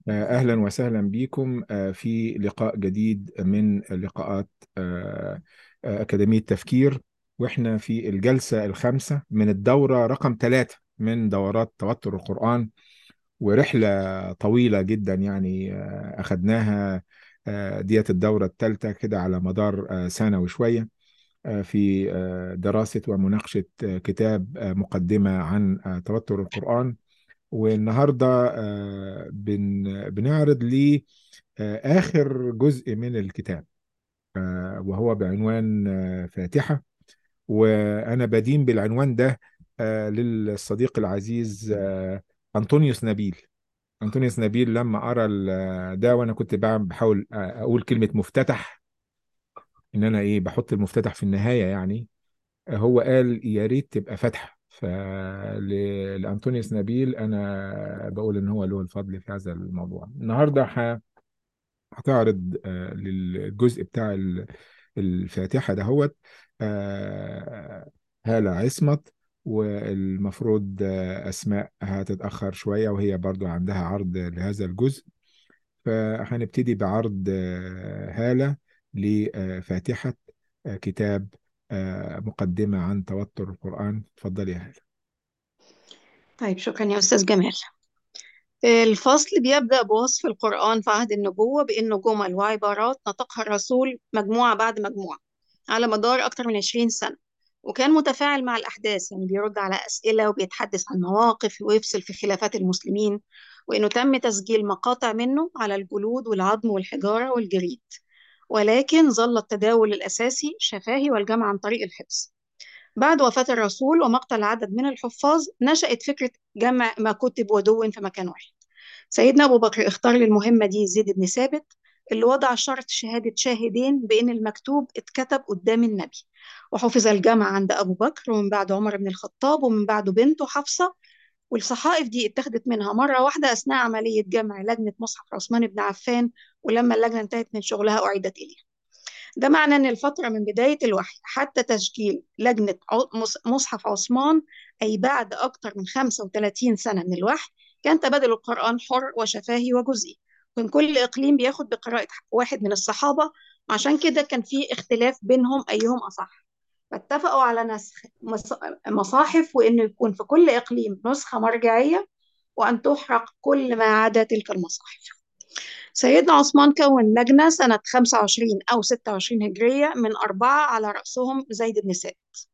أهلا وسهلا بكم في لقاء جديد من لقاءات أكاديمية تفكير وإحنا في الجلسة الخامسة من الدورة رقم ثلاثة من دورات توتر القرآن ورحلة طويلة جدا يعني أخذناها ديت الدورة الثالثة كده على مدار سنة وشوية في دراسة ومناقشة كتاب مقدمة عن توتر القرآن والنهارده بن بنعرض لي آخر جزء من الكتاب وهو بعنوان فاتحة وأنا بدين بالعنوان ده للصديق العزيز أنطونيوس نبيل أنطونيوس نبيل لما أرى ده وأنا كنت بحاول أقول كلمة مفتتح إن أنا إيه بحط المفتتح في النهاية يعني هو قال يا ريت تبقى فاتحة فلأنطونيوس نبيل أنا بقول إن هو له الفضل في هذا الموضوع النهاردة هتعرض للجزء بتاع الفاتحة دهوت هالة عصمت والمفروض أسماء هتتأخر شوية وهي برضو عندها عرض لهذا الجزء فهنبتدي بعرض هالة لفاتحة كتاب مقدمة عن توتر القرآن تفضل يا هلا طيب شكرا يا أستاذ جمال الفصل بيبدأ بوصف القرآن في عهد النبوة بأنه جمل وعبارات نطقها الرسول مجموعة بعد مجموعة على مدار أكثر من 20 سنة وكان متفاعل مع الأحداث يعني بيرد على أسئلة وبيتحدث عن مواقف ويفصل في خلافات المسلمين وإنه تم تسجيل مقاطع منه على الجلود والعظم والحجارة والجريد ولكن ظل التداول الأساسي شفاهي والجمع عن طريق الحفظ بعد وفاة الرسول ومقتل عدد من الحفاظ نشأت فكرة جمع ما كتب ودون في مكان واحد سيدنا أبو بكر اختار للمهمة دي زيد بن ثابت اللي وضع شرط شهادة شاهدين بأن المكتوب اتكتب قدام النبي وحفظ الجمع عند أبو بكر ومن بعد عمر بن الخطاب ومن بعده بنته حفصة والصحائف دي اتخذت منها مرة واحدة أثناء عملية جمع لجنة مصحف عثمان بن عفان ولما اللجنة انتهت من شغلها أعيدت إليها ده معنى أن الفترة من بداية الوحي حتى تسجيل لجنة مصحف عثمان أي بعد أكثر من 35 سنة من الوحي كان تبادل القرآن حر وشفاهي وجزئي كان كل إقليم بياخد بقراءة واحد من الصحابة عشان كده كان في اختلاف بينهم أيهم أصح فاتفقوا على نسخ مصاحف وإنه يكون في كل إقليم نسخة مرجعية وأن تحرق كل ما عدا تلك المصاحف سيدنا عثمان كون لجنة سنة 25 أو 26 هجرية من أربعة على رأسهم زيد بن ثابت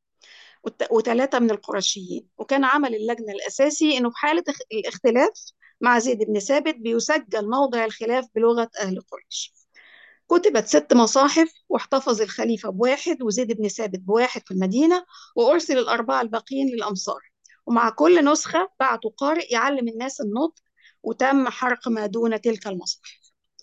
وثلاثة من القرشيين وكان عمل اللجنة الأساسي إنه في حالة الاختلاف مع زيد بن ثابت بيسجل موضع الخلاف بلغة أهل قريش كتبت ست مصاحف واحتفظ الخليفة بواحد وزيد بن ثابت بواحد في المدينة وأرسل الأربعة الباقيين للأمصار ومع كل نسخة بعتوا قارئ يعلم الناس النطق وتم حرق ما دون تلك المصاحف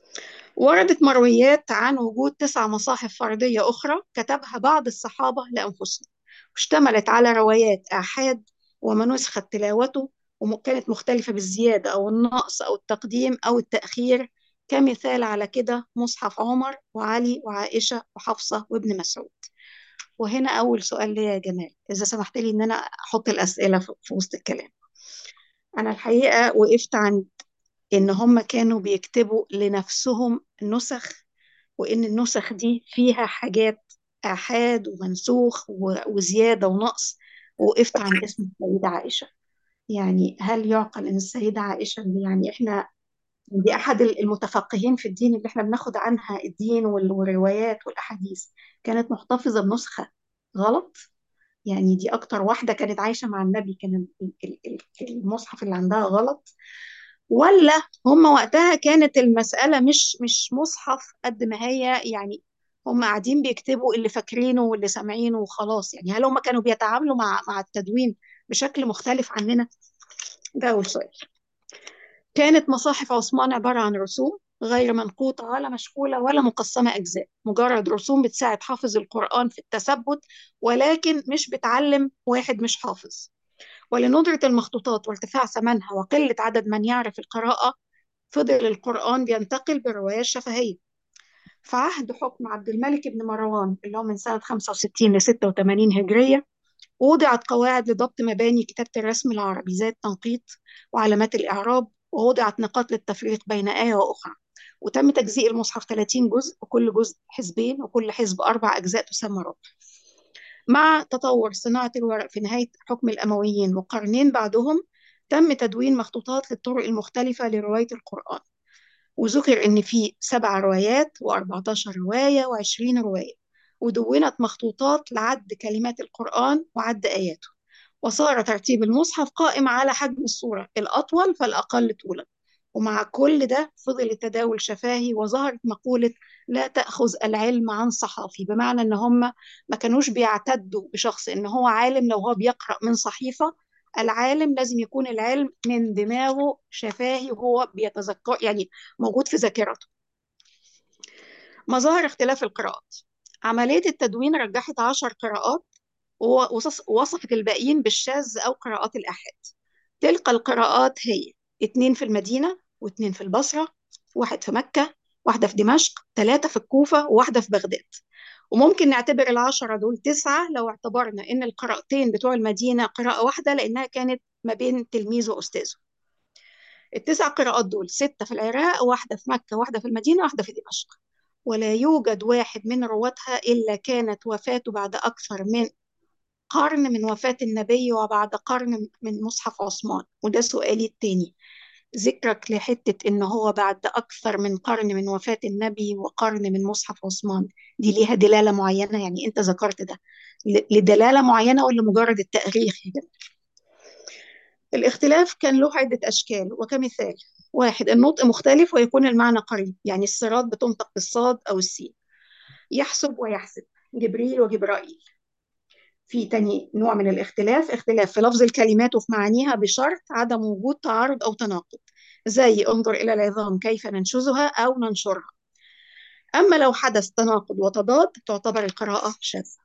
وردت مرويات عن وجود تسع مصاحف فردية أخرى كتبها بعض الصحابة لأنفسهم واشتملت على روايات آحاد وما نسخت تلاوته وكانت مختلفة بالزيادة أو النقص أو التقديم أو التأخير كمثال على كده مصحف عمر وعلي وعائشة وحفصة وابن مسعود وهنا أول سؤال ليا يا جمال إذا سمحت لي إن أنا أحط الأسئلة في وسط الكلام أنا الحقيقة وقفت عند إن هم كانوا بيكتبوا لنفسهم نسخ وإن النسخ دي فيها حاجات آحاد ومنسوخ وزيادة ونقص وقفت عند اسم السيدة عائشة يعني هل يعقل إن السيدة عائشة اللي يعني إحنا دي أحد المتفقهين في الدين اللي إحنا بناخد عنها الدين والروايات والأحاديث كانت محتفظة بنسخة غلط يعني دي أكتر واحدة كانت عايشة مع النبي كان المصحف اللي عندها غلط ولا هم وقتها كانت المسألة مش مش مصحف قد ما هي يعني هم قاعدين بيكتبوا اللي فاكرينه واللي سامعينه وخلاص يعني هل هم كانوا بيتعاملوا مع مع التدوين بشكل مختلف عننا؟ ده أول سؤال. كانت مصاحف عثمان عبارة عن رسوم غير منقوطة ولا مشكولة ولا مقسمة أجزاء مجرد رسوم بتساعد حافظ القرآن في التثبت ولكن مش بتعلم واحد مش حافظ ولندرة المخطوطات وارتفاع ثمنها وقلة عدد من يعرف القراءة فضل القرآن بينتقل بالرواية الشفهية في عهد حكم عبد الملك بن مروان اللي هو من سنة 65 ل 86 هجرية وضعت قواعد لضبط مباني كتابة الرسم العربي زي التنقيط وعلامات الإعراب ووضعت نقاط للتفريق بين آية وأخرى وتم تجزيء المصحف 30 جزء وكل جزء حزبين وكل حزب أربع أجزاء تسمى ربع مع تطور صناعة الورق في نهاية حكم الأمويين وقرنين بعدهم تم تدوين مخطوطات للطرق المختلفة لرواية القرآن وذكر إن في سبع روايات و14 رواية و20 رواية ودونت مخطوطات لعد كلمات القرآن وعد آياته وصار ترتيب المصحف قائم على حجم الصورة الأطول فالأقل طولا ومع كل ده فضل التداول شفاهي وظهرت مقولة لا تأخذ العلم عن صحافي بمعنى إن هم ما كانوش بيعتدوا بشخص إن هو عالم لو هو بيقرأ من صحيفة العالم لازم يكون العلم من دماغه شفاهي وهو بيتذكر يعني موجود في ذاكرته مظاهر اختلاف القراءات عملية التدوين رجحت عشر قراءات ووصفت الباقيين بالشاذ أو قراءات الآحاد تلك القراءات هي اتنين في المدينة واتنين في البصرة واحد في مكة واحدة في دمشق ثلاثة في الكوفة وواحدة في بغداد وممكن نعتبر العشرة دول تسعة لو اعتبرنا إن القراءتين بتوع المدينة قراءة واحدة لأنها كانت ما بين تلميذ وأستاذه التسع قراءات دول ستة في العراق واحدة في مكة واحدة في المدينة واحدة في دمشق ولا يوجد واحد من رواتها إلا كانت وفاته بعد أكثر من قرن من وفاة النبي وبعد قرن من مصحف عثمان وده سؤالي التاني ذكرك لحتة إن هو بعد أكثر من قرن من وفاة النبي وقرن من مصحف عثمان دي ليها دلالة معينة يعني أنت ذكرت ده لدلالة معينة ولا مجرد التأريخ يا جماعة الاختلاف كان له عدة أشكال وكمثال واحد النطق مختلف ويكون المعنى قريب يعني الصراط بتنطق بالصاد أو السين يحسب ويحسب جبريل وجبرائيل في تاني نوع من الاختلاف اختلاف في لفظ الكلمات وفي معانيها بشرط عدم وجود تعارض أو تناقض زي انظر إلى العظام كيف ننشزها أو ننشرها أما لو حدث تناقض وتضاد تعتبر القراءة شاذة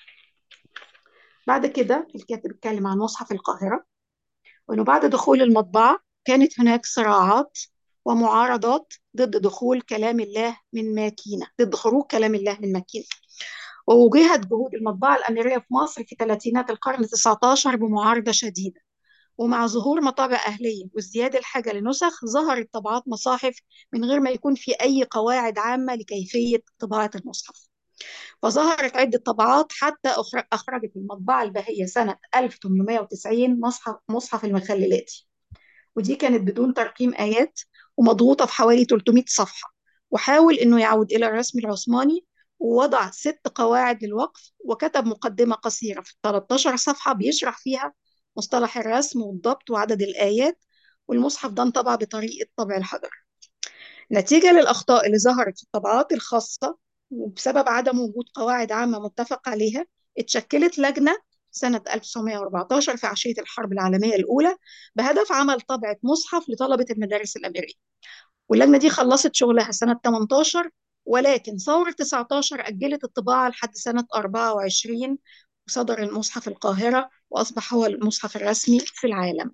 بعد كده الكاتب اتكلم عن مصحف القاهرة وأنه بعد دخول المطبعة كانت هناك صراعات ومعارضات ضد دخول كلام الله من ماكينة ضد خروج كلام الله من ماكينة ووجهت جهود المطبعة الأميرية في مصر في ثلاثينات القرن 19 بمعارضة شديدة ومع ظهور مطابع أهلية وازدياد الحاجة لنسخ ظهرت طبعات مصاحف من غير ما يكون في أي قواعد عامة لكيفية طباعة المصحف فظهرت عدة طبعات حتى أخرجت المطبعة البهية سنة 1890 مصحف, مصحف المخللاتي ودي كانت بدون ترقيم آيات ومضغوطة في حوالي 300 صفحة وحاول إنه يعود إلى الرسم العثماني ووضع ست قواعد للوقف وكتب مقدمة قصيرة في 13 صفحة بيشرح فيها مصطلح الرسم والضبط وعدد الآيات والمصحف ده انطبع بطريقة طبع الحجر نتيجة للأخطاء اللي ظهرت في الطبعات الخاصة وبسبب عدم وجود قواعد عامة متفق عليها اتشكلت لجنة سنة 1914 في عشية الحرب العالمية الأولى بهدف عمل طبعة مصحف لطلبة المدارس الأمريكية واللجنة دي خلصت شغلها سنة 18 ولكن ثورة 19 أجلت الطباعة لحد سنة 24 وصدر المصحف القاهرة وأصبح هو المصحف الرسمي في العالم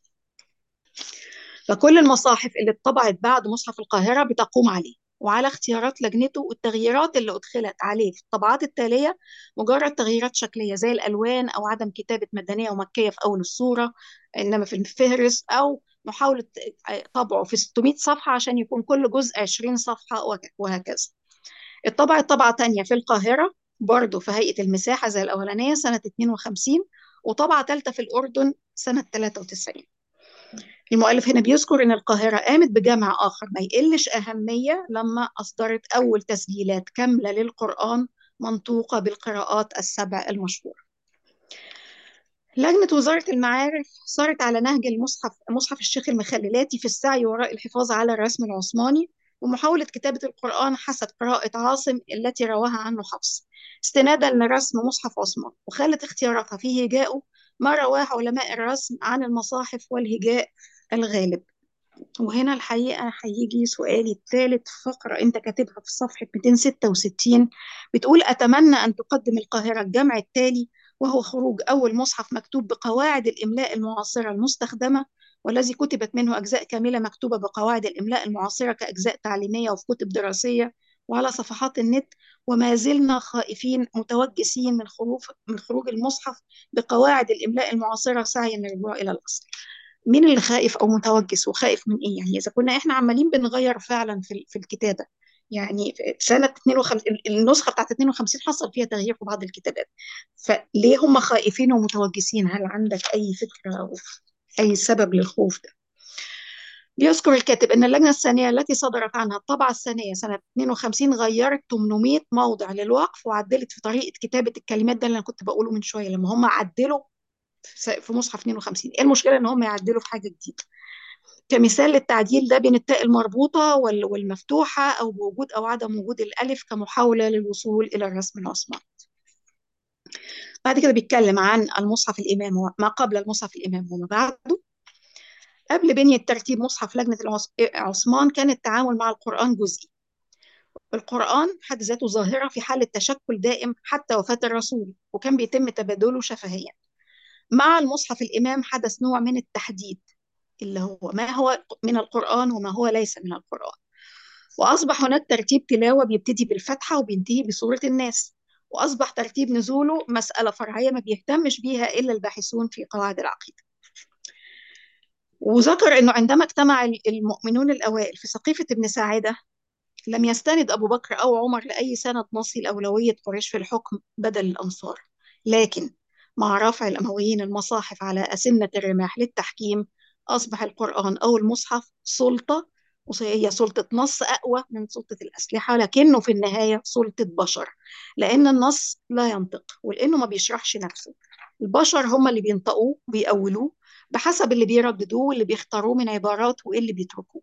فكل المصاحف اللي اتطبعت بعد مصحف القاهرة بتقوم عليه وعلى اختيارات لجنته والتغييرات اللي أدخلت عليه في الطبعات التالية مجرد تغييرات شكلية زي الألوان أو عدم كتابة مدنية ومكية في أول الصورة إنما في الفهرس أو محاولة طبعه في 600 صفحة عشان يكون كل جزء 20 صفحة وهكذا اتطبعت طبعة تانية في القاهرة برضه في هيئة المساحة زي الأولانية سنة 52 وطبعة ثالثة في الأردن سنة 93 المؤلف هنا بيذكر إن القاهرة قامت بجمع آخر ما يقلش أهمية لما أصدرت أول تسجيلات كاملة للقرآن منطوقة بالقراءات السبع المشهورة لجنة وزارة المعارف صارت على نهج المصحف مصحف الشيخ المخللاتي في السعي وراء الحفاظ على الرسم العثماني ومحاولة كتابة القرآن حسب قراءة عاصم التي رواها عنه حفص استنادا لرسم مصحف عثمان وخلت اختياراتها في هجائه ما رواه علماء الرسم عن المصاحف والهجاء الغالب وهنا الحقيقة هيجي سؤالي الثالث فقرة أنت كاتبها في صفحة 266 بتقول أتمنى أن تقدم القاهرة الجمع التالي وهو خروج أول مصحف مكتوب بقواعد الإملاء المعاصرة المستخدمة والذي كتبت منه أجزاء كاملة مكتوبة بقواعد الإملاء المعاصرة كأجزاء تعليمية وفي كتب دراسية وعلى صفحات النت وما زلنا خائفين متوجسين من خروج من خروج المصحف بقواعد الإملاء المعاصرة سعيا للرجوع إلى الأصل. مين اللي خائف او متوجس وخائف من ايه يعني اذا كنا احنا عمالين بنغير فعلا في في الكتابه يعني في سنه 52 النسخه بتاعت 52 حصل فيها تغيير في بعض الكتابات فليه هم خائفين ومتوجسين هل عندك اي فكره او اي سبب للخوف ده بيذكر الكاتب ان اللجنه الثانيه التي صدرت عنها الطبعه الثانيه سنه 52 غيرت 800 موضع للوقف وعدلت في طريقه كتابه الكلمات ده اللي انا كنت بقوله من شويه لما هم عدلوا في مصحف 52 ايه المشكله ان هم يعدلوا في حاجه جديده كمثال للتعديل ده بين التاء المربوطه والمفتوحه او بوجود او عدم وجود الالف كمحاوله للوصول الى الرسم العثماني بعد كده بيتكلم عن المصحف الامام ما قبل المصحف الامام وما بعده قبل بنية ترتيب مصحف لجنة عثمان كان التعامل مع القرآن جزئي القرآن حد ذاته ظاهرة في حالة تشكل دائم حتى وفاة الرسول وكان بيتم تبادله شفهيا مع المصحف الإمام حدث نوع من التحديد اللي هو ما هو من القرآن وما هو ليس من القرآن وأصبح هناك ترتيب تلاوة بيبتدي بالفتحة وبينتهي بسورة الناس وأصبح ترتيب نزوله مسألة فرعية ما بيهتمش بيها إلا الباحثون في قواعد العقيدة وذكر أنه عندما اجتمع المؤمنون الأوائل في سقيفة ابن ساعدة لم يستند أبو بكر أو عمر لأي سند نصي لأولوية قريش في الحكم بدل الأنصار لكن مع رفع الأمويين المصاحف على أسنة الرماح للتحكيم أصبح القرآن أو المصحف سلطة وهي سلطة نص أقوى من سلطة الأسلحة لكنه في النهاية سلطة بشر لأن النص لا ينطق ولأنه ما بيشرحش نفسه البشر هم اللي بينطقوه بيأولوه بحسب اللي بيرددوه واللي بيختاروه من عبارات وإيه اللي بيتركوه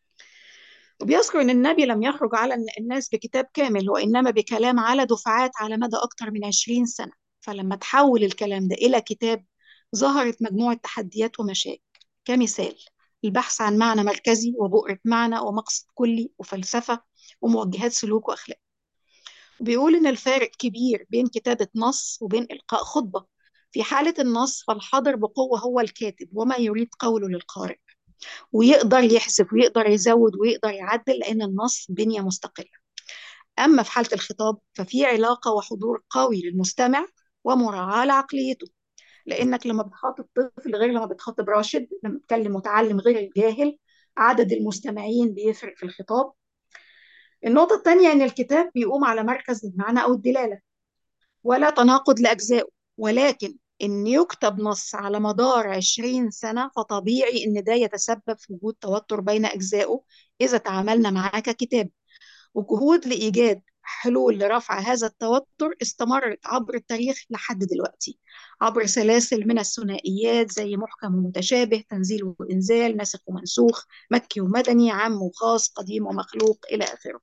وبيذكر ان النبي لم يخرج على الناس بكتاب كامل وانما بكلام على دفعات على مدى اكثر من 20 سنه فلما تحول الكلام ده الى كتاب ظهرت مجموعه تحديات ومشاكل كمثال البحث عن معنى مركزي وبؤرة معنى ومقصد كلي وفلسفة وموجهات سلوك وأخلاق بيقول إن الفارق كبير بين كتابة نص وبين إلقاء خطبة في حالة النص فالحاضر بقوة هو الكاتب وما يريد قوله للقارئ ويقدر يحذف ويقدر يزود ويقدر يعدل لأن النص بنية مستقلة أما في حالة الخطاب ففي علاقة وحضور قوي للمستمع ومراعاة لعقليته لأنك لما بتخاطب طفل غير لما بتخاطب راشد لما بتكلم متعلم غير الجاهل عدد المستمعين بيفرق في الخطاب النقطة الثانية إن الكتاب بيقوم على مركز المعنى أو الدلالة ولا تناقض لأجزائه ولكن إن يكتب نص على مدار 20 سنة فطبيعي إن ده يتسبب في وجود توتر بين أجزائه إذا تعاملنا معاه ككتاب وجهود لإيجاد حلول لرفع هذا التوتر استمرت عبر التاريخ لحد دلوقتي عبر سلاسل من الثنائيات زي محكم ومتشابه تنزيل وإنزال ناسخ ومنسوخ مكي ومدني عام وخاص قديم ومخلوق إلى آخره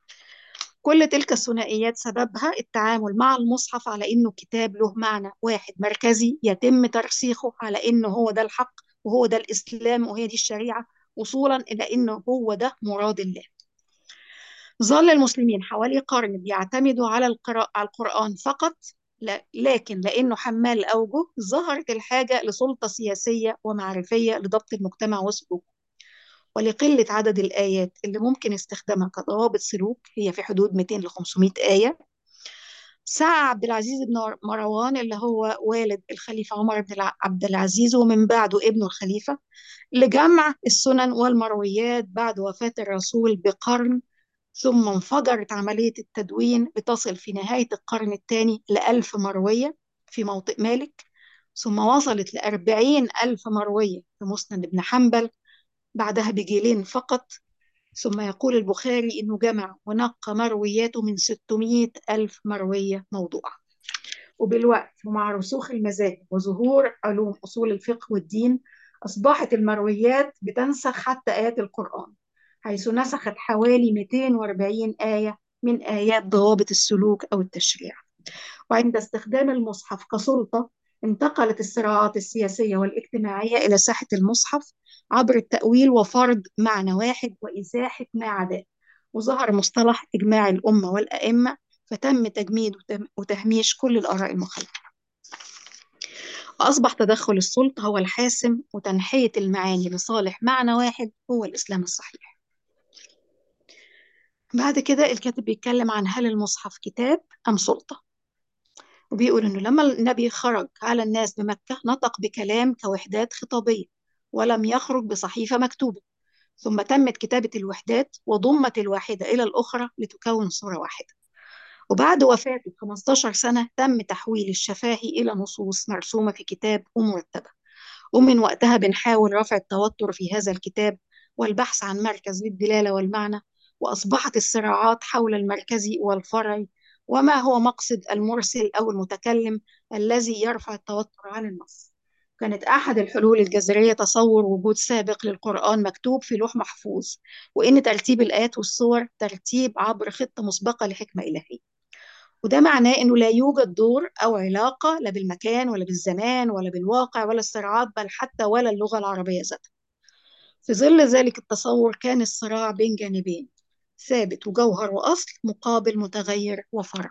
كل تلك الثنائيات سببها التعامل مع المصحف على إنه كتاب له معنى واحد مركزي يتم ترسيخه على إنه هو ده الحق وهو ده الإسلام وهي دي الشريعة وصولا إلى إنه هو ده مراد الله ظل المسلمين حوالي قرن بيعتمدوا على القراءة على القرآن فقط لا لكن لأنه حمال الأوجه ظهرت الحاجة لسلطة سياسية ومعرفية لضبط المجتمع وسلوكه ولقلة عدد الآيات اللي ممكن استخدامها كضوابط سلوك هي في حدود 200 ل 500 آية سعى عبد العزيز بن مروان اللي هو والد الخليفة عمر بن عبد العزيز ومن بعده ابنه الخليفة لجمع السنن والمرويات بعد وفاة الرسول بقرن ثم انفجرت عملية التدوين لتصل في نهاية القرن الثاني لألف مروية في موطئ مالك ثم وصلت لأربعين ألف مروية في مسند بن حنبل بعدها بجيلين فقط ثم يقول البخاري إنه جمع ونقى مروياته من 600 ألف مروية موضوعة وبالوقت ومع رسوخ المذاهب وظهور علوم أصول الفقه والدين أصبحت المرويات بتنسخ حتى آيات القرآن حيث نسخت حوالي 240 آية من آيات ضوابط السلوك أو التشريع وعند استخدام المصحف كسلطة انتقلت الصراعات السياسية والاجتماعية إلى ساحة المصحف عبر التأويل وفرض معنى واحد وإزاحة ما عداه وظهر مصطلح إجماع الأمة والأئمة فتم تجميد وتهميش كل الآراء المخالفة وأصبح تدخل السلطة هو الحاسم وتنحية المعاني لصالح معنى واحد هو الإسلام الصحيح بعد كده الكاتب بيتكلم عن هل المصحف كتاب أم سلطة وبيقول إنه لما النبي خرج على الناس بمكة نطق بكلام كوحدات خطابية ولم يخرج بصحيفة مكتوبة ثم تمت كتابة الوحدات وضمت الواحدة إلى الأخرى لتكون صورة واحدة وبعد وفاته ب 15 سنة تم تحويل الشفاهي إلى نصوص مرسومة في كتاب ومرتبة ومن وقتها بنحاول رفع التوتر في هذا الكتاب والبحث عن مركز للدلالة والمعنى وأصبحت الصراعات حول المركزي والفرعي وما هو مقصد المرسل أو المتكلم الذي يرفع التوتر عن النص كانت أحد الحلول الجذرية تصور وجود سابق للقرآن مكتوب في لوح محفوظ وإن ترتيب الآيات والصور ترتيب عبر خطة مسبقة لحكمة إلهية وده معناه إنه لا يوجد دور أو علاقة لا بالمكان ولا بالزمان ولا بالواقع ولا الصراعات بل حتى ولا اللغة العربية ذاتها في ظل ذلك التصور كان الصراع بين جانبين ثابت وجوهر وأصل مقابل متغير وفرع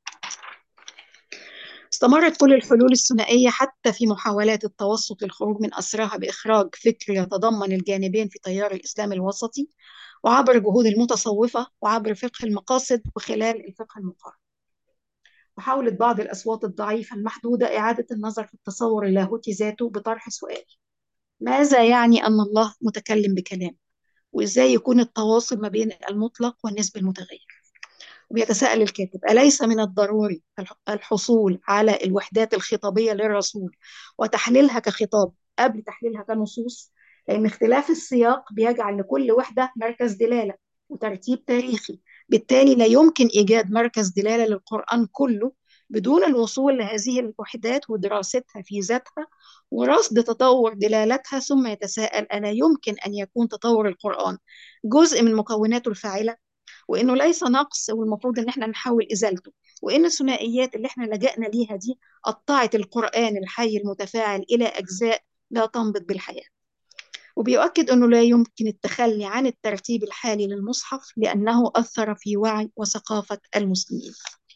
استمرت كل الحلول الثنائية حتى في محاولات التوسط للخروج من أسرها بإخراج فكر يتضمن الجانبين في تيار الإسلام الوسطي وعبر جهود المتصوفة وعبر فقه المقاصد وخلال الفقه المقارن وحاولت بعض الأصوات الضعيفة المحدودة إعادة النظر في التصور اللاهوتي ذاته بطرح سؤال ماذا يعني أن الله متكلم بكلام وإزاي يكون التواصل ما بين المطلق والنسبة المتغير وبيتساءل الكاتب أليس من الضروري الحصول على الوحدات الخطابية للرسول وتحليلها كخطاب قبل تحليلها كنصوص لأن اختلاف السياق بيجعل لكل وحدة مركز دلالة وترتيب تاريخي بالتالي لا يمكن إيجاد مركز دلالة للقرآن كله بدون الوصول لهذه الوحدات ودراستها في ذاتها ورصد تطور دلالتها ثم يتساءل ألا يمكن أن يكون تطور القرآن جزء من مكوناته الفاعلة وإنه ليس نقص والمفروض إن احنا نحاول إزالته وإن الثنائيات اللي احنا لجأنا ليها دي قطعت القرآن الحي المتفاعل إلى أجزاء لا تنبط بالحياة وبيؤكد أنه لا يمكن التخلي عن الترتيب الحالي للمصحف لأنه أثر في وعي وثقافة المسلمين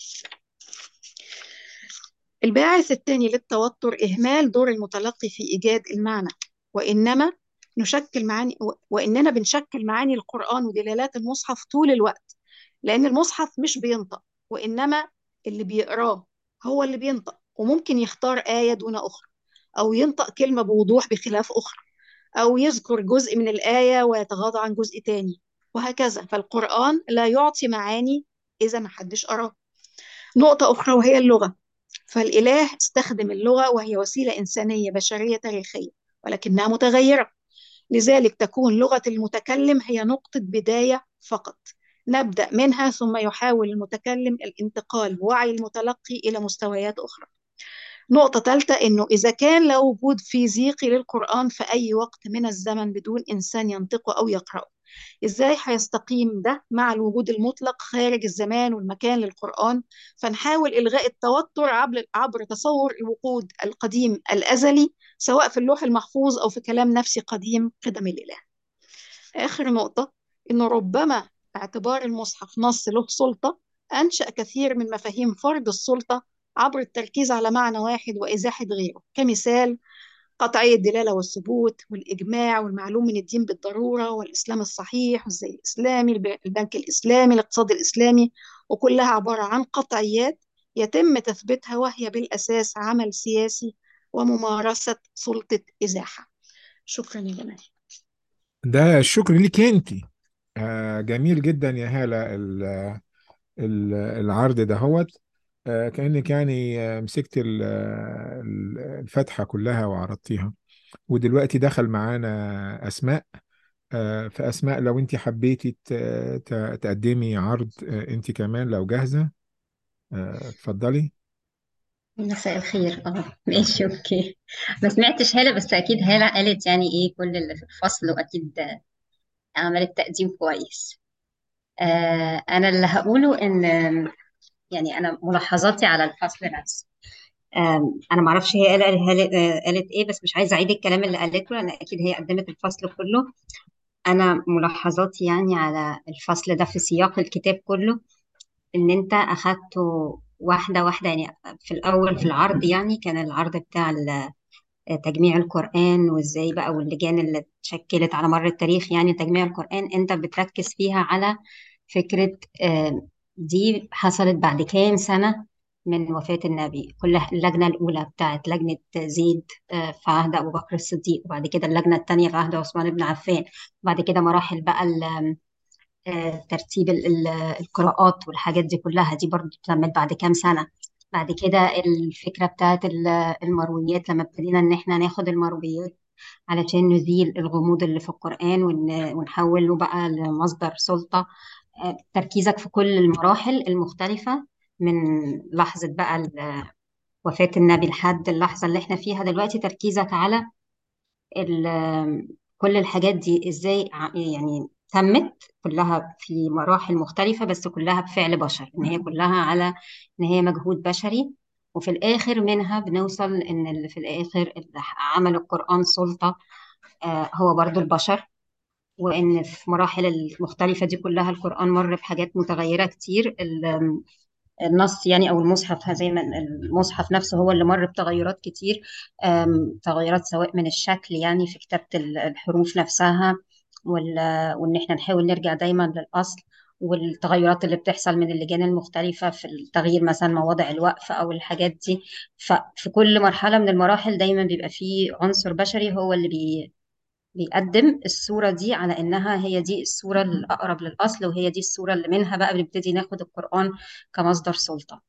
الباعث الثاني للتوتر إهمال دور المتلقي في إيجاد المعنى وإنما نشكل معاني وإننا بنشكل معاني القرآن ودلالات المصحف طول الوقت لأن المصحف مش بينطق وإنما اللي بيقراه هو اللي بينطق وممكن يختار آية دون أخرى أو ينطق كلمة بوضوح بخلاف أخرى أو يذكر جزء من الآية ويتغاضى عن جزء تاني وهكذا فالقرآن لا يعطي معاني إذا ما حدش قراه نقطة أخرى وهي اللغة فالإله استخدم اللغة وهي وسيلة إنسانية بشرية تاريخية ولكنها متغيرة لذلك تكون لغة المتكلم هي نقطة بداية فقط نبدأ منها ثم يحاول المتكلم الانتقال بوعي المتلقي إلى مستويات أخرى نقطة ثالثة إنه إذا كان لا وجود فيزيقي للقرآن في أي وقت من الزمن بدون إنسان ينطقه أو يقرأه إزاي هيستقيم ده مع الوجود المطلق خارج الزمان والمكان للقرآن فنحاول إلغاء التوتر عبر, عبر تصور الوقود القديم الأزلي سواء في اللوح المحفوظ أو في كلام نفسي قديم قدم الإله آخر نقطة إنه ربما اعتبار المصحف نص له سلطة أنشأ كثير من مفاهيم فرض السلطة عبر التركيز على معنى واحد وإزاحة غيره كمثال قطعية الدلالة والثبوت والإجماع والمعلوم من الدين بالضرورة والإسلام الصحيح والزي الإسلامي البنك الإسلامي الاقتصاد الإسلامي وكلها عبارة عن قطعيات يتم تثبيتها وهي بالأساس عمل سياسي وممارسة سلطة إزاحة شكرا يا جمال ده الشكر ليك انت آه جميل جدا يا هالة ال- ال- العرض دهوت آه كأنك يعني آه، مسكت ال- ال- الفتحة كلها وعرضتيها ودلوقتي دخل معانا أسماء آه، فأسماء لو أنت حبيتي ت- ت- تقدمي عرض آه، أنت كمان لو جاهزة آه، اتفضلي مساء الخير اه ماشي اوكي ما سمعتش هالة بس اكيد هالة قالت يعني ايه كل اللي في الفصل واكيد عملت تقديم كويس آه انا اللي هقوله ان يعني انا ملاحظاتي على الفصل نفسه آم، انا ما اعرفش هي قالت قالت قالت ايه بس مش عايزه اعيد الكلام اللي قالته لان اكيد هي قدمت الفصل كله انا ملاحظاتي يعني على الفصل ده في سياق الكتاب كله ان انت اخدته واحده واحده يعني في الاول في العرض يعني كان العرض بتاع ال- تجميع القرآن وازاي بقى واللجان اللي اتشكلت على مر التاريخ يعني تجميع القرآن انت بتركز فيها على فكرة آه، دي حصلت بعد كام سنة من وفاة النبي كلها اللجنة الأولى بتاعت لجنة زيد آه، في عهد أبو بكر الصديق وبعد كده اللجنة الثانية في عهد عثمان بن عفان وبعد كده مراحل بقى ال- آه، ترتيب ال- ال- القراءات والحاجات دي كلها دي برضو اتلمت بعد كام سنة بعد كده الفكرة بتاعت ال- المرويات لما ابتدينا إن إحنا ناخد المرويات علشان نزيل الغموض اللي في القرآن ون- ونحوله بقى لمصدر سلطة آه، تركيزك في كل المراحل المختلفة من لحظة بقى ال- وفاة النبي لحد اللحظة اللي احنا فيها دلوقتي تركيزك على ال- كل الحاجات دي ازاي ع- يعني تمت كلها في مراحل مختلفة بس كلها بفعل بشر ان هي كلها على ان هي مجهود بشري وفي الاخر منها بنوصل ان اللي في الاخر اللي عمل القرآن سلطة آه، هو برضو البشر وان في مراحل المختلفة دي كلها القرآن مر بحاجات متغيرة كتير ال- النص يعني او المصحف زي ما المصحف نفسه هو اللي مر بتغيرات كتير أم، تغيرات سواء من الشكل يعني في كتابة ال- الحروف نفسها وال- وان احنا نحاول نرجع دايما للاصل والتغيرات اللي بتحصل من اللجان المختلفة في التغيير مثلا مواضع الوقف او الحاجات دي ففي كل مرحلة من المراحل دايما بيبقى فيه عنصر بشري هو اللي بي بيقدم الصورة دي على إنها هي دي الصورة الأقرب للأصل وهي دي الصورة اللي منها بقى بنبتدي ناخد القرآن كمصدر سلطة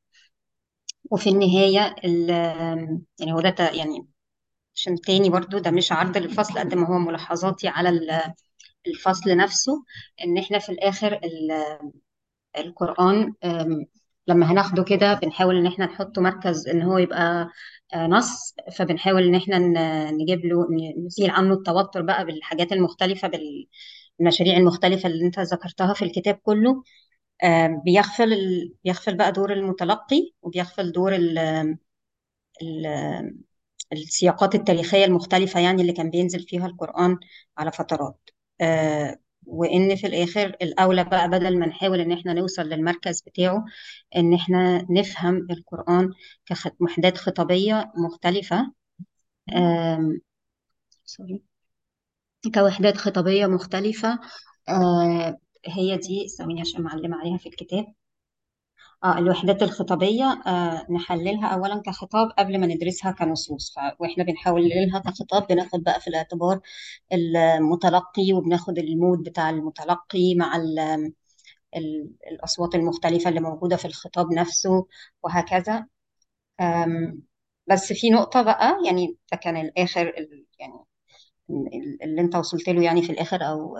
وفي النهاية ال- يعني هو ده ت- يعني عشان تاني برضو ده مش عرض للفصل قد ما هو ملاحظاتي على ال- الفصل نفسه إن إحنا في الآخر ال- القرآن أم، لما هناخده كده بنحاول إن إحنا نحطه مركز إن هو يبقى آه، نص فبنحاول إن إحنا ن- نجيب له ن- نزيل عنه التوتر بقى بالحاجات المختلفة بالمشاريع المختلفة اللي أنت ذكرتها في الكتاب كله آم، بيغفل ال... بيغفل بقى دور المتلقي وبيغفل دور ال... ال... السياقات التاريخية المختلفة يعني اللي كان بينزل فيها القرآن على فترات آه، وإن في الآخر الأولى بقى بدل ما نحاول إن إحنا نوصل للمركز بتاعه إن إحنا نفهم القرآن كوحدات خطابية مختلفة آم، سوري كوحدات خطابية مختلفة آه، هي دي ثواني عشان معلمة عليها في الكتاب اه الوحدات الخطابية آه نحللها أولا كخطاب قبل ما ندرسها كنصوص ف... وإحنا بنحاول نحللها كخطاب بناخد بقى في الاعتبار المتلقي وبناخد المود بتاع المتلقي مع ال... ال... الأصوات المختلفة اللي موجودة في الخطاب نفسه وهكذا آم، بس في نقطة بقى يعني ده كان الآخر ال... يعني ال- اللي أنت وصلت له يعني في الآخر أو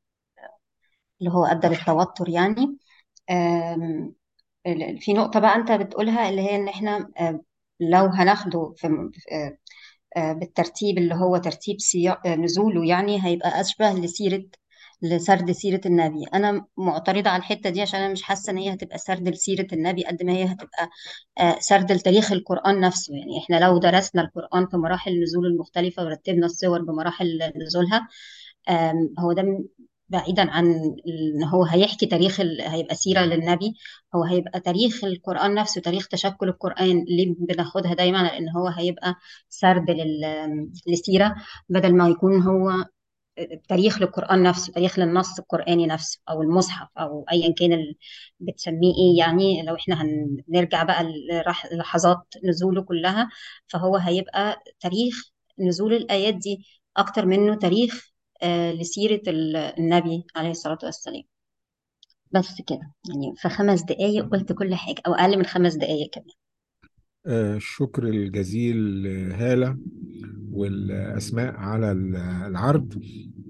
اللي هو أدى للتوتر يعني آم، ال- في نقطة بقى أنت بتقولها اللي هي إن إحنا آه، لو هناخده في آه، آه، بالترتيب اللي هو ترتيب سياق آه، نزوله يعني هيبقى أشبه لسيرة لسرد سيرة النبي أنا معترضة على الحتة دي عشان أنا مش حاسة إن هي هتبقى سرد لسيرة النبي قد ما هي هتبقى آه، سرد لتاريخ القرآن نفسه يعني إحنا لو درسنا القرآن في مراحل النزول المختلفة ورتبنا الصور بمراحل نزولها آم، هو ده م- بعيدا عن ان هو هيحكي تاريخ ال... هيبقى سيرة للنبي هو هيبقى تاريخ القرآن نفسه تاريخ تشكل القرآن ليه بناخدها دايما لان هو هيبقى سرد لل... لسيرة بدل ما يكون هو تاريخ للقرآن نفسه تاريخ للنص القرآني نفسه أو المصحف أو أيا كان ال... بتسميه إيه يعني لو إحنا هنرجع بقى لرح- لحظات نزوله كلها فهو هيبقى تاريخ نزول الآيات دي أكتر منه تاريخ آه لسيرة ال- النبي عليه الصلاة والسلام بس كده يعني في خمس دقايق قلت كل حاجة أو أقل من خمس دقايق كمان آه، الشكر الجزيل هالة والأسماء على العرض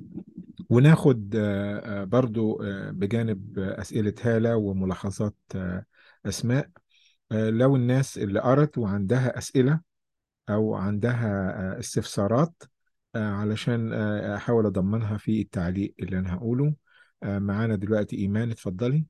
وناخد آه، آه، برضو آه، بجانب أسئلة هالة وملاحظات آه، أسماء آه، لو الناس اللي قرت وعندها أسئلة أو عندها آه، استفسارات آه، علشان آه، أحاول أضمنها في التعليق اللي أنا هقوله آه، معانا دلوقتي إيمان اتفضلي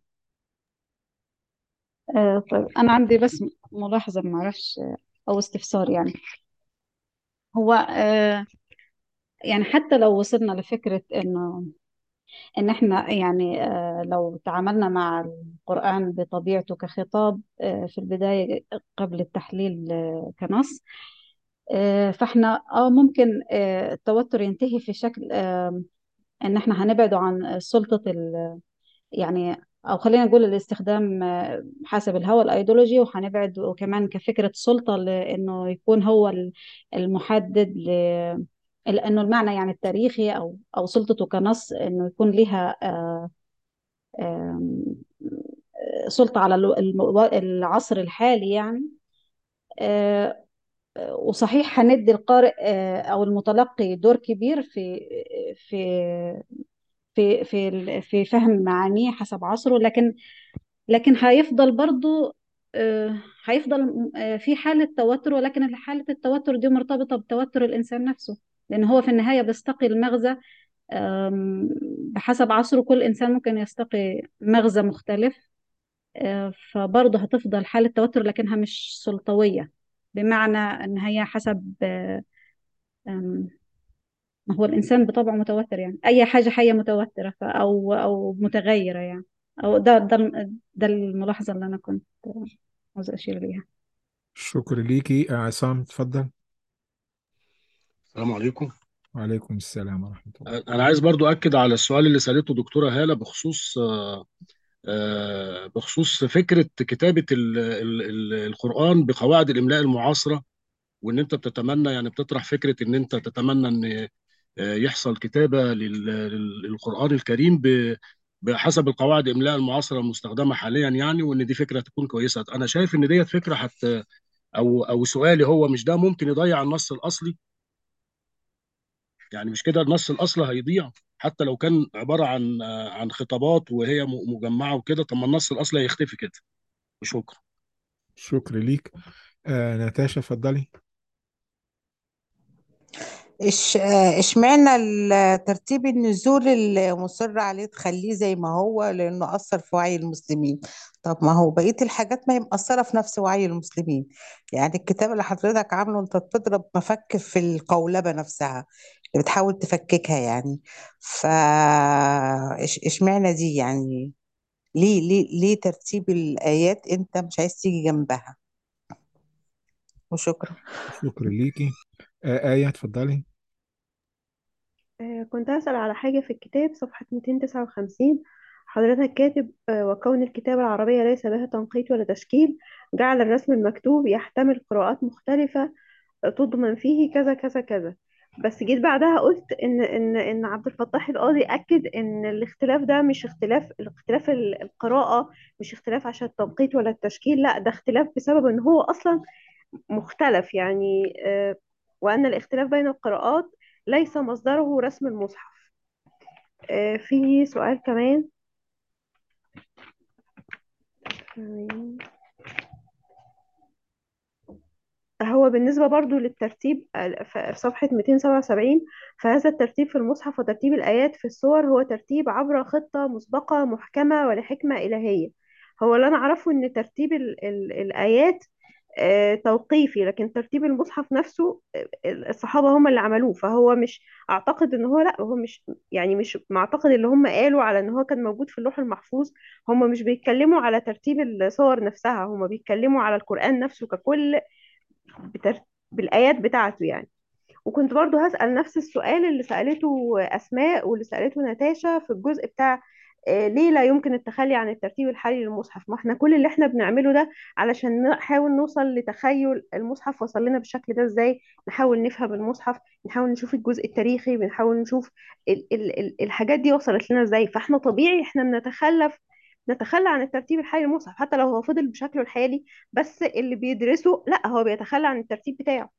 آه طيب أنا عندي بس ملاحظة ما أعرفش آه، أو استفسار يعني هو آه يعني حتى لو وصلنا لفكرة إنه إن إحنا يعني آه لو تعاملنا مع القرآن بطبيعته كخطاب آه في البداية قبل التحليل آه كنص آه فإحنا آه ممكن آه التوتر ينتهي في شكل آه إن إحنا هنبعده عن سلطة يعني أو خلينا نقول الاستخدام آه، حسب الهوى الأيديولوجي وهنبعد وكمان كفكرة سلطة لأنه يكون هو ال- المحدد ل لأنه المعنى يعني التاريخي أو أو سلطته كنص إنه يكون لها آه، آم، سلطة على الو- الم- العصر الحالي يعني آه، وصحيح هندي القارئ آه، أو المتلقي دور كبير في في في في ال- في فهم معانيه حسب عصره لكن لكن هيفضل برضو آه، هيفضل آه، في حالة توتر ولكن حالة التوتر دي مرتبطة بتوتر الإنسان نفسه لأن هو في النهاية بيستقي المغزى آم، بحسب عصره كل إنسان ممكن يستقي مغزى مختلف آه، فبرضه هتفضل حالة توتر لكنها مش سلطوية بمعنى أن هي حسب آه، آم، ما هو الإنسان بطبعه متوتر يعني أي حاجة حية متوترة ف- أو أو متغيرة يعني أو ده ده ده الملاحظة اللي أنا كنت عاوزة أشير ليها شكرا ليكي آه، عصام اتفضل السلام عليكم وعليكم السلام ورحمة الله انا عايز برضو اكد على السؤال اللي سالته دكتوره هاله بخصوص آه، آه، بخصوص فكره كتابه ال- ال- ال- القران بقواعد الاملاء المعاصره وان انت بتتمنى يعني بتطرح فكره ان انت تتمنى ان آه، يحصل كتابه لل- لل- للقران الكريم ب- بحسب القواعد الاملاء المعاصره المستخدمه حاليا يعني وان دي فكره تكون كويسه انا شايف ان ديت فكره حتى او او سؤالي هو مش ده ممكن يضيع النص الاصلي يعني مش كده النص الاصلي هيضيع حتى لو كان عباره عن آه، عن خطابات وهي م- مجمعه وكده طب ما النص الاصلي هيختفي كده وشكرا شكرا ليك آه ناتاشا اتفضلي إش آه، اشمعنى ال- ترتيب النزول اللي مصر عليه تخليه زي ما هو لأنه أثر في وعي المسلمين طب ما هو بقية الحاجات ما هي مأثرة في نفس وعي المسلمين يعني الكتاب اللي حضرتك عامله انت بتضرب مفك في القولبة نفسها اللي بتحاول تفككها يعني فا إش- اشمعنى دي يعني ليه ليه ليه ترتيب الآيات انت مش عايز تيجي جنبها وشكرا شكرا ليكي آه آية اتفضلي آه، كنت أسأل على حاجة في الكتاب صفحة 259 حضرتك كاتب آه، وكون الكتابة العربية ليس بها تنقيط ولا تشكيل جعل الرسم المكتوب يحتمل قراءات مختلفة آه، تضمن فيه كذا كذا كذا بس جيت بعدها قلت إن إن إن عبد الفتاح القاضي أكد إن الاختلاف ده مش اختلاف الاختلاف ال- القراءة مش اختلاف عشان التنقيط ولا التشكيل لا ده اختلاف بسبب إن هو أصلا مختلف يعني آه، وأن الاختلاف بين القراءات ليس مصدره رسم المصحف آه، في سؤال كمان هو بالنسبة برضو للترتيب آه، ف- في صفحة 277 فهذا الترتيب في المصحف وترتيب الآيات في السور هو ترتيب عبر خطة مسبقة محكمة ولحكمة إلهية هو اللي أنا أعرفه إن ترتيب ال ال الآيات آه، توقيفي لكن ترتيب المصحف نفسه آه، الصحابة هم اللي عملوه فهو مش أعتقد إن هو لا هو مش يعني مش معتقد اللي هم قالوا على إن هو كان موجود في اللوح المحفوظ هم مش بيتكلموا على ترتيب الصور نفسها هم بيتكلموا على القرآن نفسه ككل بتر... بالآيات بتاعته يعني وكنت برضو هسأل نفس السؤال اللي سألته أسماء واللي سألته نتاشا في الجزء بتاع آه، ليه لا يمكن التخلي عن الترتيب الحالي للمصحف ما احنا كل اللي احنا بنعمله ده علشان نحاول نوصل لتخيل المصحف وصل لنا بالشكل ده ازاي نحاول نفهم المصحف نحاول نشوف الجزء التاريخي بنحاول نشوف ال ال ال الحاجات دي وصلت لنا ازاي فاحنا طبيعي احنا بنتخلف نتخلى عن الترتيب الحالي للمصحف حتى لو هو فضل بشكله الحالي بس اللي بيدرسه لا هو بيتخلى عن الترتيب بتاعه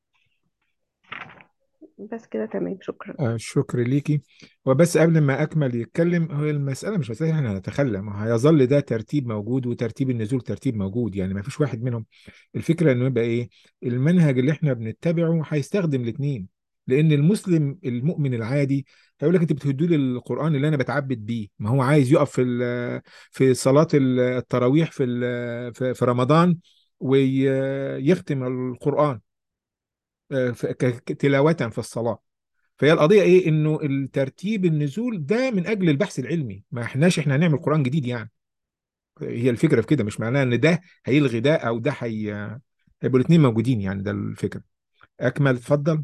بس كده تمام شكرا آه شكرا ليكي وبس قبل ما أكمل يتكلم هو المسألة مش مسألة احنا نتخلى ما هو هيظل ده ترتيب موجود وترتيب النزول ترتيب موجود يعني ما فيش واحد منهم الفكرة إنه يبقى إيه المنهج اللي احنا بنتبعه هيستخدم الاثنين لأن المسلم المؤمن العادي هيقول لك أنت بتهدوا لي القرآن اللي أنا بتعبد بيه ما هو عايز يقف في ال- في صلاة التراويح في ال- في في رمضان ويختم القرآن آه، ف- ك- ك- تلاوة في الصلاة فهي القضية ايه انه الترتيب النزول ده من اجل البحث العلمي ما احناش احنا هنعمل قرآن جديد يعني هي الفكرة في كده مش معناها ان ده هيلغي ده او ده هي هيبقوا الاثنين موجودين يعني ده الفكرة اكمل اتفضل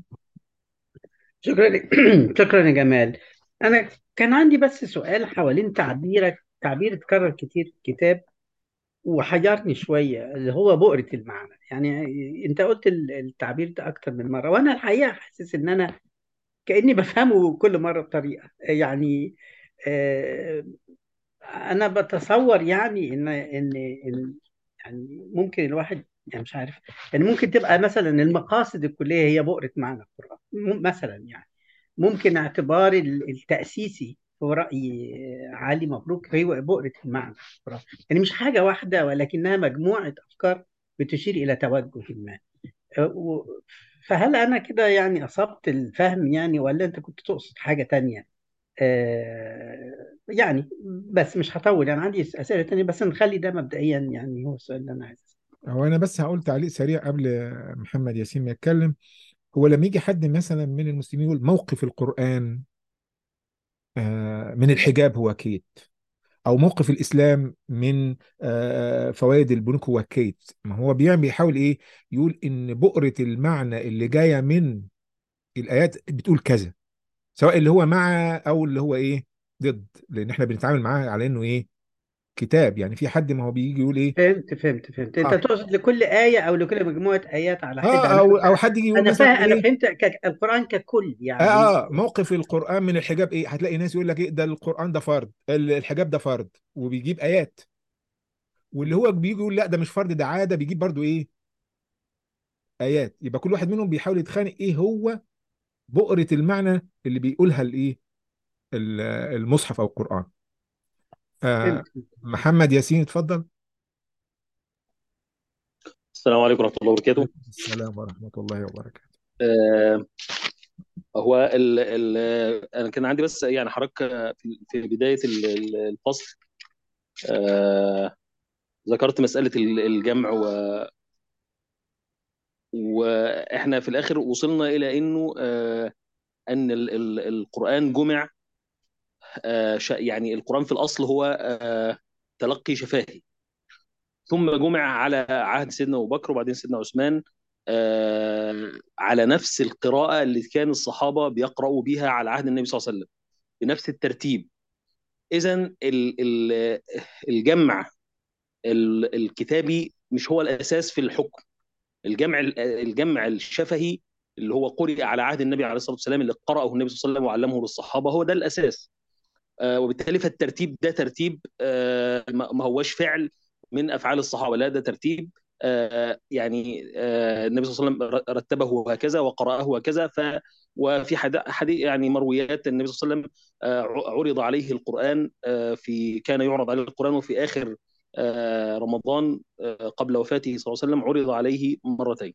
شكرا شكرا يا جمال أنا كان عندي بس سؤال حوالين تعبيرك تعبير اتكرر كتير في الكتاب وحيرني شوية اللي هو بؤرة المعنى يعني انت قلت ال- التعبير ده اكتر من مرة وانا الحقيقة حاسس ان انا كأني بفهمه كل مرة بطريقة يعني آه، انا بتصور يعني ان ان ان يعني ممكن الواحد يعني مش عارف يعني ممكن تبقى مثلا المقاصد الكلية هي بؤرة معنى القرآن م- مثلا يعني ممكن اعتبار ال- التأسيسي هو رأي علي مبروك هو بؤرة المعنى القرآن يعني مش حاجة واحدة ولكنها مجموعة أفكار بتشير إلى توجه ما و- فهل أنا كده يعني أصبت الفهم يعني ولا أنت كنت تقصد حاجة تانية آه، يعني بس مش هطول يعني عندي أسئلة تانية بس نخلي ده مبدئيا يعني هو السؤال اللي أنا عايز أسأله. هو انا بس هقول تعليق سريع قبل محمد ياسين ما يتكلم هو لما يجي حد مثلا من المسلمين يقول موقف القرآن آه، من الحجاب هو كيت او موقف الاسلام من آه، فوائد البنوك هو كيت ما هو بيعمل بيحاول ايه يقول ان بؤرة المعنى اللي جاية من الايات بتقول كذا سواء اللي هو مع او اللي هو ايه ضد لان احنا بنتعامل معاه على انه ايه كتاب يعني في حد ما هو بيجي يقول ايه فهمت فهمت فهمت أنت اه تقصد لكل آية أو لكل مجموعة آيات على حدة اه أنا او او حد يجي يقول أنا مثلا فاهم أنا ايه فهمت ك- القرآن ككل اه يعني اه موقف القرآن من الحجاب ايه هتلاقي ناس يقول لك ايه ده القرآن ده فرض ال- الحجاب ده فرض وبيجيب ايات واللي هو بيجي يقول لا ده مش فرض ده عادة بيجيب برضو ايه ايات يبقى كل واحد منهم بيحاول يتخانق ايه هو بؤرة المعنى اللي بيقولها الايه ال- المصحف او القرآن آه فهمت محمد ياسين اتفضل السلام عليكم ورحمة الله وبركاته عليكم السلام ورحمة الله وبركاته آه، هو ال ال أنا كان عندي بس يعني حضرتك في في بداية ال- ال- الفصل آه، ذكرت مسألة ال- الجمع و- وإحنا في الآخر وصلنا إلى إنه آه، أن ال- ال- القرآن جمع آه، ش- يعني القرآن في الأصل هو آه، تلقي شفاهي ثم جمع على عهد سيدنا ابو بكر وبعدين سيدنا عثمان آه، على نفس القراءه اللي كان الصحابه بيقرأوا بيها على عهد النبي صلى الله عليه وسلم بنفس الترتيب اذا الجمع ال- الكتابي مش هو الاساس في الحكم الجمع الجمع الشفهي اللي هو قرئ على عهد النبي عليه الصلاه والسلام اللي قرأه النبي صلى الله عليه وسلم وعلمه للصحابه هو ده الاساس آه، وبالتالي فالترتيب ده ترتيب آه، ما ما هوش فعل من افعال الصحابه لا ده ترتيب آه، يعني آه، النبي صلى الله عليه وسلم رتبه هكذا وقرأه هكذا ف وفي حد حديث يعني مرويات النبي صلى الله عليه وسلم آه، عرض عليه القرآن آه، في كان يعرض عليه القرآن وفي آخر آه، رمضان آه، قبل وفاته صلى الله عليه وسلم عرض عليه مرتين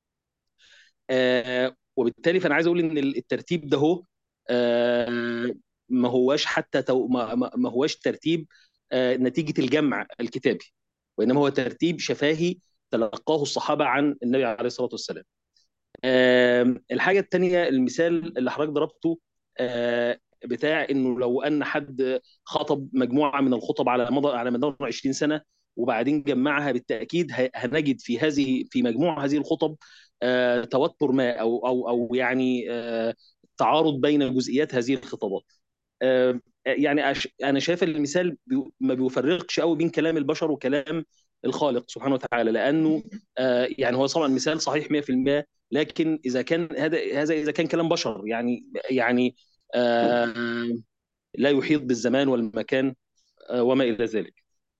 آه، وبالتالي فانا عايز اقول ان الترتيب ده هو آه، ما هواش حتى تو ما, ما ما هواش ترتيب آه، نتيجه الجمع الكتابي وانما هو ترتيب شفاهي تلقاه الصحابه عن النبي عليه الصلاه والسلام. آم، الحاجه الثانيه المثال اللي حضرتك ضربته آه، بتاع انه لو ان حد خطب مجموعه من الخطب على مدار على مدار 20 سنه وبعدين جمعها بالتاكيد ه- هنجد في هذه في مجموع هذه الخطب آه، توتر ما او او او يعني آه، تعارض بين جزئيات هذه الخطابات. آه، يعني أش- انا شايف المثال بي- ما بيفرقش قوي بين كلام البشر وكلام الخالق سبحانه وتعالى لانه آه، يعني هو طبعا مثال صحيح 100% لكن اذا كان هذا هذا اذا كان كلام بشر يعني يعني آه، لا يحيط بالزمان والمكان آه، وما الى ذلك.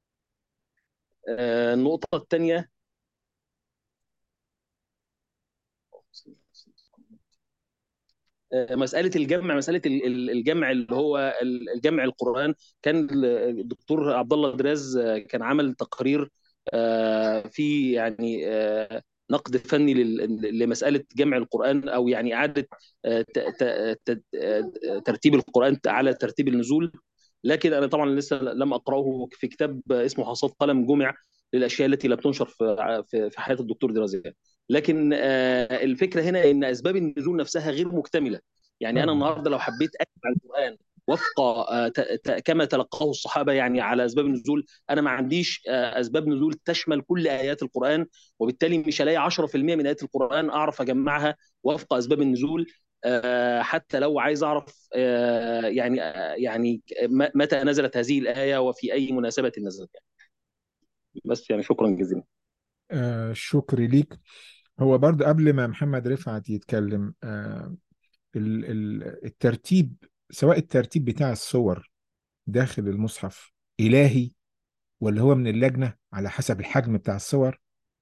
آه، النقطه الثانيه مسألة الجمع مسألة ال- ال- الجمع اللي هو ال- الجمع القرآن كان الدكتور عبد الله دراز كان عمل تقرير آه، في يعني آه، نقد فني لل- لمسألة جمع القرآن أو يعني إعادة آه، ت- ت- ت- آه، ترتيب القرآن على ترتيب النزول لكن أنا طبعا لسه لم أقرأه في كتاب اسمه حصاد قلم جمع للأشياء التي لم تنشر في في في حياة الدكتور دراز لكن آه، الفكرة هنا إن أسباب النزول نفسها غير مكتملة يعني انا طبعا النهارده لو حبيت اجمع القران وفق آه، ت- ت- كما تلقاه الصحابه يعني على اسباب النزول انا ما عنديش آه، اسباب نزول تشمل كل ايات القران وبالتالي مش هلاقي 10% من ايات القران اعرف اجمعها وفق اسباب النزول آه، حتى لو عايز اعرف آه، يعني آه، يعني م- متى نزلت هذه الايه وفي اي مناسبه نزلت يعني بس يعني شكرا جزيلا آه شكري ليك هو برضه قبل ما محمد رفعت يتكلم آه ال- ال- الترتيب سواء الترتيب بتاع الصور داخل المصحف إلهي ولا هو من اللجنة على حسب الحجم بتاع الصور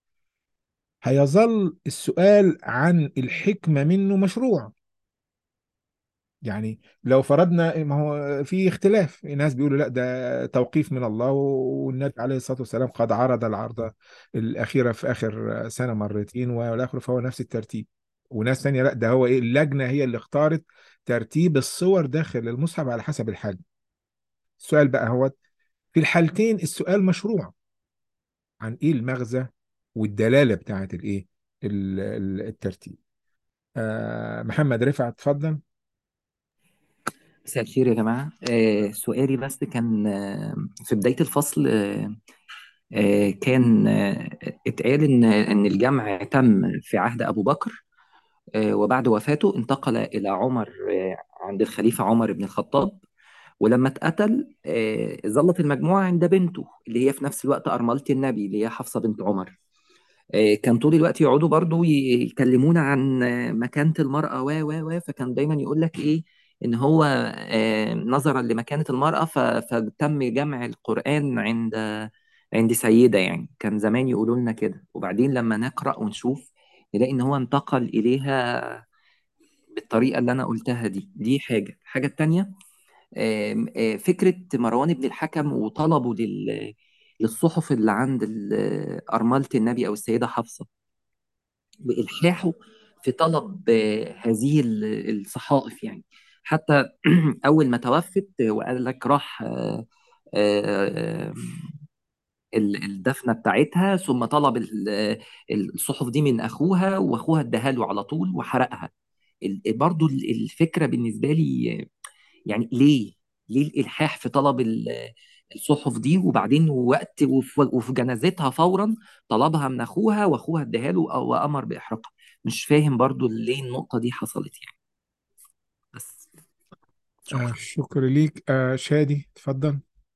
هيظل السؤال عن الحكمة منه مشروع يعني لو فرضنا ما هو في اختلاف ناس بيقولوا لا ده توقيف من الله والنبي عليه الصلاة والسلام قد عرض العرضة الأخيرة في آخر سنة مرتين والآخر فهو نفس الترتيب وناس تانية لا ده هو ايه اللجنة هي اللي اختارت ترتيب الصور داخل المصحف على حسب الحجم السؤال بقى هو في الحالتين السؤال مشروع عن ايه المغزى والدلالة بتاعت الايه ال- ال- الترتيب آه محمد رفعت اتفضل مساء الخير يا جماعة آه سؤالي بس كان آه في بداية الفصل آه آه كان آه اتقال إن إن الجمع تم في عهد أبو بكر آه وبعد وفاته انتقل إلى عمر آه عند الخليفة عمر بن الخطاب ولما اتقتل آه ظلت المجموعة عند بنته اللي هي في نفس الوقت أرملة النبي اللي هي حفصة بنت عمر آه، كان طول الوقت يقعدوا برضو ي- يكلمونا عن آه، مكانة المرأة و و و فكان دايما يقول لك ايه ان هو آه، نظرا لمكانة المرأة ف- فتم جمع القرآن عند عند سيدة يعني كان زمان يقولوا لنا كده وبعدين لما نقرأ ونشوف نلاقي ان هو انتقل اليها بالطريقة اللي انا قلتها دي دي حاجة الحاجة التانية آم، آه، فكرة مروان بن الحكم وطلبه لل للصحف اللي عند ال- أرملة النبي أو السيدة حفصة وإلحاحه في طلب آه، هذه ال- الصحائف يعني حتى أول ما توفت وقال لك راح آه، آه، ال- الدفنة بتاعتها ثم طلب ال- الصحف دي من أخوها وأخوها اداها له على طول وحرقها ال- برضو ال- الفكرة بالنسبة لي يعني ليه ليه الإلحاح في طلب ال- الصحف دي وبعدين وقت وفي وفي جنازتها فورا طلبها من أخوها وأخوها اداها له وأمر بإحراقها مش فاهم برضو ليه النقطة دي حصلت يعني بس آه شكر ليك آه شادي اتفضل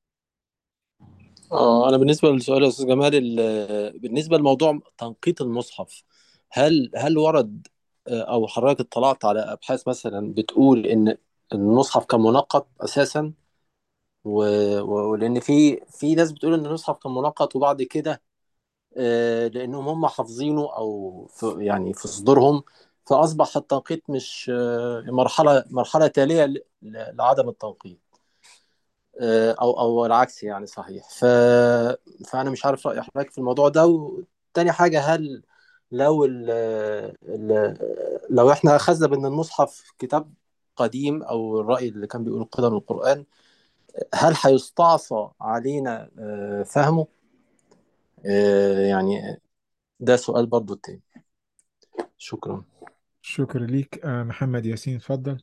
اه انا بالنسبه للسؤال يا استاذ جمال ال- بالنسبه لموضوع تنقيط المصحف هل هل ورد آه، او حضرتك اطلعت على ابحاث مثلا بتقول ان المصحف كان منقط اساسا و... و... ولان في في ناس بتقول ان المصحف كان منقط وبعد كده آه، لانهم هم حافظينه او في يعني في صدورهم فاصبح التنقيط مش آه، مرحله مرحله تاليه ل- ل- لعدم التنقيط آه، او او العكس يعني صحيح ف... فانا مش عارف راي حضرتك في الموضوع ده وتاني حاجه هل لو ال... ال... لو احنا اخذنا بان المصحف كتاب قديم او الراي اللي كان بيقول قدم القران هل هيستعصى علينا آه، فهمه آه، يعني ده سؤال برضو التاني شكرا شكر ليك آه محمد ياسين اتفضل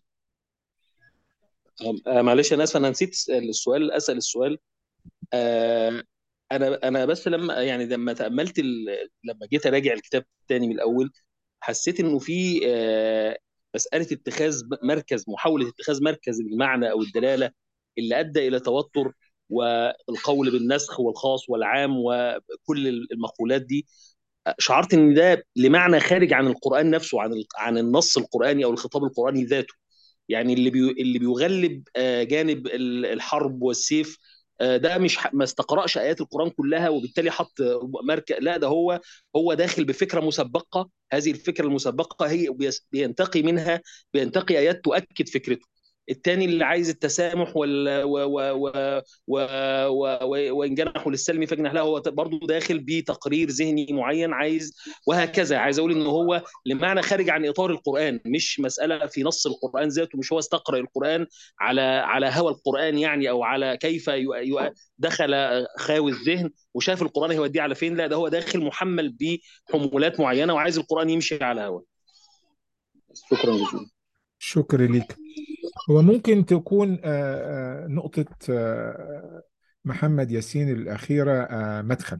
آه، معلش انا اسف انا نسيت السؤال اسال السؤال آه، انا انا بس لما يعني لما تاملت ال- لما جيت اراجع الكتاب تاني من الاول حسيت انه في آه، مساله اتخاذ مركز محاوله اتخاذ مركز المعنى او الدلاله اللي ادى الى توتر والقول بالنسخ والخاص والعام وكل المقولات دي شعرت ان ده لمعنى خارج عن القران نفسه عن ال- عن النص القراني او الخطاب القراني ذاته يعني اللي بي اللي بيغلب آه، جانب ال- الحرب والسيف آه، ده مش ح- ما استقرأش آيات القرآن كلها وبالتالي حط مركز لا ده هو هو داخل بفكرة مسبقة هذه الفكرة المسبقة هي بيس- بينتقي منها بينتقي آيات تؤكد فكرته التاني اللي عايز التسامح وال و و و و و و وان جنحوا للسلم فاجنح له هو برضه داخل بتقرير ذهني معين عايز وهكذا عايز اقول ان هو لمعنى خارج عن اطار القران مش مساله في نص القران ذاته مش هو استقرأ القران على على هوى القران يعني او على كيف ي- ي- دخل خاوي الذهن وشاف القران هيوديه على فين لا ده هو داخل محمل بحمولات معينه وعايز القران يمشي على هوى شكرا جزيلا شكر ليك هو ممكن تكون آه، آه، نقطة آه، محمد ياسين الأخيرة آه، مدخل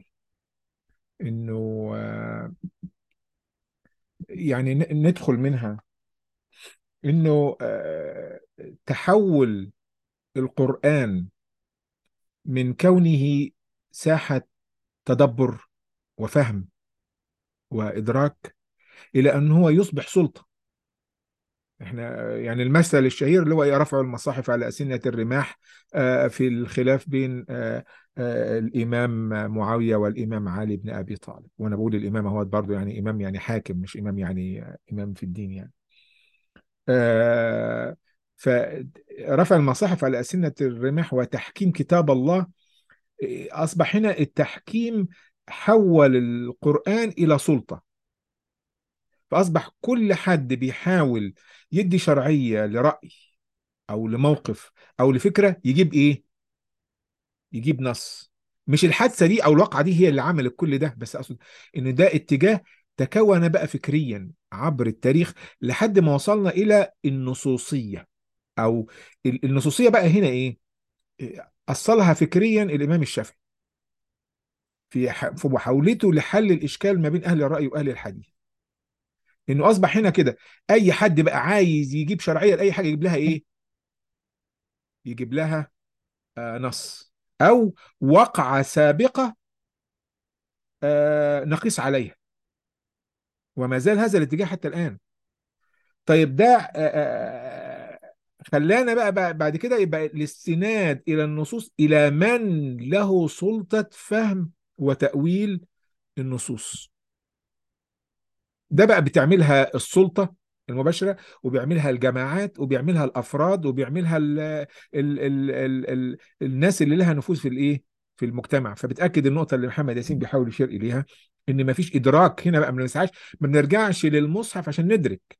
إنه آه، يعني ن- ندخل منها انه آه، تحول القرآن من كونه ساحة تدبر وفهم وإدراك إلى أن هو يصبح سلطة احنا يعني المثل الشهير اللي هو رفع المصاحف على أسنة الرماح آه، في الخلاف بين آه، آه، الإمام معاوية والإمام علي بن أبي طالب وأنا بقول الإمام هو برضه يعني إمام يعني حاكم مش إمام يعني إمام في الدين يعني آه، فرفع المصاحف على أسنة الرماح وتحكيم كتاب الله آه، أصبح هنا التحكيم حول القرآن إلى سلطة فأصبح كل حد بيحاول يدي شرعية لرأي أو لموقف أو لفكرة يجيب إيه؟ يجيب نص مش الحادثة دي أو الواقعة دي هي اللي عملت كل ده بس أقصد إن ده اتجاه تكون بقى فكريا عبر التاريخ لحد ما وصلنا إلى النصوصية أو ال- النصوصية بقى هنا إيه؟ إيه، أصلها فكريا الإمام الشافعي في ح- في محاولته لحل الإشكال ما بين أهل الرأي وأهل الحديث إنه أصبح هنا كده أي حد بقى عايز يجيب شرعية لأي حاجة يجيب لها إيه؟ يجيب لها آه نص أو وقعة سابقة آه نقيس عليها وما زال هذا الاتجاه حتى الآن طيب ده آه، آه، خلانا بقى بقى- بعد كده يبقى الاستناد إلى النصوص إلى من له سلطة فهم وتأويل النصوص ده بقى بتعملها السلطة المباشرة وبيعملها الجماعات وبيعملها الأفراد وبيعملها ال ال ال ال ال الناس اللي لها نفوذ في الإيه في المجتمع فبتأكد النقطة اللي محمد ياسين بيحاول يشير إليها إن مفيش إدراك هنا بقى ما بنسعاش ما بنرجعش للمصحف عشان ندرك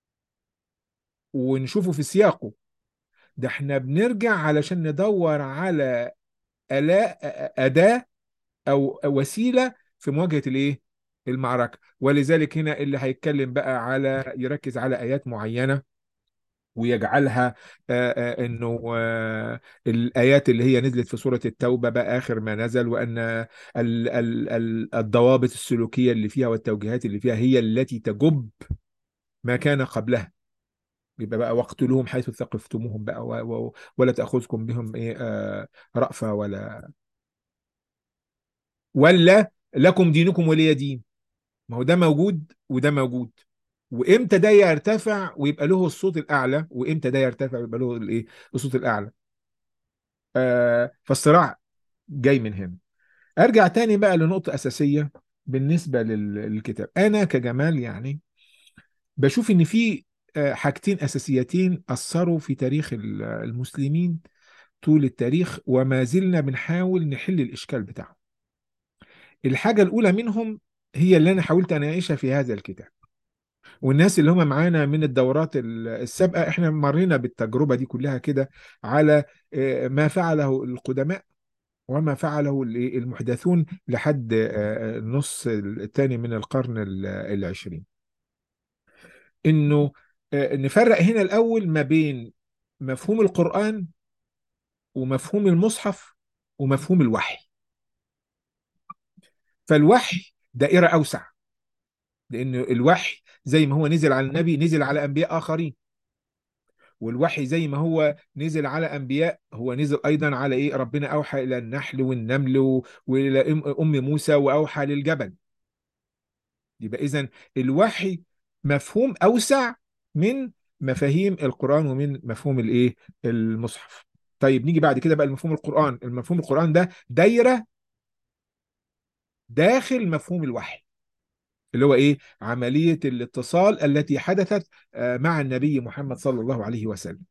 ونشوفه في سياقه ده احنا بنرجع علشان ندور على ألا أداة أو وسيلة في مواجهة الإيه المعركة ولذلك هنا اللي هيتكلم بقى على يركز على آيات معينة ويجعلها آه، آه، انه آه، الايات اللي هي نزلت في سوره التوبه بقى اخر ما نزل وان ال- ال- ال- الضوابط السلوكيه اللي فيها والتوجيهات اللي فيها هي التي تجب ما كان قبلها يبقى بقى واقتلوهم حيث ثقفتموهم بقى و- و- ولا تاخذكم بهم ايه آه، رأفة ولا ولا لكم دينكم ولي دين ما هو ده موجود وده موجود وامتى ده يرتفع ويبقى له الصوت الاعلى وامتى ده يرتفع ويبقى له الايه الصوت الاعلى آه فالصراع جاي من هنا ارجع تاني بقى لنقطة اساسية بالنسبة لل- للكتاب انا كجمال يعني بشوف ان في آه، حاجتين اساسيتين اثروا في تاريخ ال- المسلمين طول التاريخ وما زلنا بنحاول نحل الاشكال بتاعهم الحاجة الاولى منهم هي اللي انا حاولت اناقشها في هذا الكتاب والناس اللي هم معانا من الدورات ال- السابقة احنا مرينا بالتجربة دي كلها كده على آه، ما فعله القدماء وما فعله ال- المحدثون لحد آه، النص الثاني من القرن ال- العشرين انه آه، نفرق هنا الاول ما بين مفهوم القرآن ومفهوم المصحف ومفهوم الوحي فالوحي دائرة أوسع لأن الوحي زي ما هو نزل على النبي نزل على أنبياء آخرين والوحي زي ما هو نزل على أنبياء هو نزل أيضا على إيه ربنا أوحى إلى النحل والنمل و- وإلى أم أم موسى وأوحى للجبل يبقى إذن الوحي مفهوم أوسع من مفاهيم القرآن ومن مفهوم الإيه المصحف طيب نيجي بعد كده بقى المفهوم القرآن المفهوم القرآن ده دايرة داخل مفهوم الوحي اللي هو ايه عملية الاتصال التي حدثت آه، مع النبي محمد صلى الله عليه وسلم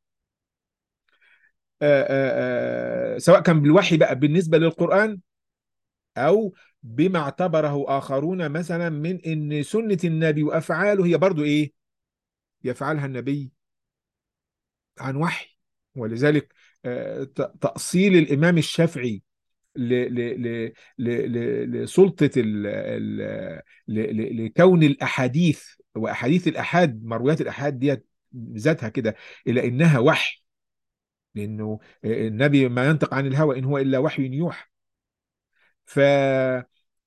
آه، آه، آه، سواء كان بالوحي بقى بالنسبة للقرآن او بما اعتبره اخرون مثلا من ان سنة النبي وافعاله هي برضو ايه يفعلها النبي عن وحي ولذلك آه، ت- تأصيل الإمام الشافعي ل- ل- ل- ل- ل- لسلطة ال ال ل- ل- لكون الأحاديث وأحاديث الأحاد مرويات الأحاد ديت ذاتها كده إلى إنها وحي لأنه النبي ما ينطق عن الهوى إن هو إلا وحي يوحى ف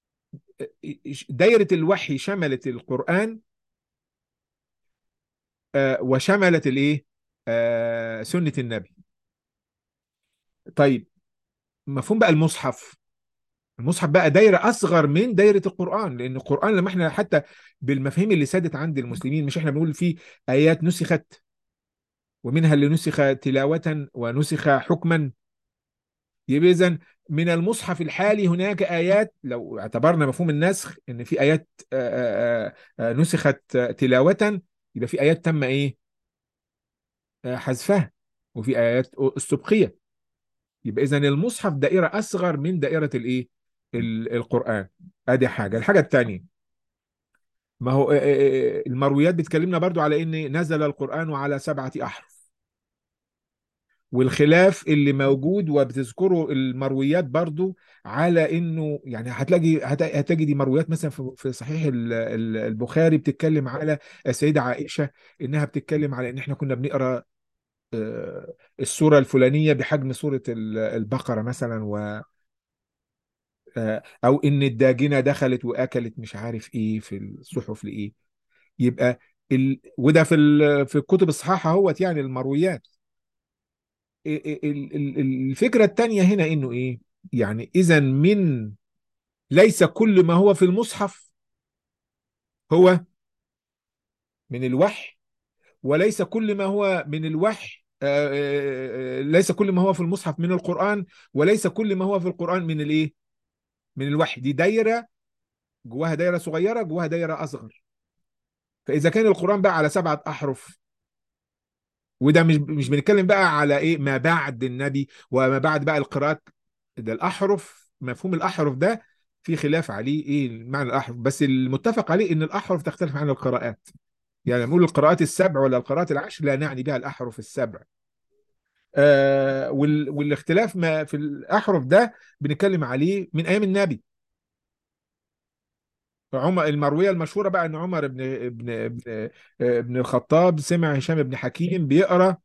دايرة الوحي شملت القرآن آه، وشملت الايه آه، سنة النبي طيب مفهوم بقى المصحف المصحف بقى دايرة أصغر من دايرة القرآن لأن القرآن لما احنا حتى بالمفاهيم اللي سادت عند المسلمين مش احنا بنقول فيه آيات نسخت ومنها اللي نسخ تلاوة ونسخ حكما يبقى إذن من المصحف الحالي هناك آيات لو اعتبرنا مفهوم النسخ إن في آيات آه، آه، آه، نسخت تلاوة يبقى في آيات تم إيه آه، حذفها وفي آيات استبقيت يبقى إذن المصحف دائرة أصغر من دائرة الإيه ال- القرآن ادي حاجة الحاجة التانية ما هو آه، آه، آه، المرويات بتكلمنا برضو على ان نزل القرآن على سبعة احرف والخلاف اللي موجود وبتذكره المرويات برضو على انه يعني هتلاقي هت- هتجدي مرويات مثلا في في صحيح ال- ال- البخاري بتتكلم على السيدة عائشة انها بتتكلم على ان احنا كنا بنقرا آه، السورة الفلانية بحجم سورة ال- البقرة مثلا و آه، او ان الداجنة دخلت واكلت مش عارف ايه في الصحف لايه يبقى ال... وده في ال... في الكتب الصحاحة اهوت يعني المرويات ال... ال... ال- الفكرة التانية هنا انه ايه يعني اذا من ليس كل ما هو في المصحف هو من الوحي وليس كل ما هو من الوحي آه، آه، آه، ليس كل ما هو في المصحف من القرآن وليس كل ما هو في القرآن من الايه من الوحي دي دايرة جواها دايرة صغيرة جواها دايرة أصغر فإذا كان القرآن بقى على سبعة أحرف وده مش مش بنتكلم بقى على ايه ما بعد النبي وما بعد بقى القراءات ده الاحرف مفهوم الاحرف ده في خلاف عليه ايه معنى الاحرف بس المتفق عليه ان الاحرف تختلف عن القراءات يعني لما نقول القراءات السبع ولا القراءات العشر لا نعني بها الاحرف السبع آه وال والاختلاف ما في الاحرف ده بنتكلم عليه من ايام النبي عمر المرويه المشهوره بقى ان عمر بن ابن ابن ابن الخطاب سمع هشام بن حكيم بيقرا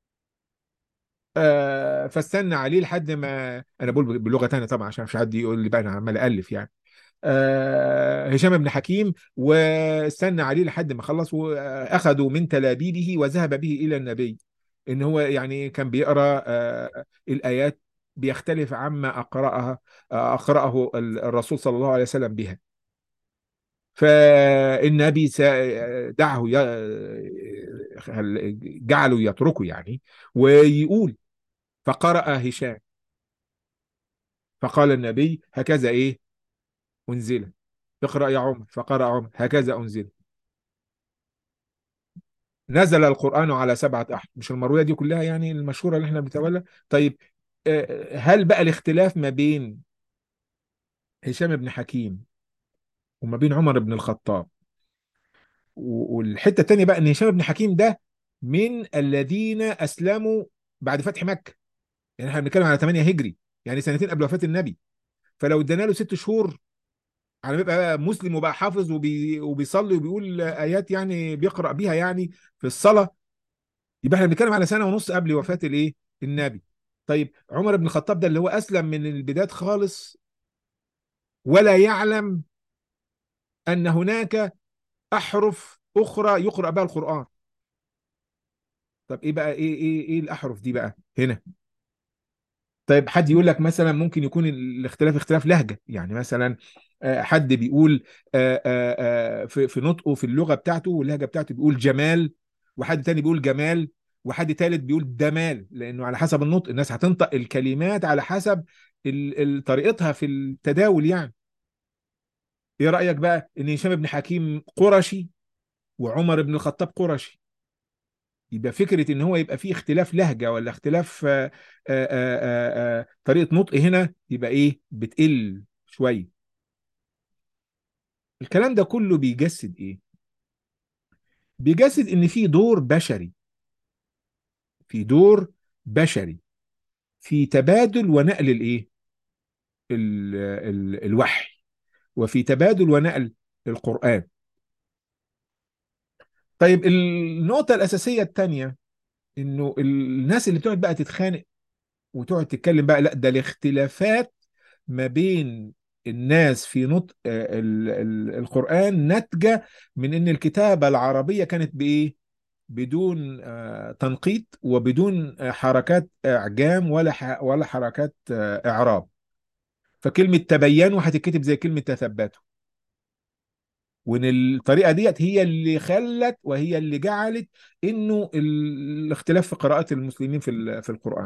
آه، فاستنى عليه لحد ما انا بقول بلغه تانية طبعا عشان مش حد يقول لي بقى انا عمال الف يعني آه، هشام بن حكيم واستنى عليه لحد ما خلص واخذوا من تلابيبه وذهب به الى النبي ان هو يعني كان بيقرا آه، الايات بيختلف عما اقراها آه، اقراه الرسول صلى الله عليه وسلم بها فالنبي سا- دعه ي- خل- جعله يتركه يعني ويقول فقرأ هشام فقال النبي هكذا ايه انزل اقرأ يا عمر فقرأ عمر هكذا انزل نزل القرآن على سبعة أحد مش المروية دي كلها يعني المشهورة اللي احنا بنتولى طيب آه، هل بقى الاختلاف ما بين هشام بن حكيم وما بين عمر بن الخطاب و- والحتة التانية بقى ان هشام بن حكيم ده من الذين أسلموا بعد فتح مكة يعني احنا بنتكلم على 8 هجري يعني سنتين قبل وفاة النبي فلو ادينا له ست شهور على ما يبقى بقى مسلم وبقى حافظ وبي وبيصلي وبيقول ايات يعني بيقرا بيها يعني في الصلاه يبقى احنا بنتكلم على سنه ونص قبل وفاه الايه النبي طيب عمر بن الخطاب ده اللي هو اسلم من البدايات خالص ولا يعلم ان هناك احرف اخرى يقرا بها القران طب ايه بقى ايه ايه ايه الاحرف دي بقى هنا طيب حد يقول لك مثلا ممكن يكون الاختلاف اختلاف لهجة يعني مثلا آه، حد بيقول آه، آه، آه، في في نطقه في اللغة بتاعته واللهجة بتاعته بيقول جمال وحد تاني بيقول جمال وحد تالت بيقول دمال لأنه على حسب النطق الناس هتنطق الكلمات على حسب ال- ال- طريقتها في التداول يعني ايه رأيك بقى ان هشام بن حكيم قرشي وعمر بن الخطاب قرشي يبقى فكرة ان هو يبقى فيه اختلاف لهجة ولا اختلاف آه، آه، آه، آه، طريقة نطق هنا يبقى ايه بتقل شوية الكلام ده كله بيجسد ايه بيجسد ان في دور بشري في دور بشري في تبادل ونقل الايه ال- ال- الوحي وفي تبادل ونقل القرآن طيب النقطة الأساسية الثانية انه الناس اللي بتقعد بقى تتخانق وتقعد تتكلم بقى لا ده الاختلافات ما بين الناس في نطق ال- ال- القرآن ناتجة من ان الكتابة العربية كانت بايه بدون آه، تنقيط وبدون آه، حركات اعجام ولا ح- ولا حركات آه، اعراب فكلمه تبينوا هتتكتب زي كلمه تثبتوا وان الطريقه ديت هي اللي خلت وهي اللي جعلت انه ال- الاختلاف في قراءات المسلمين في ال- في القران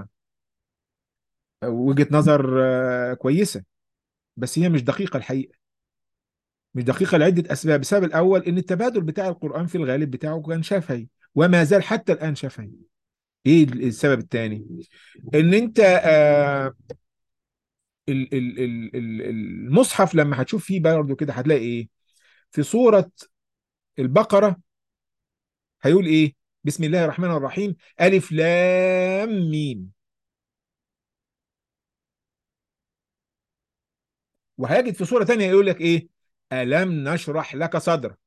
وجهه نظر آه، كويسه بس هي مش دقيقه الحقيقه مش دقيقة لعدة أسباب السبب الأول إن التبادل بتاع القرآن في الغالب بتاعه كان شفهي وما زال حتى الآن شفهي إيه السبب الثاني إن أنت آه ال- ال- ال- ال- المصحف لما هتشوف فيه برضه كده هتلاقي إيه في سورة البقرة هيقول إيه بسم الله الرحمن الرحيم ألف لام ميم وهيجد في سورة تانية يقول لك إيه ألم نشرح لك صدرك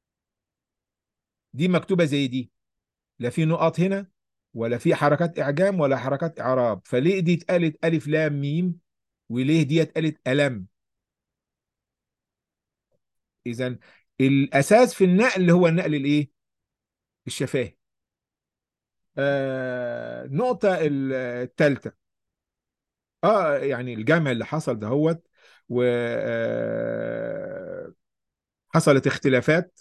دي مكتوبة زي دي لا في نقط هنا ولا في حركات إعجام ولا حركات إعراب فليه دي اتقالت ألف لام ميم وليه دي اتقالت ألم إذا الأساس في النقل هو النقل الإيه الشفاهي آه النقطة الثالثة اه يعني الجمع اللي حصل دهوت و آه، حصلت اختلافات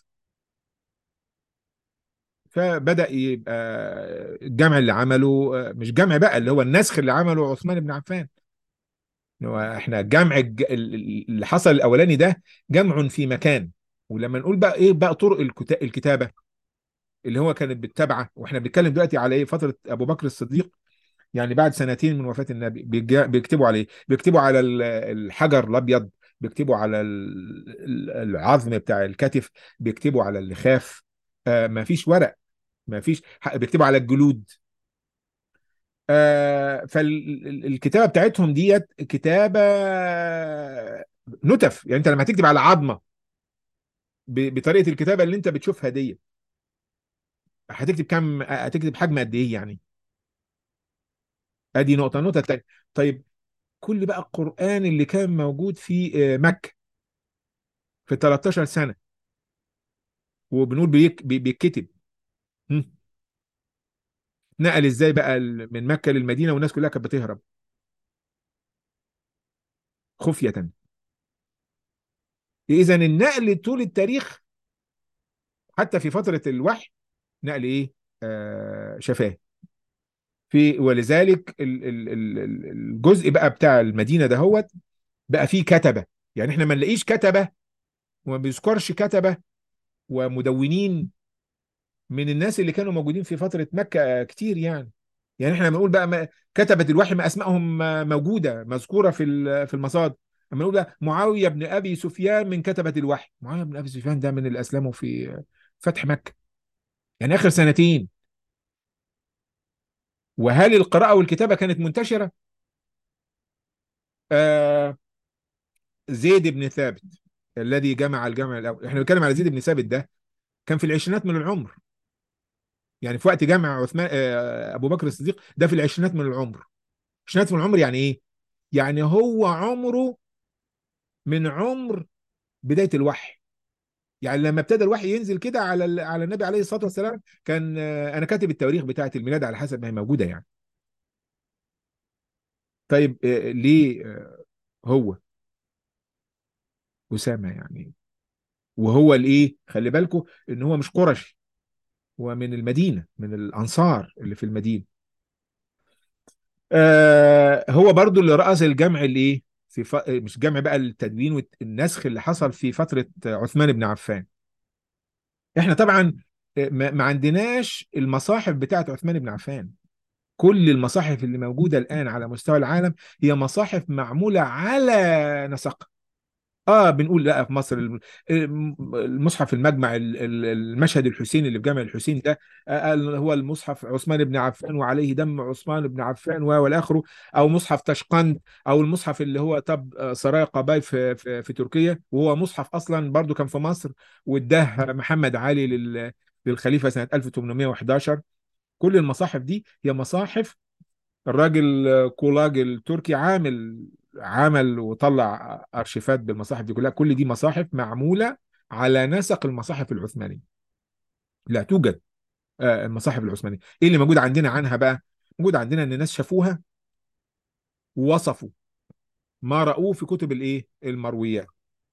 فبدأ يبقى الجمع اللي عمله آه، مش جمع بقى اللي هو النسخ اللي عمله عثمان بن عفان هو احنا الجمع الج- ال- اللي حصل الاولاني ده جمع في مكان ولما نقول بقى ايه بقى طرق الكتا- الكتابه اللي هو كانت بالتبعه واحنا بنتكلم دلوقتي على ايه فتره ابو بكر الصديق يعني بعد سنتين من وفاه النبي بيجا- بيكتبوا عليه بيكتبوا على ال- الحجر الابيض بيكتبوا على ال- ال- العظم بتاع الكتف بيكتبوا على اللخاف آه ما فيش ورق ما فيش ح- بيكتبوا على الجلود آه فالكتابه بتاعتهم ديت كتابه نتف يعني انت لما تكتب على عظمه ب- بطريقه الكتابه اللي انت بتشوفها دي هتكتب كام هتكتب حجم قد ايه يعني ادي نقطه النقطه الثانيه طيب كل بقى القران اللي كان موجود في آه، مكه في 13 سنه وبنقول بيك بي- بيتكتب هم؟ نقل ازاي بقى ال- من مكه للمدينه والناس كلها كانت بتهرب خفيه اذا النقل طول التاريخ حتى في فتره الوحي نقل ايه آه شفاه في ولذلك ال- ال- ال- ال- الجزء بقى بتاع المدينه دهوت بقى فيه كتبه يعني احنا ما نلاقيش كتبه وما بيذكرش كتبه ومدونين من الناس اللي كانوا موجودين في فتره مكه كتير يعني يعني احنا لما نقول بقى ما كتبه الوحي ما اسمائهم موجوده مذكوره في ال- في المصادر لما نقول بقى معاويه بن ابي سفيان من كتبه الوحي معاويه بن ابي سفيان ده من اللي اسلموا في فتح مكه يعني اخر سنتين وهل القراءه والكتابه كانت منتشره آه زيد بن ثابت الذي جمع الجمع الاول احنا بنتكلم على زيد بن ثابت ده كان في العشرينات من العمر يعني في وقت جمع عثمان آه ابو بكر الصديق ده في العشرينات من العمر عشرينات من العمر يعني ايه يعني هو عمره من عمر بدايه الوحي يعني لما ابتدى الوحي ينزل كده على ال- على النبي عليه الصلاه والسلام كان آه انا كاتب التواريخ بتاعه الميلاد على حسب ما هي موجوده يعني طيب آه ليه آه هو اسامه يعني وهو الايه خلي بالكم ان هو مش قرشي هو من المدينه من الانصار اللي في المدينه آه هو برضو اللي رأس الجمع الايه في ف... مش جمع بقى التدوين والنسخ اللي حصل في فتره عثمان بن عفان احنا طبعا آه، ما, ما عندناش المصاحف بتاعت عثمان بن عفان كل المصاحف اللي موجوده الان على مستوى العالم هي مصاحف معموله على نسق اه بنقول لا في مصر الم- المصحف المجمع ال- ال- المشهد الحسيني اللي في جامع الحسين ده آه هو المصحف عثمان بن عفان وعليه دم عثمان بن عفان و- والاخره او مصحف تشقند او المصحف اللي هو طب آه، سرايا قباي في, في في تركيا وهو مصحف اصلا برضو كان في مصر واداه محمد علي لل للخليفه سنه 1811 كل المصاحف دي هي مصاحف الراجل كولاج التركي عامل عمل وطلع ارشيفات بالمصاحف دي كلها كل دي مصاحف معموله على نسق المصاحف العثمانيه لا توجد آه، المصاحف العثمانيه ايه اللي موجود عندنا عنها بقى موجود عندنا ان الناس شافوها ووصفوا ما رأوه في كتب الايه المرويات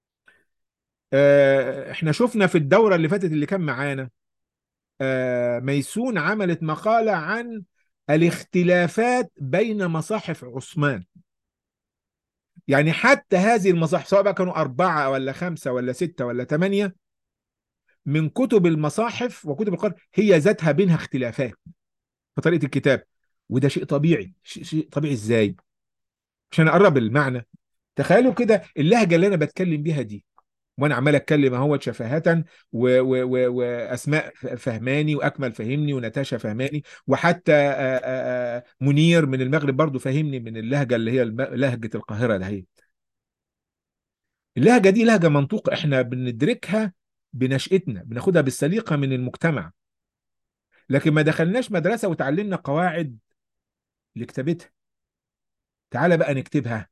آه، احنا شفنا في الدورة اللي فاتت اللي كان معانا آه، ميسون عملت مقالة عن الاختلافات بين مصاحف عثمان يعني حتى هذه المصاحف سواء بقى كانوا أربعة ولا خمسة ولا ستة ولا ثمانية من كتب المصاحف وكتب القرآن هي ذاتها بينها اختلافات في طريقة الكتاب وده شيء طبيعي شيء شيء طبيعي ازاي عشان اقرب المعنى تخيلوا كده اللهجة اللي انا بتكلم بيها دي وانا عمال اتكلم اهو شفاهة و و و واسماء فهماني واكمل فهمني ونتاشا فهماني وحتى آآ آآ منير من المغرب برضو فهمني من اللهجة اللي هي الم- لهجة القاهرة دهيت اللهجة دي لهجة منطوق احنا بندركها بنشأتنا بناخدها بالسليقة من المجتمع لكن ما دخلناش مدرسة وتعلمنا قواعد لكتابتها تعالى بقى نكتبها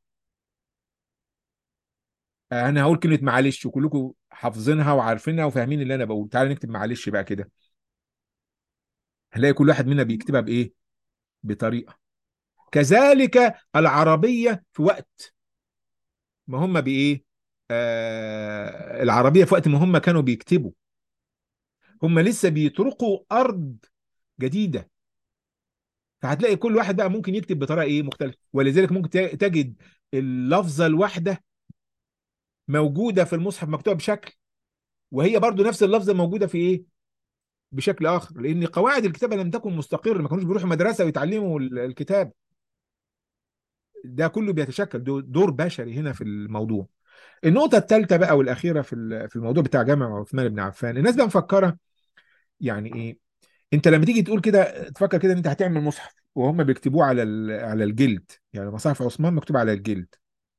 انا هقول كلمة معلش وكلكم حافظينها وعارفينها وفاهمين اللي انا بقول تعالى نكتب معلش بقى كده هنلاقي كل واحد منا بيكتبها بايه بطريقة كذلك العربية في وقت ما هم بايه آه العربية في وقت ما هم كانوا بيكتبوا هم لسه بيطرقوا ارض جديدة فهتلاقي كل واحد بقى ممكن يكتب بطريقة ايه مختلفة ولذلك ممكن تجد اللفظة الواحدة موجودة في المصحف مكتوبة بشكل وهي برضو نفس اللفظة موجودة في ايه بشكل اخر لان قواعد الكتابة لم تكن مستقرة ما كانوش بيروحوا مدرسة ويتعلموا ال- الكتاب ده كله بيتشكل دو- دور بشري هنا في الموضوع النقطة الثالثة بقى والأخيرة في ال- في الموضوع بتاع جامع عثمان بن عفان الناس بقى مفكرة يعني ايه انت لما تيجي تقول كده تفكر كده ان انت هتعمل مصحف وهم بيكتبوه على ال- على الجلد يعني مصاحف عثمان مكتوب على الجلد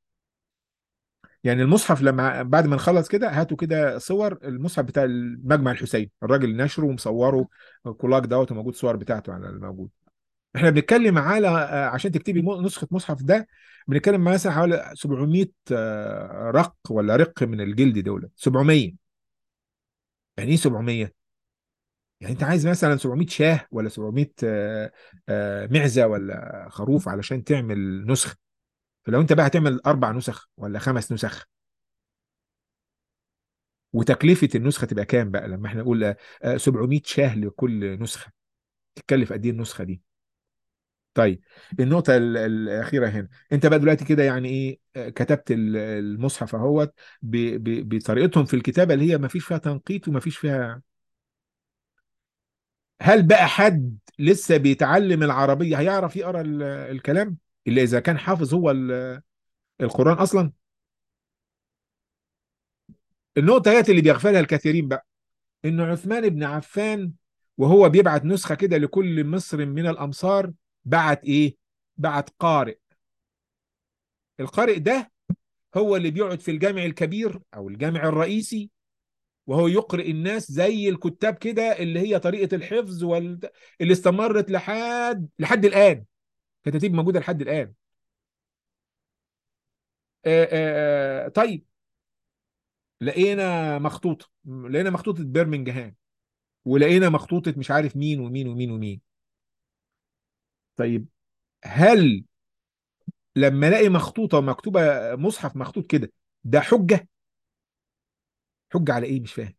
يعني المصحف لما بعد ما نخلص كده هاتوا كده صور المصحف بتاع المجمع الحسين الراجل نشره ومصوره كولاج دوت وموجود صور بتاعته على الموجود احنا بنتكلم على آه، عشان تكتبي م- نسخة مصحف ده بنتكلم مثلا حوالي 700 آه، رق ولا رق من الجلد دول 700 يعني ايه 700 يعني انت عايز مثلا 700 شاه ولا 700 آه، آه، معزة ولا خروف علشان تعمل نسخة فلو انت بقى هتعمل اربع نسخ ولا خمس نسخ وتكلفة النسخة تبقى كام بقى لما احنا نقول آه، 700 شاه لكل نسخة تتكلف قد ايه النسخة دي طيب النقطة ال- الأخيرة هنا أنت بقى دلوقتي كده يعني إيه آه، كتبت ال- المصحف أهوت ب- ب- بطريقتهم في الكتابة اللي هي ما فيش فيها تنقيط وما فيش فيها هل بقى حد لسه بيتعلم العربية هيعرف يقرأ ال- الكلام إلا إذا كان حافظ هو ال- القرآن أصلا النقطة هي اللي بيغفلها الكثيرين بقى إن عثمان بن عفان وهو بيبعت نسخة كده لكل مصر من الأمصار بعت إيه؟ بعت قارئ القارئ ده هو اللي بيقعد في الجامع الكبير او الجامع الرئيسي وهو يقرئ الناس زي الكتاب كده اللي هي طريقة الحفظ وال... اللي استمرت لحد لحد الآن كتاتيب موجودة لحد الآن آآ آآ طيب لقينا مخطوطة لقينا مخطوطة برمنجهام ولقينا مخطوطة مش عارف مين ومين ومين ومين طيب هل لما الاقي مخطوطة مكتوبة مصحف مخطوط كده ده حجة حجة على ايه مش فاهم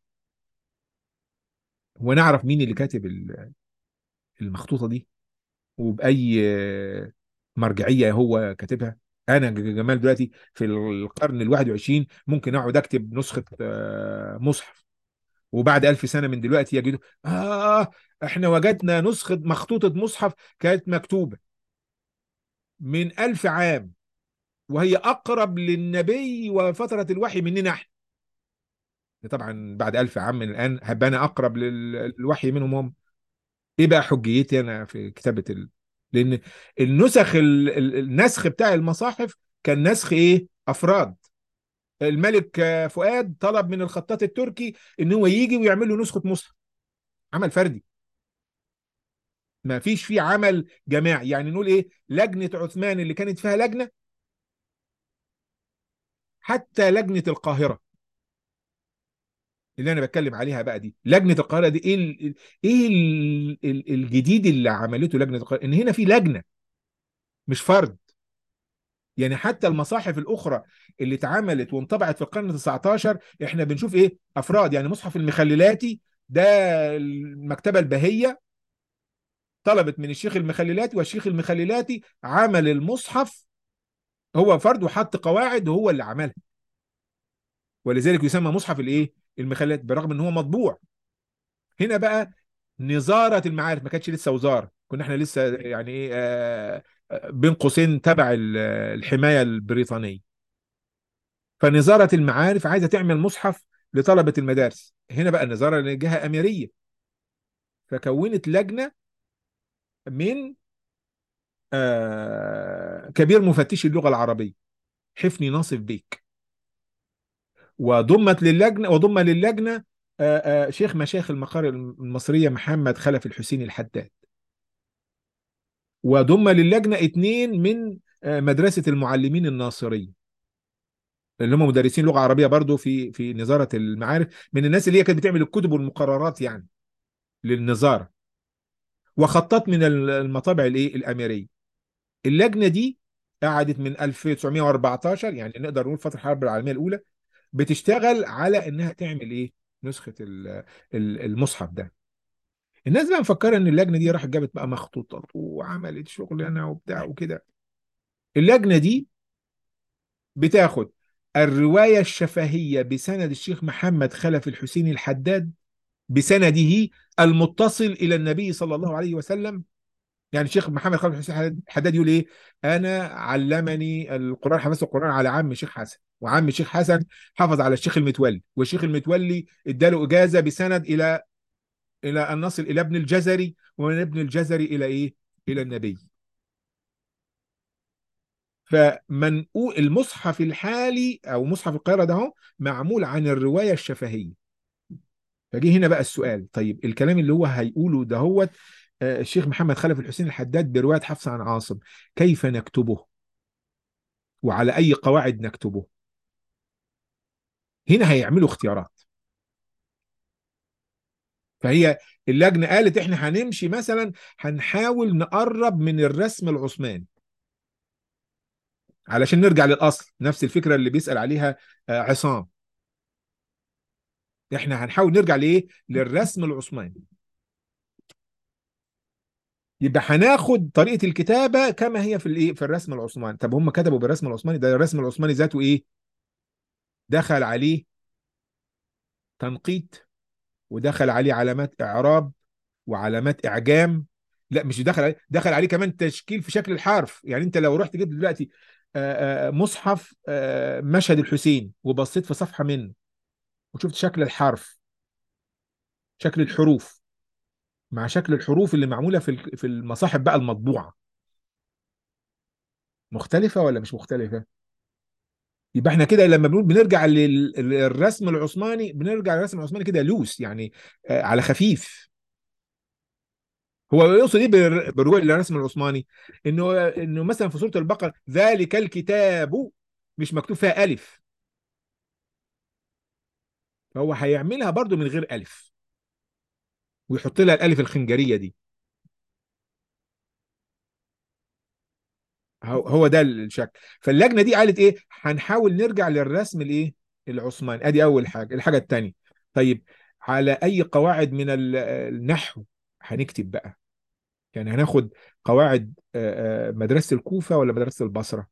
هو نعرف مين اللي كاتب ال- المخطوطة دي وبأي مرجعية هو كاتبها أنا ج- جمال دلوقتي في القرن الواحد وعشرين ممكن أقعد أكتب نسخة آه، مصحف وبعد ألف سنة من دلوقتي يجدوا آه إحنا وجدنا نسخة مخطوطة مصحف كانت مكتوبة من ألف عام وهي أقرب للنبي وفترة الوحي مننا إحنا طبعا بعد ألف عام من الآن هبقى أنا أقرب لل- للوحي منهم هم ايه بقى حجيتي انا في كتابه ال... لان النسخ ال... ال- النسخ بتاع المصاحف كان نسخ ايه افراد الملك آه، فؤاد طلب من الخطاط التركي ان هو يجي ويعمل له نسخه مصحف عمل فردي ما فيش فيه عمل جماعي يعني نقول ايه لجنه عثمان اللي كانت فيها لجنه حتى لجنه القاهره اللي انا بتكلم عليها بقى دي لجنه القاهره دي ايه ال... ايه ال... ال- الجديد اللي عملته لجنه القاهره ان هنا في لجنه مش فرد يعني حتى المصاحف الاخرى اللي اتعملت وانطبعت في القرن ال 19 احنا بنشوف ايه افراد يعني مصحف المخللاتي ده المكتبه البهيه طلبت من الشيخ المخللاتي والشيخ المخللاتي عمل المصحف هو فرد وحط قواعد وهو اللي عملها ولذلك يسمى مصحف الايه المخللات برغم ان هو مطبوع هنا بقى نظاره المعارف ما كانتش لسه وزاره كنا احنا لسه يعني ايه آه، آه، بين قوسين تبع ال- الحمايه البريطانيه فنظاره المعارف عايزه تعمل مصحف لطلبه المدارس هنا بقى النظاره جهه اميريه فكونت لجنه من آه، كبير مفتشي اللغه العربيه حفني ناصف بيك وضمت للجنه وضم للجنه آه، آه، شيخ مشايخ المقار المصريه محمد خلف الحسيني الحداد وضم للجنه اثنين من آه، مدرسه المعلمين الناصريه اللي هم مدرسين لغه عربيه برضو في في نظاره المعارف من الناس اللي هي كانت بتعمل الكتب والمقررات يعني للنظاره وخطط من المطابع الايه الاميريه اللجنه دي قعدت من 1914 يعني نقدر نقول فتره الحرب العالميه الاولى بتشتغل على انها تعمل ايه نسخه ال- ال- المصحف ده الناس بقى مفكره ان اللجنه دي راحت جابت بقى مخطوطات وعملت شغلانه وبتاع وكده اللجنه دي بتاخد الروايه الشفهيه بسند الشيخ محمد خلف الحسيني الحداد بسنده المتصل الى النبي صلى الله عليه وسلم يعني الشيخ محمد خلف الحسيني الحداد يقول ايه انا علمني القران حفظت القران على عم الشيخ حسن وعم الشيخ حسن حفظ على الشيخ المتولي والشيخ المتولي اداله اجازه بسند الى الى ان نصل الى ابن الجزري ومن ابن الجزري الى ايه الى النبي فمنقول المصحف الحالي او مصحف القاهره ده اهو معمول عن الروايه الشفهيه فجي هنا بقى السؤال طيب الكلام اللي هو هيقوله ده هو آه، الشيخ محمد خلف الحسين الحداد بروايه حفص عن عاصم كيف نكتبه وعلى اي قواعد نكتبه هنا هيعملوا اختيارات فهي اللجنه قالت احنا هنمشي مثلا هنحاول نقرب من الرسم العثماني علشان نرجع للاصل نفس الفكره اللي بيسال عليها آه، عصام احنا هنحاول نرجع لايه للرسم العثماني يبقى هناخد طريقه الكتابه كما هي في الايه في الرسم العثماني طب هم كتبوا بالرسم العثماني ده الرسم العثماني ذاته ايه دخل عليه تنقيط ودخل عليه علامات اعراب وعلامات اعجام لا مش دخل عليه دخل عليه كمان تشكيل في شكل الحرف يعني انت لو رحت جبت دلوقتي آه، آه، مصحف آه، مشهد الحسين وبصيت في صفحه منه وشفت شكل الحرف شكل الحروف مع شكل الحروف اللي معموله في ال- في المصاحف بقى المطبوعه مختلفه ولا مش مختلفه يبقى احنا كده لما بنقول بنرجع لل- للرسم العثماني بنرجع للرسم العثماني كده لوس يعني آه، على خفيف هو يقصد ايه بال- بالرجوع للرسم العثماني انه انه مثلا في سوره البقره ذلك الكتاب مش مكتوب فيها الف فهو هيعملها برضو من غير الف ويحط لها الالف الخنجريه دي هو هو ده الشكل فاللجنه دي قالت ايه هنحاول نرجع للرسم الايه العثماني ادي اول حاجه الحاجه الثانيه طيب على اي قواعد من ال- النحو هنكتب بقى يعني هناخد قواعد آه، آه، مدرسه الكوفه ولا مدرسه البصره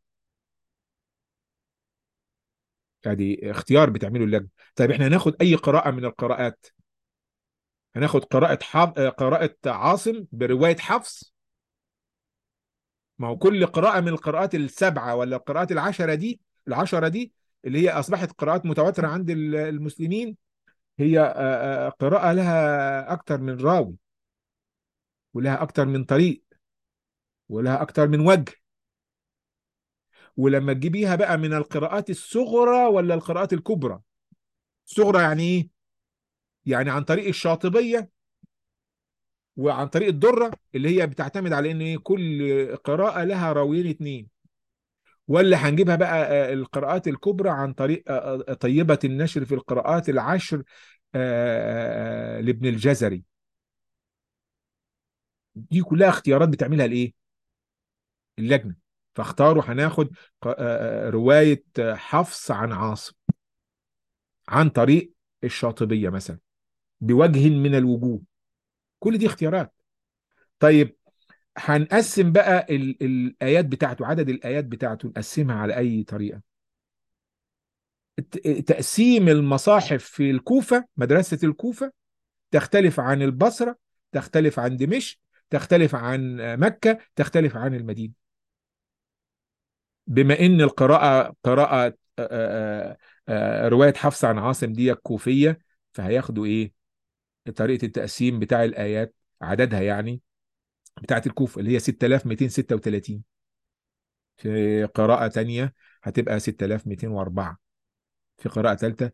ادي اختيار بتعمله اللجنه طيب احنا هناخد اي قراءه من القراءات هناخد قراءه حف... آه، قراءه عاصم بروايه حفص ما هو كل قراءة من القراءات السبعة ولا القراءات العشرة دي العشرة دي اللي هي أصبحت قراءات متواترة عند ال- المسلمين هي آه، آه، قراءة لها أكتر من راوي ولها أكتر من طريق ولها أكتر من وجه ولما تجيبيها بقى من القراءات الصغرى ولا القراءات الكبرى الصغرى يعني إيه؟ يعني عن طريق الشاطبية وعن طريق الدرة اللي هي بتعتمد على إن إيه؟ كل قراءة لها راويين اتنين ولا هنجيبها بقى آه، القراءات الكبرى عن طريق آه، آه، طيبة النشر في القراءات العشر آه، آه، لابن الجزري دي كلها اختيارات بتعملها الايه اللجنه فاختاروا هناخد ق- آه، آه، روايه آه، حفص عن عاصم عن طريق الشاطبيه مثلا بوجه من الوجوه كل دي اختيارات طيب هنقسم بقى ال الايات بتاعته عدد الايات بتاعته نقسمها على اي طريقه الت- تقسيم المصاحف في الكوفه مدرسه الكوفه تختلف عن البصره تختلف عن دمشق تختلف عن مكه تختلف عن المدينه بما ان القراءه قراءه آه، آه، آه، روايه حفص عن عاصم دي كوفيه فهياخدوا ايه طريقه التقسيم بتاع الايات عددها يعني بتاعت الكوفه اللي هي 6236 في قراءه تانية هتبقى 6204 في قراءه ثالثه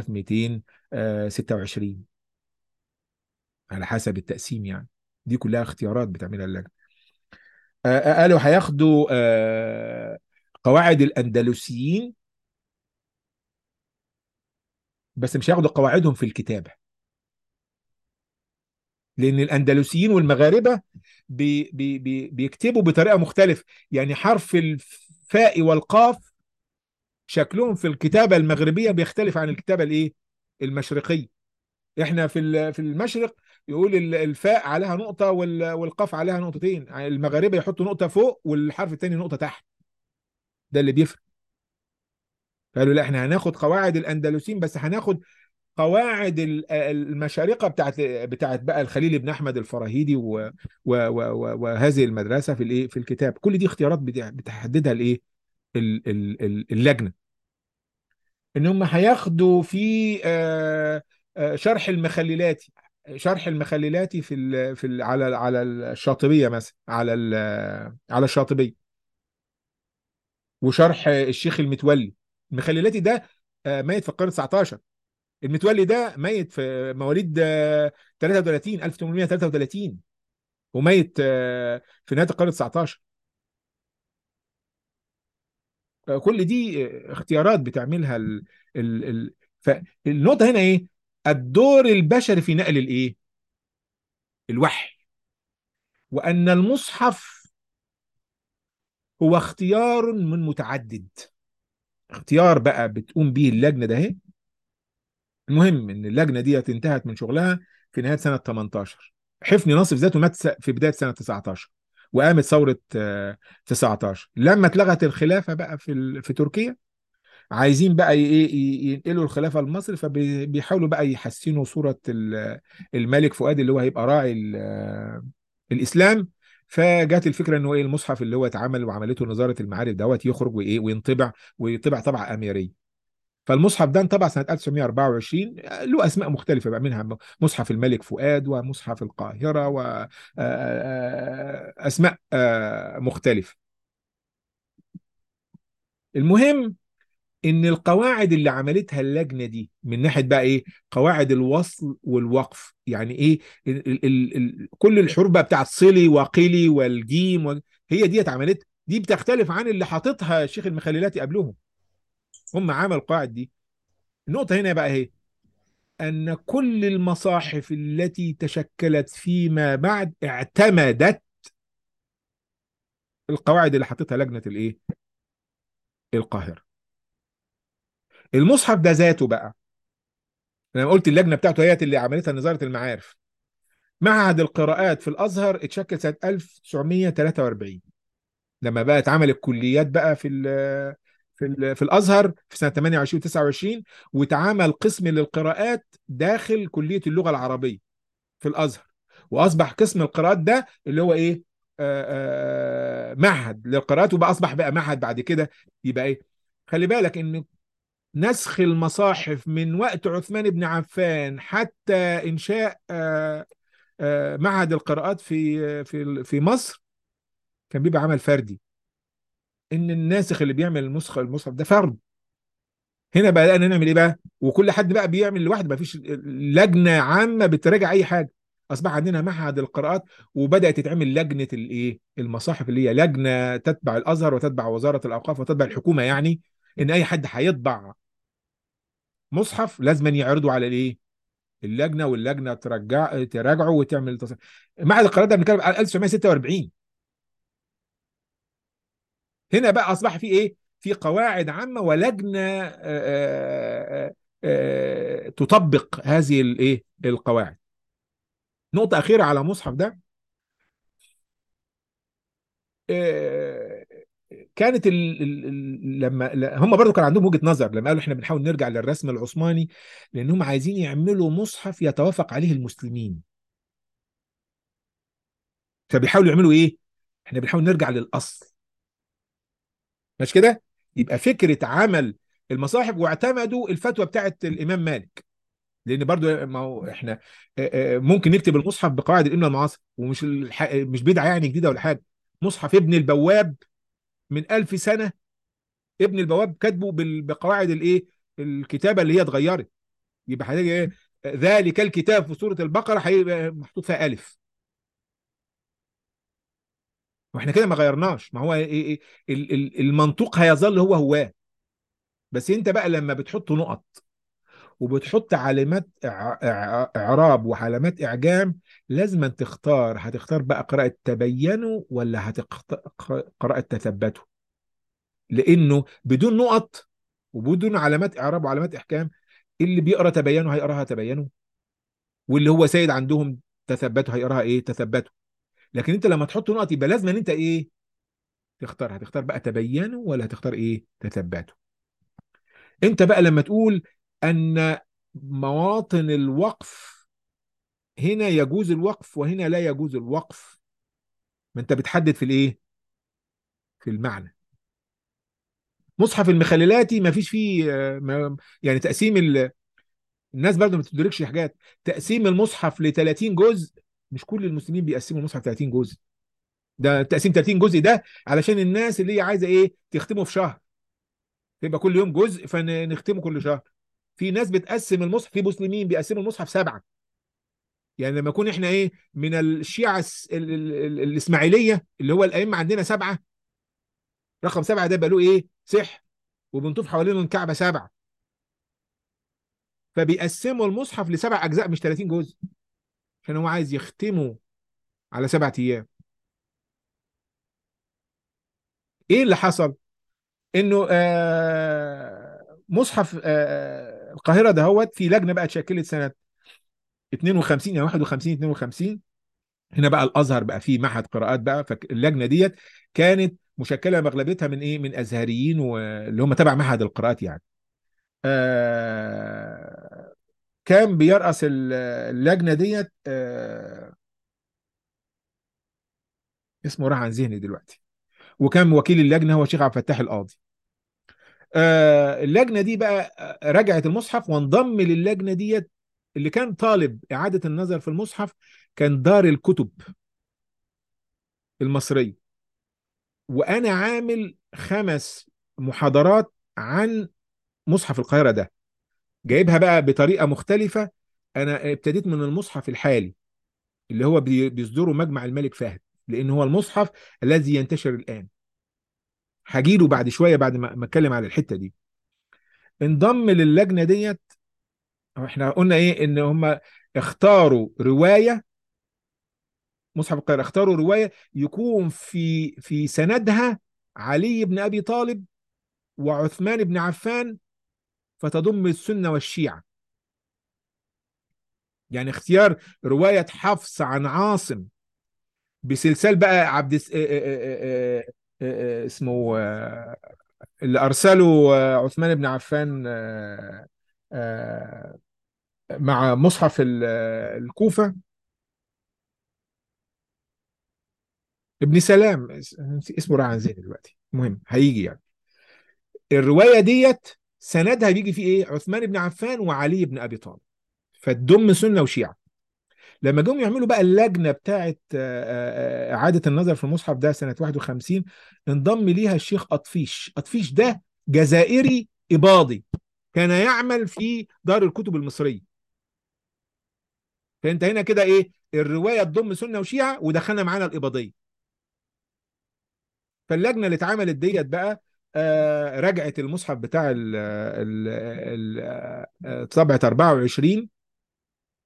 6226 على حسب التقسيم يعني دي كلها اختيارات بتعملها اللجنه آه، آه، قالوا هياخدوا آه، قواعد الاندلسيين بس مش هياخدوا قواعدهم في الكتابه لان الاندلسيين والمغاربه بي بي بي بيكتبوا بطريقه مختلفه يعني حرف الفاء والقاف شكلهم في الكتابه المغربيه بيختلف عن الكتابه الايه المشرقيه احنا في ال- في المشرق يقول ال- الفاء عليها نقطه وال- والقاف عليها نقطتين المغاربه يحطوا نقطه فوق والحرف الثاني نقطه تحت ده اللي بيفرق قالوا لا احنا هناخد قواعد الاندلسيين بس هناخد قواعد ال- المشارقه بتاعت بتاعت بقى الخليل بن احمد الفراهيدي و و و و وهذه المدرسه في الايه في الكتاب كل دي اختيارات بتاع- بتحددها الايه ال- ال- ال- اللجنه ان هم هياخدوا في آه، آه، شرح المخللاتي شرح المخللاتي في ال في ال على على الشاطبيه مثلا على ال- على الشاطبيه وشرح الشيخ المتولي المخللاتي ده آه، ميت في القرن 19 المتولي ده ميت في مواليد آه، 33 1833 وميت آه، في نهايه القرن 19 آه، كل دي آه، اختيارات بتعملها ال ال ال فالنقطه هنا ايه الدور البشري في نقل الايه الوحي وان المصحف هو اختيار من متعدد اختيار بقى بتقوم به اللجنه ده اهي المهم ان اللجنه دي انتهت من شغلها في نهايه سنه 18 حفني ناصف ذاته مات س- في بدايه سنه 19 وقامت ثوره آه، 19 لما اتلغت الخلافه بقى في ال- في تركيا عايزين بقى ي- ي- ينقلوا الخلافه لمصر فبيحاولوا بقى يحسنوا صوره ال- الملك فؤاد اللي هو هيبقى راعي ال- آه، الاسلام فجات الفكره انه ايه المصحف اللي هو اتعمل وعملته وزاره المعارف دوت يخرج وايه وينطبع ويطبع طبعه اميريه فالمصحف ده انطبع سنة 1924 له أسماء مختلفة بقى منها مصحف الملك فؤاد ومصحف القاهرة وأسماء مختلفة المهم إن القواعد اللي عملتها اللجنة دي من ناحية بقى إيه قواعد الوصل والوقف يعني إيه ال ال ال ال كل الحروف بقى بتاعت صلي وقلي والجيم و... هي دي اتعملت دي بتختلف عن اللي حاططها الشيخ المخللاتي قبلهم هم عملوا القواعد دي النقطة هنا بقى هي أن كل المصاحف التي تشكلت فيما بعد اعتمدت القواعد اللي حطتها لجنة الإيه؟ القاهرة. المصحف ده ذاته بقى أنا قلت اللجنة بتاعته هي اللي عملتها وزارة المعارف. معهد القراءات في الأزهر اتشكل سنة 1943 لما بقى اتعمل الكليات بقى في ال في ال في الازهر في سنه 28 29 واتعمل قسم للقراءات داخل كليه اللغه العربيه في الازهر واصبح قسم القراءات ده اللي هو ايه آآ آآ معهد للقراءات وبقى اصبح بقى معهد بعد كده يبقى ايه خلي بالك ان نسخ المصاحف من وقت عثمان بن عفان حتى انشاء آآ آآ معهد القراءات في في في مصر كان بيبقى عمل فردي ان الناسخ اللي بيعمل المصحف المصحف ده فرد هنا بدأنا نعمل ايه بقى وكل حد بقى بيعمل لوحده مفيش لجنه عامه بتراجع اي حاجه اصبح عندنا معهد القراءات وبدات تتعمل لجنه الايه المصاحف اللي هي لجنه تتبع الازهر وتتبع وزاره الاوقاف وتتبع الحكومه يعني ان اي حد هيطبع مصحف لازم يعرضه على الايه اللجنه واللجنه ترجع تراجعه وتعمل تص... معهد القراءات ده بنتكلم على 1946 هنا بقى اصبح في ايه في قواعد عامه ولجنه آه، آه، آه، تطبق هذه الايه القواعد نقطه اخيره على المصحف ده آه، كانت ال... ال... ال- لما ل- هم برضو كان عندهم وجهة نظر لما قالوا احنا بنحاول نرجع للرسم العثماني لانهم عايزين يعملوا مصحف يتوافق عليه المسلمين فبيحاولوا يعملوا ايه احنا بنحاول نرجع للاصل مش كده يبقى فكرة عمل المصاحف واعتمدوا الفتوى بتاعت الامام مالك لان برضو ما هو احنا آه، آه، ممكن نكتب المصحف بقواعد الاملاء المعاصر ومش الح... مش بدعه يعني جديده ولا حاجه مصحف ابن البواب من ألف سنه ابن البواب كاتبه بال- بقواعد الايه الكتابه اللي هي اتغيرت يبقى هتيجي ايه ذلك الكتاب في سوره البقره هيبقى محطوط فيها الف واحنا كده ما غيرناش ما هو إيه إيه ال- ال- المنطوق هيظل هو هو بس انت بقى لما بتحط نقط وبتحط علامات إع- إع- اعراب وعلامات اعجام لازم أن تختار هتختار بقى قراءة تبينوا ولا هتختار قراءة تثبتوا لانه بدون نقط وبدون علامات اعراب وعلامات احكام اللي بيقرا تبينوا هيقراها تبينوا واللي هو سيد عندهم تثبتوا هيقراها ايه تثبتوا لكن انت لما تحط نقط يبقى لازم ان انت ايه تختار هتختار بقى تبينوا ولا هتختار ايه تثبتوا انت بقى لما تقول ان مواطن الوقف هنا يجوز الوقف وهنا لا يجوز الوقف ما انت بتحدد في الايه في المعنى مصحف المخللاتي ما فيش فيه آه، ما يعني تقسيم ال... الناس برضه ما بتدركش حاجات تقسيم المصحف ل 30 جزء مش كل المسلمين بيقسموا المصحف 30 جزء ده تقسيم 30 جزء ده علشان الناس اللي هي عايزه ايه تختمه في شهر يبقى كل يوم جزء فنختمه كل شهر في ناس بتقسم المصحف في مسلمين بيقسموا المصحف سبعه يعني لما يكون احنا ايه من الشيعة الس- ال- ال- ال- الاسماعيليه اللي هو الائمه عندنا سبعه رقم سبعه ده بقى له ايه سحر وبنطوف حوالين الكعبه سبعه فبيقسموا المصحف لسبع اجزاء مش 30 جزء عشان هو عايز يختمه على سبعة ايام ايه اللي حصل انه آه مصحف آه القاهره دهوت في لجنه بقى اتشكلت سنه 52 يعني 51 52 هنا بقى الازهر بقى فيه معهد قراءات بقى فاللجنه ديت كانت مشكله اغلبيتها من ايه من ازهريين واللي هم تبع معهد القراءات يعني آه كان بيرأس ال- اللجنه ديت آه اسمه راح عن ذهني دلوقتي وكان وكيل اللجنه هو الشيخ عبد الفتاح القاضي آه اللجنه دي بقى آه، رجعت المصحف وانضم للجنه ديت اللي كان طالب اعاده النظر في المصحف كان دار الكتب المصريه وانا عامل خمس محاضرات عن مصحف القاهره ده جايبها بقى بطريقه مختلفه انا ابتديت من المصحف الحالي اللي هو بي- بيصدره مجمع الملك فهد لان هو المصحف الذي ينتشر الان هجيله بعد شويه بعد ما ما اتكلم على الحته دي انضم للجنه ديت احنا قلنا ايه ان هم اختاروا روايه مصحف القاهره اختاروا روايه يكون في في سندها علي بن ابي طالب وعثمان بن عفان فتضم السنه والشيعه يعني اختيار روايه حفص عن عاصم بسلسال بقى عبد الس... اه اه اه اه اه اسمه اه اللي ارسله اه عثمان بن عفان اه اه مع مصحف ال- اه الكوفه ابن سلام اس- اسمه راح عن ذهني دلوقتي المهم هيجي يعني الروايه ديت سندها بيجي فيه ايه عثمان بن عفان وعلي بن ابي طالب فتضم سنه وشيعه لما جم يعملوا بقى اللجنه بتاعه آه، آه، اعاده النظر في المصحف ده سنه 51 انضم ليها الشيخ اطفيش اطفيش ده جزائري اباضي كان يعمل في دار الكتب المصريه فانت هنا كده ايه الروايه تضم سنه وشيعه ودخلنا معانا الاباضيه فاللجنه اللي اتعملت ديت بقى آه، رجعت المصحف بتاع ال- ال- ال- آه، طبعه 24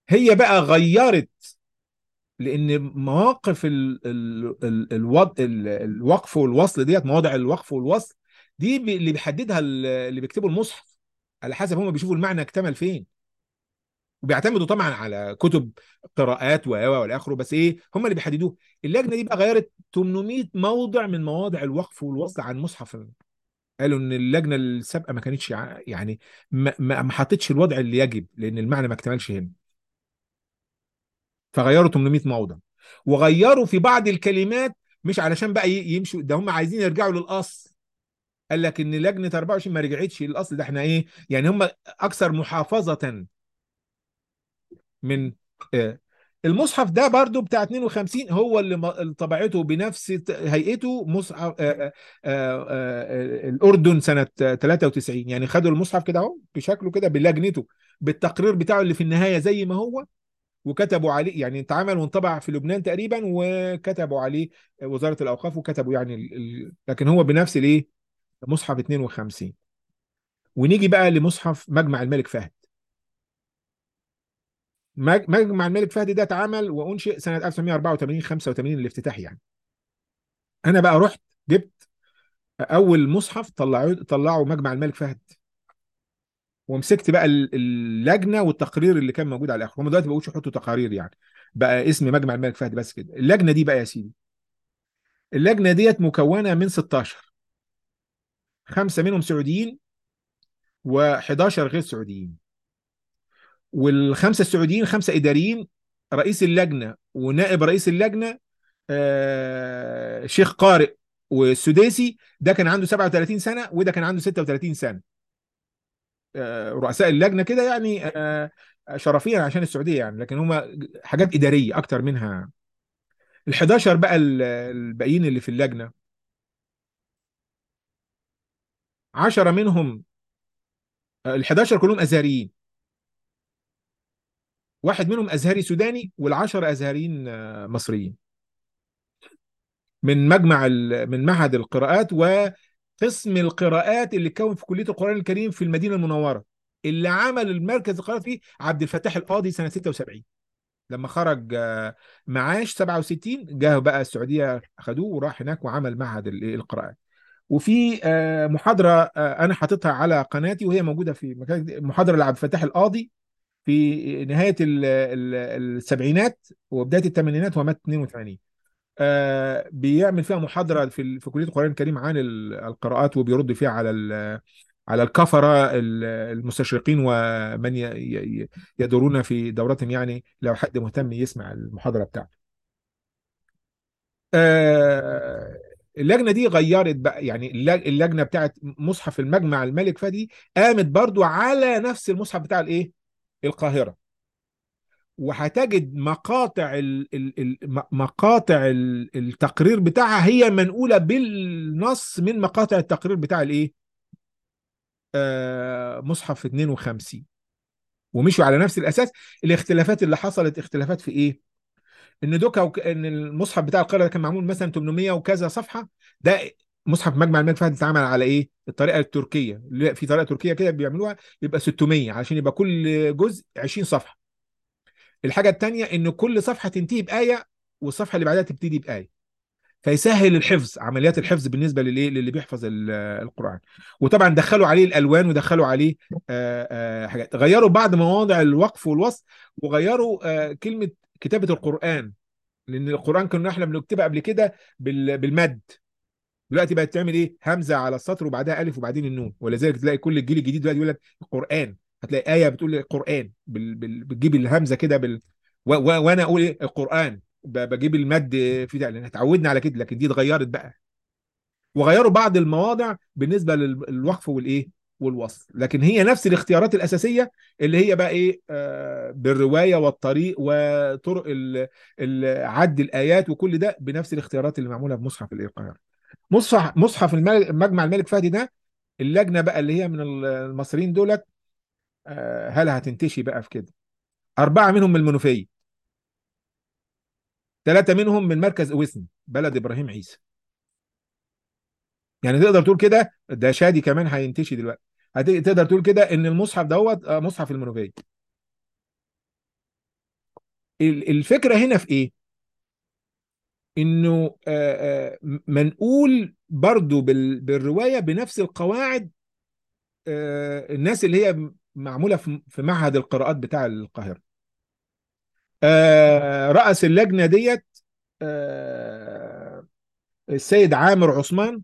هي بقى غيرت لان مواقف ال ال ال الوض ال الوقف والوصل ديت مواضع الوقف والوصل دي ب- اللي بيحددها ال- اللي بيكتبوا المصحف على حسب هم بيشوفوا المعنى اكتمل فين وبيعتمدوا طبعا على كتب قراءات و و والى اخره بس ايه هم اللي بيحددوه اللجنه دي بقى غيرت 800 موضع من مواضع الوقف والوصل عن مصحف قالوا ان اللجنه السابقه ما كانتش ع- يعني ما ما ما حطتش الوضع اللي يجب لان المعنى ما اكتملش هنا فغيروا 800 موضع وغيروا في بعض الكلمات مش علشان بقى ي- يمشوا ده هم عايزين يرجعوا للاصل قال لك ان لجنه 24 ما رجعتش للاصل ده احنا ايه يعني هم اكثر محافظه من آه، المصحف ده برضو بتاع 52 هو اللي م- اللي طبعته بنفس ت- هيئته مصحف آه، آه، آه، آه، الأردن سنة آه، 93 يعني خدوا المصحف كده اهو بشكله كده بلجنته بالتقرير بتاعه اللي في النهاية زي ما هو وكتبوا عليه يعني اتعمل وانطبع في لبنان تقريبا وكتبوا عليه وزارة الأوقاف وكتبوا يعني ال... ال... لكن هو بنفس الايه مصحف 52 ونيجي بقى لمصحف مجمع الملك فهد مج- مجمع الملك فهد ده اتعمل وانشئ سنه 1984 85 الافتتاح يعني انا بقى رحت جبت اول مصحف طلعوا طلعوا مجمع الملك فهد ومسكت بقى ال- اللجنه والتقرير اللي كان موجود على الاخر هم دلوقتي ما بقوش يحطوا تقارير يعني بقى اسم مجمع الملك فهد بس كده اللجنه دي بقى يا سيدي اللجنه ديت مكونه من 16 خمسه منهم سعوديين و11 غير سعوديين والخمسه السعوديين خمسه اداريين رئيس اللجنه ونائب رئيس اللجنه آه، شيخ قارئ والسديسي ده كان عنده 37 سنه وده كان عنده 36 سنه آه، رؤساء اللجنه كده يعني آه، شرفيا عشان السعوديه يعني لكن هم حاجات اداريه اكتر منها ال 11 بقى ال- الباقيين اللي في اللجنه 10 منهم ال 11 كلهم ازهريين واحد منهم ازهري سوداني والعشرة ازهريين آه، مصريين من مجمع ال- من معهد القراءات وقسم القراءات اللي اتكون في كليه القران الكريم في المدينه المنوره اللي عمل المركز القراءات فيه عبد الفتاح القاضي سنه 76 لما خرج آه، معاش 67 جه بقى السعوديه اخدوه وراح هناك وعمل معهد ال- القراءات وفي آه، محاضره آه، انا حاططها على قناتي وهي موجوده في مكان محاضره لعبد الفتاح القاضي في نهايه ال- ال- السبعينات وبدايه الثمانينات ومات 82 آه، بيعمل فيها محاضرة في ال- في كلية القرآن الكريم عن ال- القراءات وبيرد فيها على ال- على الكفرة ال- المستشرقين ومن ي- ي- يدورون في دورتهم يعني لو حد مهتم يسمع المحاضرة بتاعته. آه، اللجنة دي غيرت بقى يعني اللج- اللجنة بتاعت مصحف المجمع الملك فادي قامت برضو على نفس المصحف بتاع الايه؟ القاهرة. وهتجد مقاطع ال ال ال م- مقاطع ال التقرير بتاعها هي منقولة بالنص من مقاطع التقرير بتاع الايه آه مصحف 52 ومشوا على نفس الاساس الاختلافات اللي حصلت اختلافات في ايه ان دوكا وك... ان المصحف بتاع القاهره ده كان معمول مثلا 800 وكذا صفحه ده مصحف مجمع الملك فهد اتعمل على ايه الطريقه التركيه اللي في طريقه تركيه كده بيعملوها يبقى 600 علشان يبقى كل جزء 20 صفحه الحاجه الثانيه ان كل صفحه تنتهي بايه والصفحه اللي بعدها تبتدي بايه فيسهل الحفظ عمليات الحفظ بالنسبه للايه للي بيحفظ ال- القران وطبعا دخلوا عليه الالوان ودخلوا عليه آه، آه، حاجات غيروا بعض مواضع الوقف والوصل وغيروا آه، كلمه كتابه القران لان القران كنا احنا بنكتبها قبل كده بال- بالمد دلوقتي بقت تعمل ايه همزه على السطر وبعدها الف وبعدين النون ولذلك تلاقي كل الجيل الجديد دلوقتي يقول لك القران هتلاقي ايه بتقول القران بال... بال... بتجيب الهمزه كده بال... و... و... وانا اقول ايه القران ب... بجيب المد في ده لان اتعودنا على كده لكن دي اتغيرت بقى وغيروا بعض المواضع بالنسبه للوقف والايه والوصل لكن هي نفس الاختيارات الاساسيه اللي هي بقى ايه آه بالروايه والطريق وطرق ال... ال... عد الايات وكل ده بنفس الاختيارات اللي معموله بمصحف القاهره مصحف مصحف الملك مجمع الملك فهد ده اللجنه بقى اللي هي من المصريين دولت آه، هل هتنتشي بقى في كده اربعه منهم من المنوفيه ثلاثه منهم من مركز اويسن بلد ابراهيم عيسى يعني تقدر تقول كده ده شادي كمان هينتشي دلوقتي هت- تقدر تقول كده ان المصحف دوت آه، مصحف المنوفيه ال- الفكرة هنا في ايه انه آه، آه، منقول برضو بال- بالرواية بنفس القواعد آه، الناس اللي هي معمولة في في معهد القراءات بتاع القاهرة آه، رأس اللجنة ديت آه، السيد عامر عثمان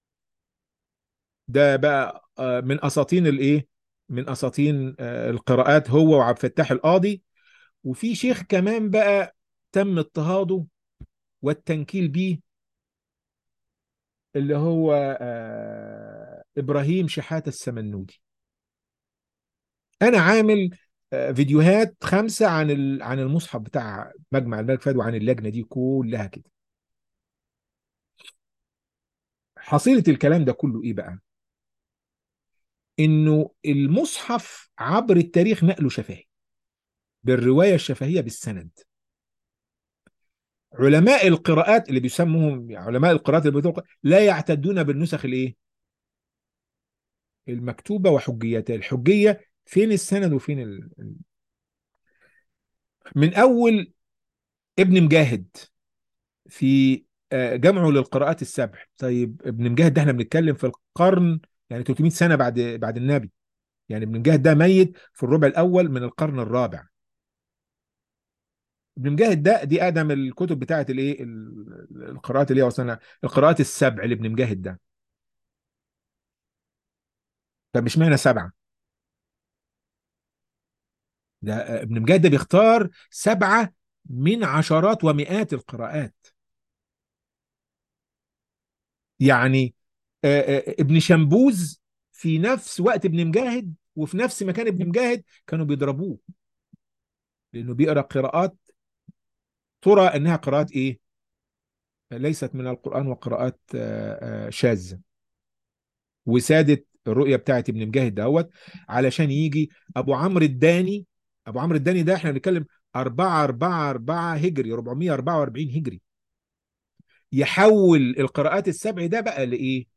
ده بقى آه، من اساطين الايه من اساطين آه، القراءات هو وعبد الفتاح القاضي وفي شيخ كمان بقى تم اضطهاده والتنكيل بيه اللي هو آه، ابراهيم شحاتة السمنودي انا عامل آه، فيديوهات خمسة عن ال- عن المصحف بتاع مجمع الملك فهد وعن اللجنة دي كلها كده حصيلة الكلام ده كله ايه بقى انه المصحف عبر التاريخ نقله شفهي بالرواية الشفهية بالسند علماء القراءات اللي بيسموهم علماء القراءات اللي بيطلق لا يعتدون بالنسخ الايه المكتوبة وحجيتها الحجية فين السند وفين ال... من اول ابن مجاهد في آه، جمعه للقراءات السبع طيب ابن مجاهد ده احنا بنتكلم في القرن يعني 300 سنة بعد بعد النبي يعني ابن مجاهد ده ميت في الربع الاول من القرن الرابع ابن مجاهد ده دي ادم الكتب بتاعت الايه ال- القراءات اللي هي وصلنا القراءات السبع لابن مجاهد ده طب مش معنى سبعه ده آه، ابن مجاهد ده بيختار سبعه من عشرات ومئات القراءات يعني آه، آه، ابن شمبوز في نفس وقت ابن مجاهد وفي نفس مكان ابن مجاهد كانوا بيضربوه لانه بيقرا قراءات ترى انها قراءات ايه ليست من القران وقراءات آه، آه، شاذه وسادت الرؤيه بتاعت ابن مجاهد دوت علشان يجي ابو عمرو الداني ابو عمرو الداني ده احنا بنتكلم 4 4 4 هجري 444 هجري يحول القراءات السبع ده بقى لايه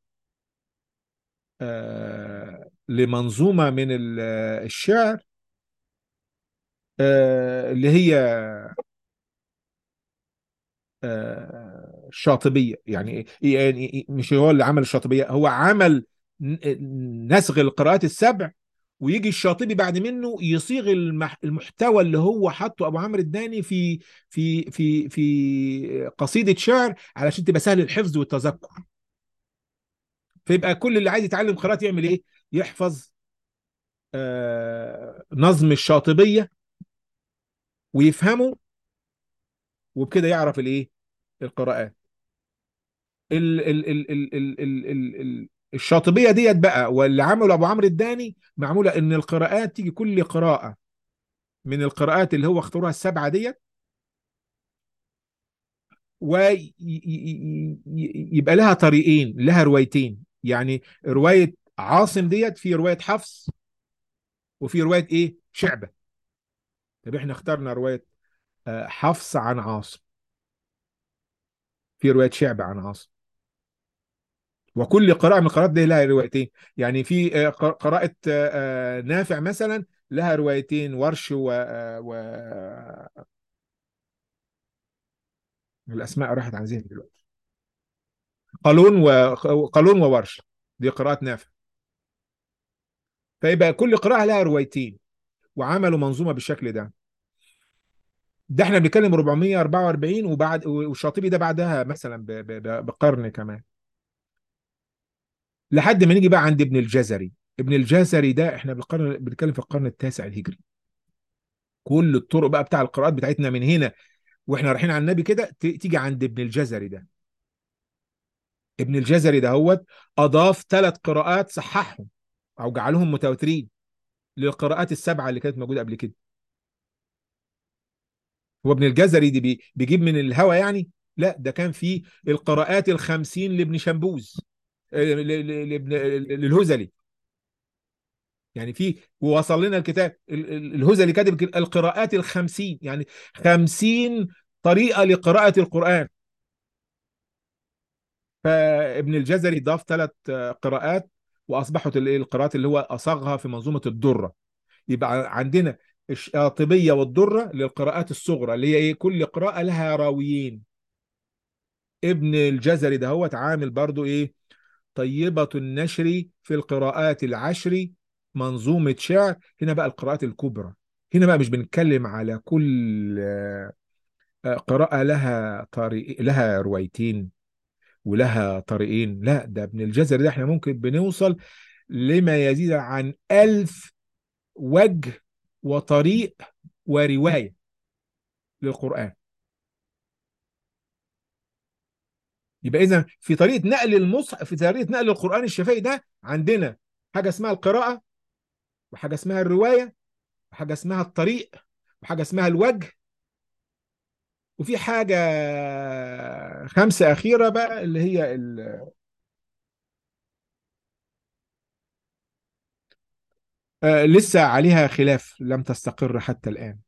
آه لمنظومه من ال- الشعر آه اللي هي آه الشاطبيه يعني يعني مش هو اللي عمل الشاطبيه هو عمل ن- نسغ القراءات السبع ويجي الشاطبي بعد منه يصيغ المح- المحتوى اللي هو حطه ابو عمرو الداني في في في في قصيده شعر علشان تبقى سهل الحفظ والتذكر فيبقى كل اللي عايز يتعلم قراءات يعمل ايه يحفظ آه نظم الشاطبيه ويفهمه وبكده يعرف الايه القراءات ال ال ال ال ال ال ال ال الشاطبيه ديت بقى واللي عمله ابو عمرو الداني معموله ان القراءات تيجي كل قراءه من القراءات اللي هو اختارها السبعه ديت ويبقى لها طريقين لها روايتين يعني روايه عاصم ديت في روايه حفص وفي روايه ايه شعبه طب احنا اخترنا روايه آه، حفص عن عاصم في روايه شعبه عن عاصم وكل قراءة من القراءات دي لها روايتين يعني في آه، قر- قراءة آه، آه، نافع مثلا لها روايتين ورش و, آه، و... الأسماء راحت عن ذهني دلوقتي قالون و قالون وورش دي قراءات نافع فيبقى كل قراءة لها روايتين وعملوا منظومة بالشكل ده ده احنا بنتكلم 444 وبعد والشاطبي ده بعدها مثلا ب... ب... ب- بقرن كمان لحد ما نيجي بقى عند ابن الجزري ابن الجزري ده احنا بالقرن بنتكلم في القرن التاسع الهجري كل الطرق بقى بتاع القراءات بتاعتنا من هنا واحنا رايحين على النبي كده ت- تيجي عند ابن الجزري ده ابن الجزري ده هو اضاف ثلاث قراءات صححهم او جعلهم متواترين للقراءات السبعه اللي كانت موجوده قبل كده هو ابن الجزري دي بي- بيجيب من الهوى يعني لا ده كان في القراءات الخمسين لابن شمبوز آه، ل- ل- لابن للهزلي يعني في ووصل لنا الكتاب ال- ال- الهزلي كاتب كده القراءات الخمسين يعني خمسين طريقة لقراءة القرآن فابن الجزري ضاف ثلاث قراءات واصبحت ال- القراءات اللي هو اصاغها في منظومه الدره يبقى عندنا الشاطبية والدرة للقراءات الصغرى اللي هي ايه كل قراءة لها راويين ابن الجزري ده هو عامل برضو ايه طيبة النشر في القراءات العشر منظومة شعر هنا بقى القراءات الكبرى هنا بقى مش بنتكلم على كل آه، آه، قراءة لها طريق لها روايتين ولها طريقين لا ده ابن الجزري ده احنا ممكن بنوصل لما يزيد عن ألف وجه وطريق ورواية للقرآن يبقى إذا في طريقة نقل المصحف في طريقة نقل القرآن الشفائي ده عندنا حاجة اسمها القراءة وحاجة اسمها الرواية وحاجة اسمها الطريق وحاجة اسمها الوجه وفي حاجة خمسة أخيرة بقى اللي هي ال... آه لسه عليها خلاف لم تستقر حتى الآن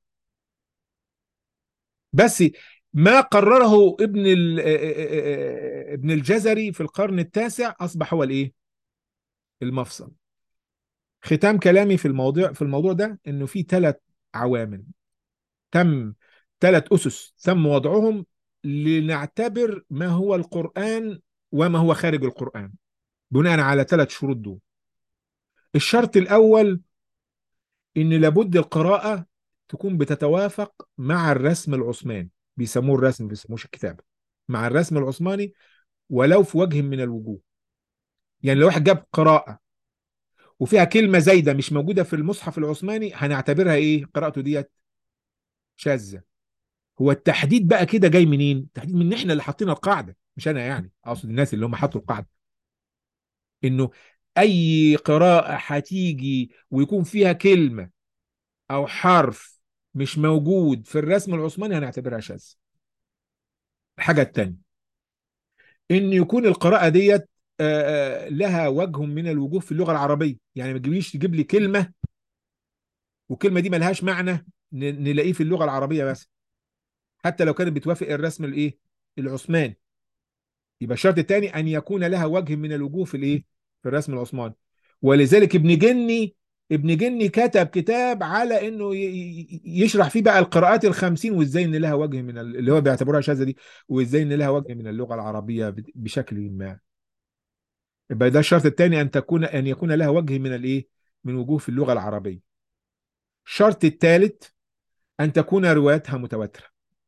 بس ما قرره ابن ال... آه، آه، آه، ابن الجزري في القرن التاسع أصبح هو الإيه؟ المفصل ختام كلامي في الموضوع في الموضوع ده إنه في ثلاث عوامل تم ثلاث أسس تم وضعهم لنعتبر ما هو القرآن وما هو خارج القرآن بناء على ثلاث شروط دول الشرط الأول إن لابد القراءة تكون بتتوافق مع الرسم العثماني بيسموه الرسم ما بيسموش الكتابة مع الرسم العثماني ولو في وجه من الوجوه يعني لو واحد جاب قراءة وفيها كلمة زايدة مش موجودة في المصحف العثماني هنعتبرها إيه قراءته ديت شاذة هو التحديد بقى كده جاي منين؟ التحديد من احنا اللي حاطين القاعده مش انا يعني اقصد الناس اللي هم حطوا القاعده انه اي قراءه هتيجي ويكون فيها كلمه او حرف مش موجود في الرسم العثماني هنعتبرها شاذ الحاجه الثانيه ان يكون القراءه ديت آه، آه، لها وجه من الوجوه في اللغه العربيه يعني ما تجيبليش تجيب لي كلمه والكلمه دي ملهاش معنى ن- نلاقيه في اللغه العربيه بس حتى لو كانت بتوافق الرسم الايه العثماني يبقى الشرط الثاني ان يكون لها وجه من الوجوه في الايه في الرسم العثماني ولذلك ابن جني ابن جني كتب كتاب على انه ي- ي- يشرح فيه بقى القراءات الخمسين وازاي ان لها وجه من ال- اللي هو بيعتبروها شاذة دي وازاي ان لها وجه من اللغة العربية ب- بشكل ما يبقى ده الشرط الثاني ان تكون ان يكون لها وجه من الايه من وجوه في اللغة العربية الشرط الثالث ان تكون روايتها متواترة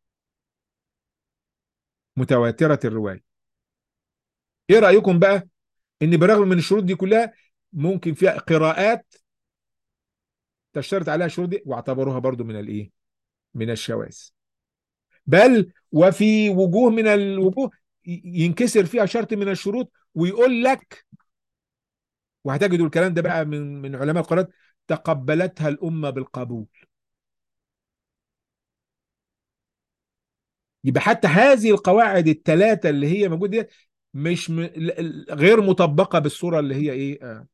متواترة الرواية ايه رأيكم بقى ان بالرغم من الشروط دي كلها ممكن فيها قراءات تشترط عليها الشروط دي واعتبروها برضو من الايه من الشواذ بل وفي وجوه من الوجوه ي- ينكسر فيها شرط من الشروط ويقول لك وهتجدوا الكلام ده بقى من من علماء القراءات تقبلتها الأمة بالقبول يبقى حتى هذه القواعد الثلاثة اللي هي موجودة دي مش م... ل- ل- غير مطبقة بالصورة اللي هي ايه آه.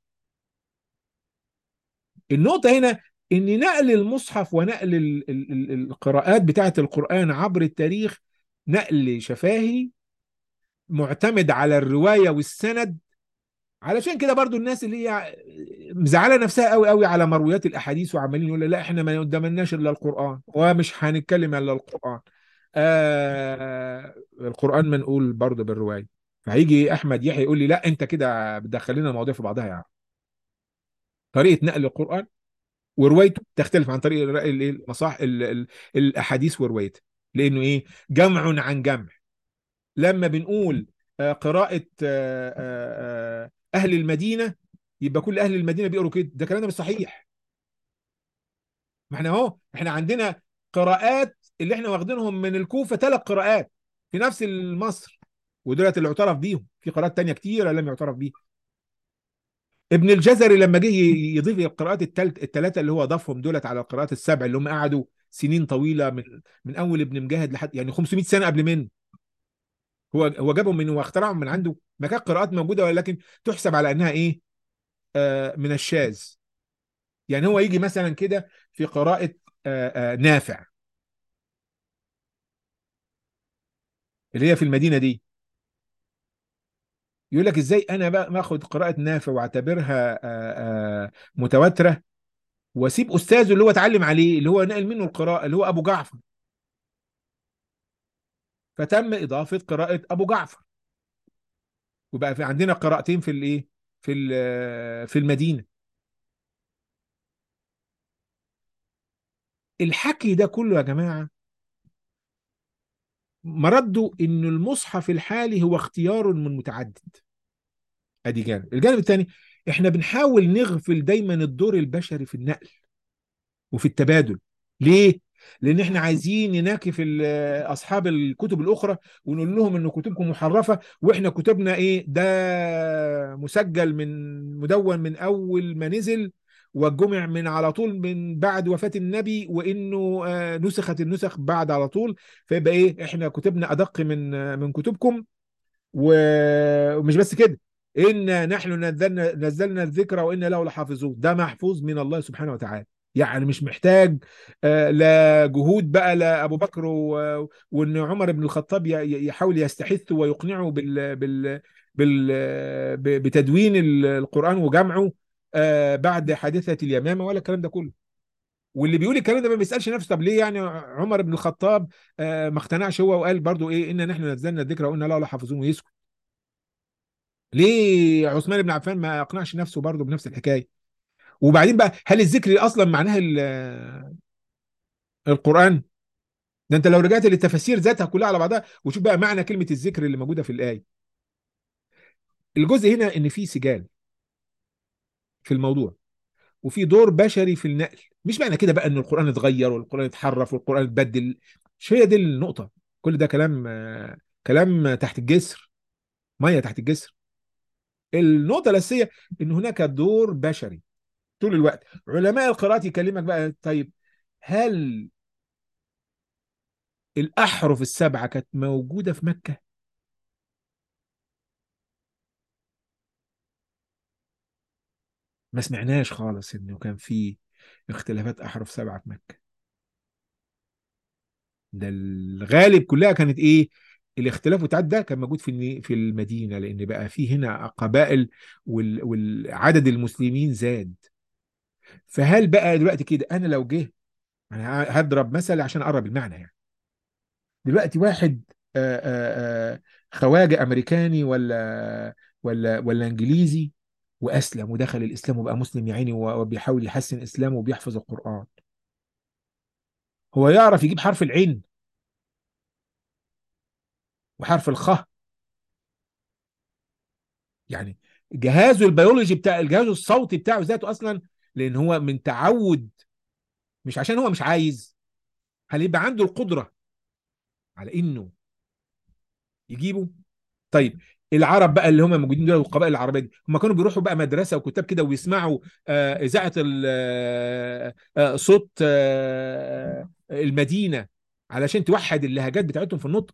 النقطة هنا ان نقل المصحف ونقل ال... ال... ال- القراءات بتاعة القرآن عبر التاريخ نقل شفاهي معتمد على الرواية والسند علشان كده برضو الناس اللي هي مزعله نفسها قوي قوي على مرويات الاحاديث وعمالين يقولوا لا احنا ما قدامناش الا القران ومش هنتكلم الا القران آه القران منقول برضو بالروايه فهيجي احمد يحيى يقول لي لا انت كده بتدخل لنا المواضيع في بعضها يعني طريقه نقل القران وروايته تختلف عن طريقه ال- ال- المصاح ال- ال- الاحاديث وروايته لانه ايه جمع عن جمع لما بنقول آه، قراءة آه، آه، آه، أهل المدينة يبقى كل أهل المدينة بيقروا كده ده كلام ده مش صحيح ما احنا اهو احنا عندنا قراءات اللي احنا واخدينهم من الكوفة ثلاث قراءات في نفس مصر ودولت اللي اعترف بيهم في قراءات تانية كتيرة لم يعترف بيها ابن الجزري لما جه ي- يضيف القراءات التالت الثلاثة اللي هو ضافهم دولت على القراءات السبع اللي هم قعدوا سنين طويلة من من أول ابن مجاهد لحد يعني 500 سنة قبل منه هو هو جابهم من واخترعهم من عنده ما كانت قراءات موجوده ولكن تحسب على انها ايه آه من الشاذ يعني هو يجي مثلا كده في قراءه آه آه نافع اللي هي في المدينه دي يقول لك ازاي انا بقى باخد قراءه نافع واعتبرها آه آه متواتره واسيب استاذه اللي هو اتعلم عليه اللي هو نقل منه القراءه اللي هو ابو جعفر فتم اضافه قراءه ابو جعفر وبقى في عندنا قراءتين في الايه في ال- في المدينه الحكي ده كله يا جماعه مرده ان المصحف الحالي هو اختيار من متعدد ادي جانب الجانب الثاني احنا بنحاول نغفل دايما الدور البشري في النقل وفي التبادل ليه لان احنا عايزين نناكف ال- اصحاب الكتب الاخرى ونقول لهم ان كتبكم محرفه واحنا كتبنا ايه ده مسجل من مدون من اول ما نزل وجمع من على طول من بعد وفاة النبي وانه آه، نسخت النسخ بعد على طول فيبقى ايه احنا كتبنا ادق من آه، من كتبكم و- ومش بس كده إنا نحن نزلنا نزلنا الذكر وإنا له لحافظون ده محفوظ من الله سبحانه وتعالى يعني مش محتاج آه، لا جهود بقى لا أبو بكر و- وإن عمر بن الخطاب ي- ي- يحاول يستحث ويقنعه بال بال بال ب- بتدوين ال- القرآن وجمعه آه، بعد حادثة اليمامة ولا الكلام ده كله واللي بيقول الكلام ده ما بيسالش نفسه طب ليه يعني عمر بن الخطاب آه، ما اقتنعش هو وقال برضو ايه انا نحن نزلنا الذكر وانا له لحافظون ويسكت ليه عثمان بن عفان ما اقنعش نفسه برضه بنفس الحكايه وبعدين بقى هل الذكر اصلا معناها ال- القران ده انت لو رجعت للتفاسير ذاتها كلها على بعضها وشوف بقى معنى كلمه الذكر اللي موجوده في الايه الجزء هنا ان في سجال في الموضوع وفي دور بشري في النقل مش معنى كده بقى ان القران اتغير والقران اتحرف والقران اتبدل مش هي دي النقطه كل ده كلام آه، كلام تحت الجسر ميه تحت الجسر النقطه الاساسيه ان هناك دور بشري طول الوقت علماء القراءات يكلمك بقى طيب هل الأحرف السبعة كانت موجودة في مكة ما سمعناش خالص إنه كان في اختلافات أحرف سبعة في مكة ده الغالب كلها كانت إيه الاختلاف والتعدد ده كان موجود في الني- في المدينة لأن بقى في هنا قبائل وال- والعدد المسلمين زاد فهل بقى دلوقتي كده أنا لو جه أنا هضرب مثل عشان أقرب المعنى يعني دلوقتي واحد آه، آه، آه، خواجة أمريكاني ولا ولا ولا إنجليزي وأسلم ودخل الإسلام وبقى مسلم يا عيني وبيحاول يحسن إسلامه وبيحفظ القرآن هو يعرف يجيب حرف العين وحرف الخاء يعني جهازه البيولوجي بتاع الجهاز الصوتي بتاعه ذاته أصلا لأن هو من تعود مش عشان هو مش عايز هل يبقى عنده القدرة على إنه يجيبه طيب العرب بقى اللي هم موجودين دول والقبائل العربيه دي هم كانوا بيروحوا بقى مدرسه وكتاب كده ويسمعوا آه، اذاعه ال- آه، آه، صوت آه، المدينه علشان توحد اللهجات بتاعتهم في النطق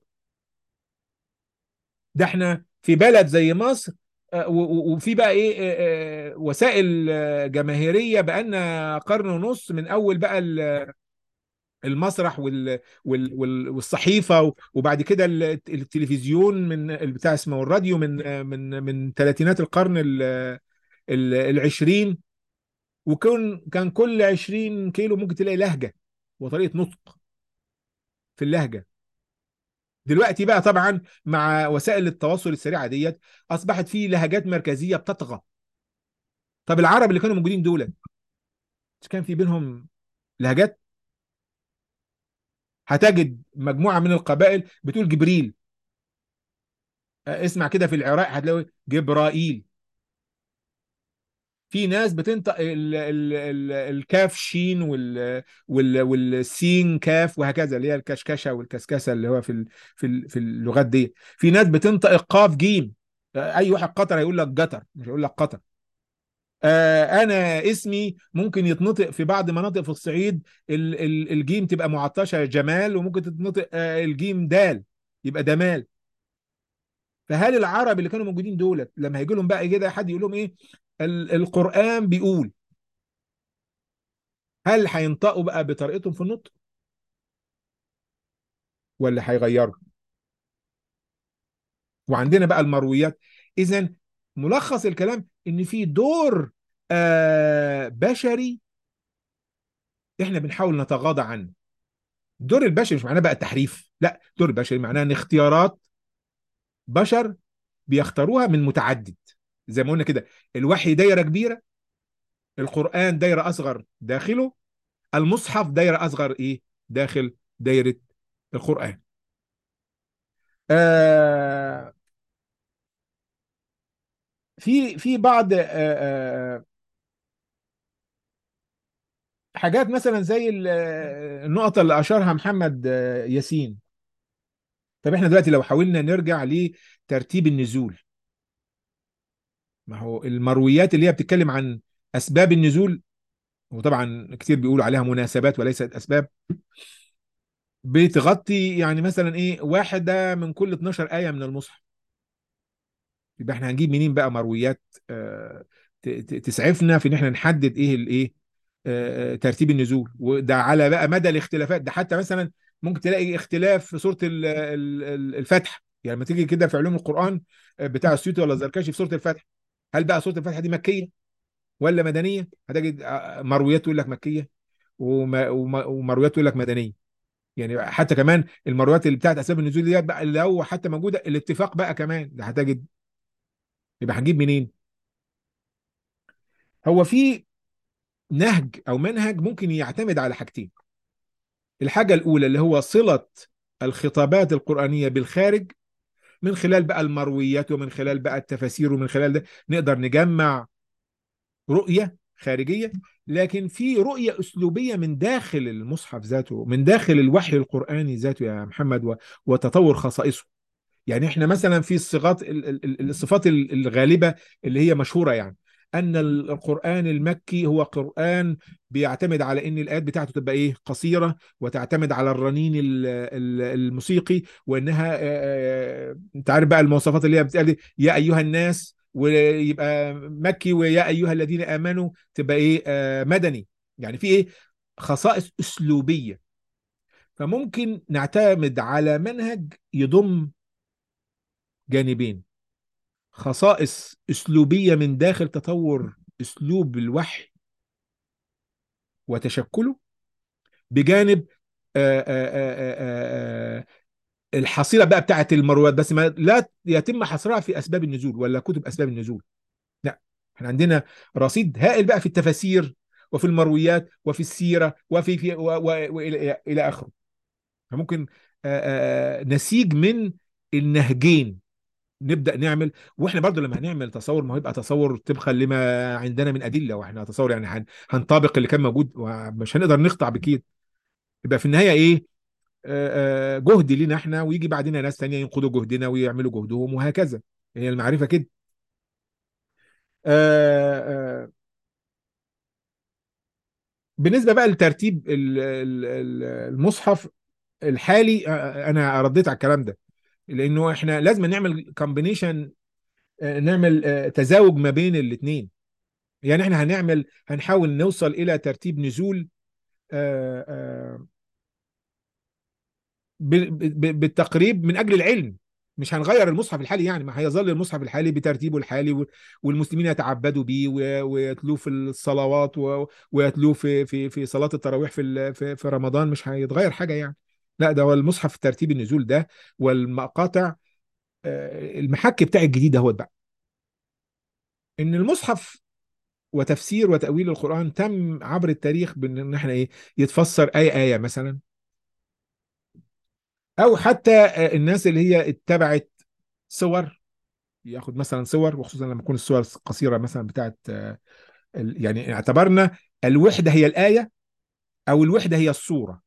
ده احنا في بلد زي مصر آه، و- و- وفي بقى ايه آه، آه، وسائل آه، جماهيريه بقالنا قرن ونص من اول بقى ال- المسرح وال وال وال والصحيفه وبعد كده ال- التلفزيون من البتاع اسمه الراديو من من من ثلاثينات القرن ال- ال- العشرين وكان كان كل 20 كيلو ممكن تلاقي لهجه وطريقه نطق في اللهجه دلوقتي بقى طبعا مع وسائل التواصل السريعه ديت اصبحت في لهجات مركزيه بتطغى طب العرب اللي كانوا موجودين دول مش كان في بينهم لهجات هتجد مجموعه من القبائل بتقول جبريل اسمع كده في العراق هتلاقي جبرائيل في ناس بتنطق ال ال ال الكاف شين وال وال والسين كاف وهكذا اللي هي الكشكشه والكسكسه اللي هو في ال في ال في اللغات دي في ناس بتنطق القاف جيم اي واحد قطر هيقول لك جتر مش هيقول لك قطر آه انا اسمي ممكن يتنطق في بعض مناطق في الصعيد ال ال الجيم تبقى معطشه جمال وممكن تتنطق آه الجيم دال يبقى دمال فهل العرب اللي كانوا موجودين دولت لما هيجي لهم بقى كده حد يقول لهم ايه ال- القرآن بيقول هل هينطقوا بقى بطريقتهم في النطق ولا هيغيروا وعندنا بقى المرويات اذا ملخص الكلام ان في دور آه بشري احنا بنحاول نتغاضى عنه دور البشري مش معناه بقى التحريف لا دور البشري معناه ان اختيارات بشر بيختاروها من متعدد زي ما قلنا كده الوحي دايره كبيره القران دايره اصغر داخله المصحف دايره اصغر ايه داخل دايره القران آه في في بعض آه آه حاجات مثلا زي ال- آه، النقطة اللي أشارها محمد آه، ياسين طب احنا دلوقتي لو حاولنا نرجع لترتيب النزول ما هو المرويات اللي هي بتتكلم عن أسباب النزول وطبعا كتير بيقولوا عليها مناسبات وليست أسباب بتغطي يعني مثلا ايه واحدة من كل 12 آية من المصحف يبقى احنا هنجيب منين بقى مرويات آه، ت- ت- تسعفنا في ان احنا نحدد ايه الايه آه، آه، ترتيب النزول وده على بقى مدى الاختلافات ده حتى مثلا ممكن تلاقي اختلاف في سورة ال- ال- ال- الفتح يعني لما تيجي كده في علوم القرآن آه، بتاع السيوطي ولا الزركشي في سورة الفتح هل بقى سورة الفتح دي مكية ولا مدنية هتجد آه، مرويات تقول لك مكية وم- وم- ومرويات تقول لك مدنية يعني حتى كمان المرويات اللي بتاعت اسباب النزول دي بقى اللي هو حتى موجوده الاتفاق بقى كمان ده هتجد يبقى هنجيب منين هو في نهج او منهج ممكن يعتمد على حاجتين الحاجه الاولى اللي هو صله الخطابات القرانيه بالخارج من خلال بقى المرويات ومن خلال بقى التفاسير ومن خلال ده نقدر نجمع رؤيه خارجيه لكن في رؤيه اسلوبيه من داخل المصحف ذاته من داخل الوحي القراني ذاته يا محمد و- وتطور خصائصه يعني احنا مثلا في الصيغات ال- ال- ال- الصفات ال- الغالبة اللي هي مشهورة يعني أن ال- القرآن المكي هو قرآن بيعتمد على أن الآيات بتاعته تبقى إيه قصيرة وتعتمد على الرنين ال- ال- الموسيقي وأنها آه، آه، أنت عارف بقى المواصفات اللي هي بتقال دي، يا أيها الناس ويبقى مكي ويا أيها الذين آمنوا تبقى إيه آه، مدني يعني في إيه خصائص أسلوبية فممكن نعتمد على منهج يضم جانبين خصائص أسلوبية من داخل تطور أسلوب الوحي وتشكله بجانب آآ آآ آآ الحصيلة بقى بتاعت المرويات بس ما لا يتم حصرها في أسباب النزول ولا كتب أسباب النزول لا احنا عندنا رصيد هائل بقى في التفاسير وفي المرويات وفي السيرة وفي في و و وإلى إلى آخره فممكن آآ نسيج من النهجين نبدا نعمل واحنا برضو لما هنعمل تصور ما هو يبقى تصور طبقا لما عندنا من ادله واحنا تصور يعني هن- هنطابق اللي كان موجود ومش هنقدر نقطع بكده يبقى في النهايه ايه آه، آه، جهد لينا احنا ويجي بعدنا ناس تانية ينقضوا جهدنا ويعملوا جهدهم وهكذا هي المعرفه كده آه، آه، بالنسبه بقى لترتيب ال- ال- ال- المصحف الحالي آه، انا رديت على الكلام ده لانه احنا لازم نعمل كومبينيشن نعمل آه، تزاوج ما بين الاثنين يعني احنا هنعمل هنحاول نوصل الى ترتيب نزول آه، آه، ب- ب- بالتقريب من اجل العلم مش هنغير المصحف الحالي يعني ما هيظل المصحف الحالي بترتيبه الحالي و- والمسلمين يتعبدوا بيه و- ويتلوه في الصلوات و- ويتلوه في في في صلاة التراويح في ال- في في رمضان مش هيتغير حاجة يعني لا ده هو المصحف في ترتيب النزول ده والمقاطع آه، المحك بتاع الجديد اهوت بقى ان المصحف وتفسير وتأويل القرآن تم عبر التاريخ بان إن احنا ايه يتفسر اي آية مثلا او حتى آه، الناس اللي هي اتبعت صور ياخد مثلا صور وخصوصا لما تكون الصور قصيرة مثلا بتاعت آه، ال- يعني اعتبرنا الوحدة هي الآية او الوحدة هي الصورة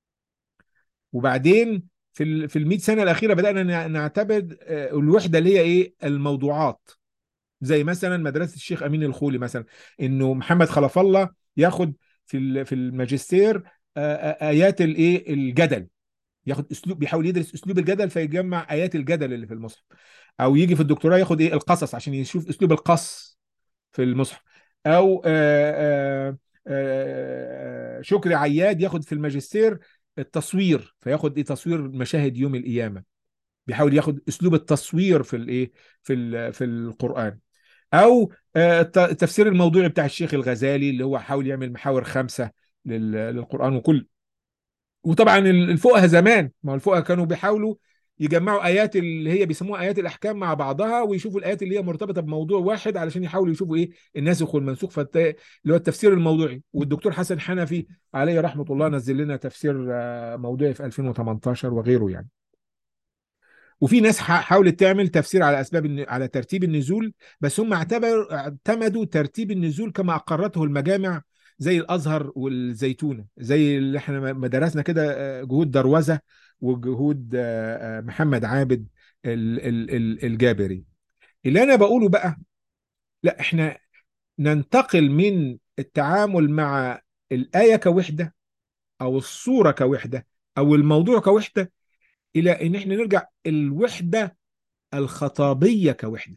وبعدين في ال في المئة سنة الأخيرة بدأنا نع- نعتبر آه، الوحدة اللي هي ايه الموضوعات زي مثلا مدرسة الشيخ أمين الخولي مثلا إنه محمد خلف الله ياخد في ال- في الماجستير آه، آه، آيات الايه الجدل ياخد اسلوب بيحاول يدرس اسلوب الجدل فيجمع ايات الجدل اللي في المصحف او يجي في الدكتوراه ياخد ايه القصص عشان يشوف اسلوب القص في المصحف او آه، آه، آه، شكري عياد ياخد في الماجستير التصوير فياخد ايه تصوير مشاهد يوم القيامة بيحاول ياخد اسلوب التصوير في الايه في ال- في القرآن او آه، الت- التفسير الموضوعي بتاع الشيخ الغزالي اللي هو حاول يعمل محاور خمسة لل- للقرآن وكل وطبعا الفقهاء زمان ما هو الفقهاء كانوا بيحاولوا يجمعوا ايات اللي هي بيسموها ايات الاحكام مع بعضها ويشوفوا الايات اللي هي مرتبطه بموضوع واحد علشان يحاولوا يشوفوا ايه الناسخ والمنسوخ فالت... اللي هو التفسير الموضوعي والدكتور حسن حنفي عليه رحمه الله نزل لنا تفسير آه، موضوعي في 2018 وغيره يعني وفي ناس ح- حاولت تعمل تفسير على اسباب الن- على ترتيب النزول بس هم اعتبروا اعتمدوا ترتيب النزول كما اقرته المجامع زي الازهر والزيتونه زي اللي احنا ما ما درسنا كده آه، جهود دروزه وجهود آه، آه، محمد عابد ال- ال- ال- الجابري اللي انا بقوله بقى لا احنا ننتقل من التعامل مع الايه كوحده او الصوره كوحده او الموضوع كوحده الى ان احنا نرجع الوحده الخطابيه كوحده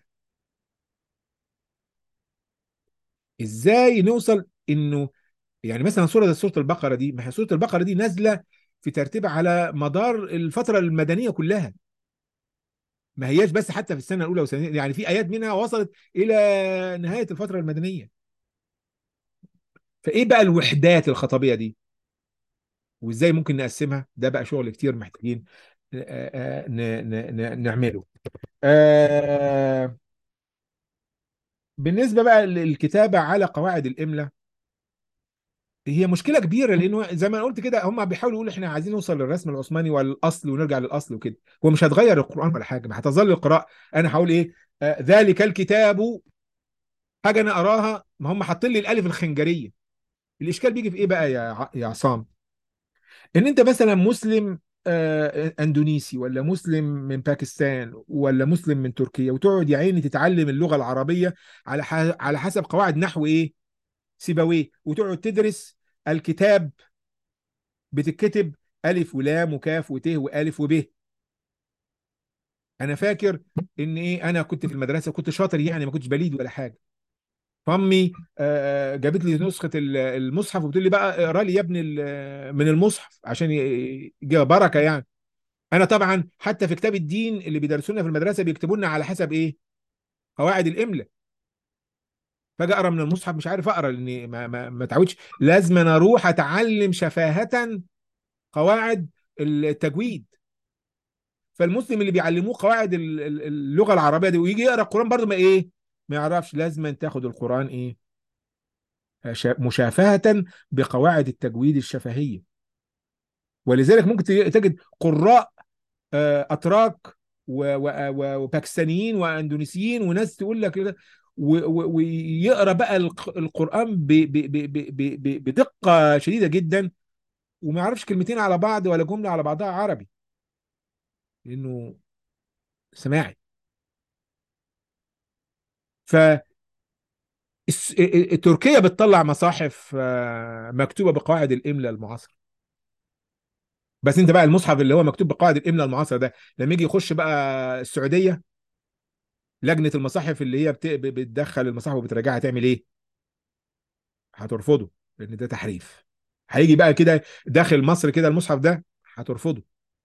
ازاي نوصل انه يعني مثلا سوره زي سوره البقره دي ما هي سوره البقره دي نازله في ترتيبها على مدار الفتره المدنيه كلها ما هياش بس حتى في السنه الاولى والثانيه يعني في ايات منها وصلت الى نهايه الفتره المدنيه فايه بقى الوحدات الخطابيه دي وازاي ممكن نقسمها ده بقى شغل كتير محتاجين آه، آه، ن- ن- ن- نعمله آه، بالنسبه بقى للكتابه على قواعد الاملاء هي مشكله كبيره لانه زي ما أنا قلت كده هم بيحاولوا يقولوا احنا عايزين نوصل للرسم العثماني والاصل ونرجع للاصل وكده هو مش هتغير القران ولا حاجه ما هتظل القراءه انا هقول ايه آه ذلك الكتاب حاجه انا اراها ما هم حاطين لي الالف الخنجريه الاشكال بيجي في ايه بقى يا ع- يا عصام ان انت مثلا مسلم آه اندونيسي ولا مسلم من باكستان ولا مسلم من تركيا وتقعد يا عيني تتعلم اللغه العربيه على ح- على حسب قواعد نحو ايه سيبويه وتقعد تدرس الكتاب بتتكتب ألف ولام وكاف وت وألف وب أنا فاكر إن إيه أنا كنت في المدرسة كنت شاطر يعني ما كنتش بليد ولا حاجة فأمي آه، جابت لي نسخة ال- المصحف وبتقول لي بقى اقرا لي يا ابني ال- من المصحف عشان ي- يجي بركة يعني أنا طبعا حتى في كتاب الدين اللي بيدرسونا في المدرسة بيكتبوا لنا على حسب إيه قواعد الإملاء فاجي اقرا من المصحف مش عارف اقرا لاني ما ما ما اتعودش لازم أنا اروح اتعلم شفاهة قواعد التجويد فالمسلم اللي بيعلموه قواعد ال- ال- اللغه العربيه دي ويجي يقرا القران برضه ما ايه ما يعرفش لازم أن تاخد القران ايه شا- مشافهه بقواعد التجويد الشفهيه ولذلك ممكن تج- تجد قراء آه، اتراك و- و- و- وباكستانيين واندونيسيين وناس تقول لك كده و- و- ويقرا بقى الق- القران ب- ب- ب- ب- ب- ب- بدقه شديده جدا وما يعرفش كلمتين على بعض ولا جمله على بعضها عربي لانه سماعي ف الس- ا- ا- تركيا بتطلع مصاحف آه، مكتوبه بقواعد الاملاء المعاصره بس انت بقى المصحف اللي هو مكتوب بقواعد الاملاء المعاصره ده لما يجي يخش بقى السعوديه لجنه المصاحف اللي هي بت- ب- بتدخل المصاحف وبتراجعها تعمل ايه؟ هترفضه لان ده تحريف هيجي بقى كده داخل مصر كده المصحف ده هترفضه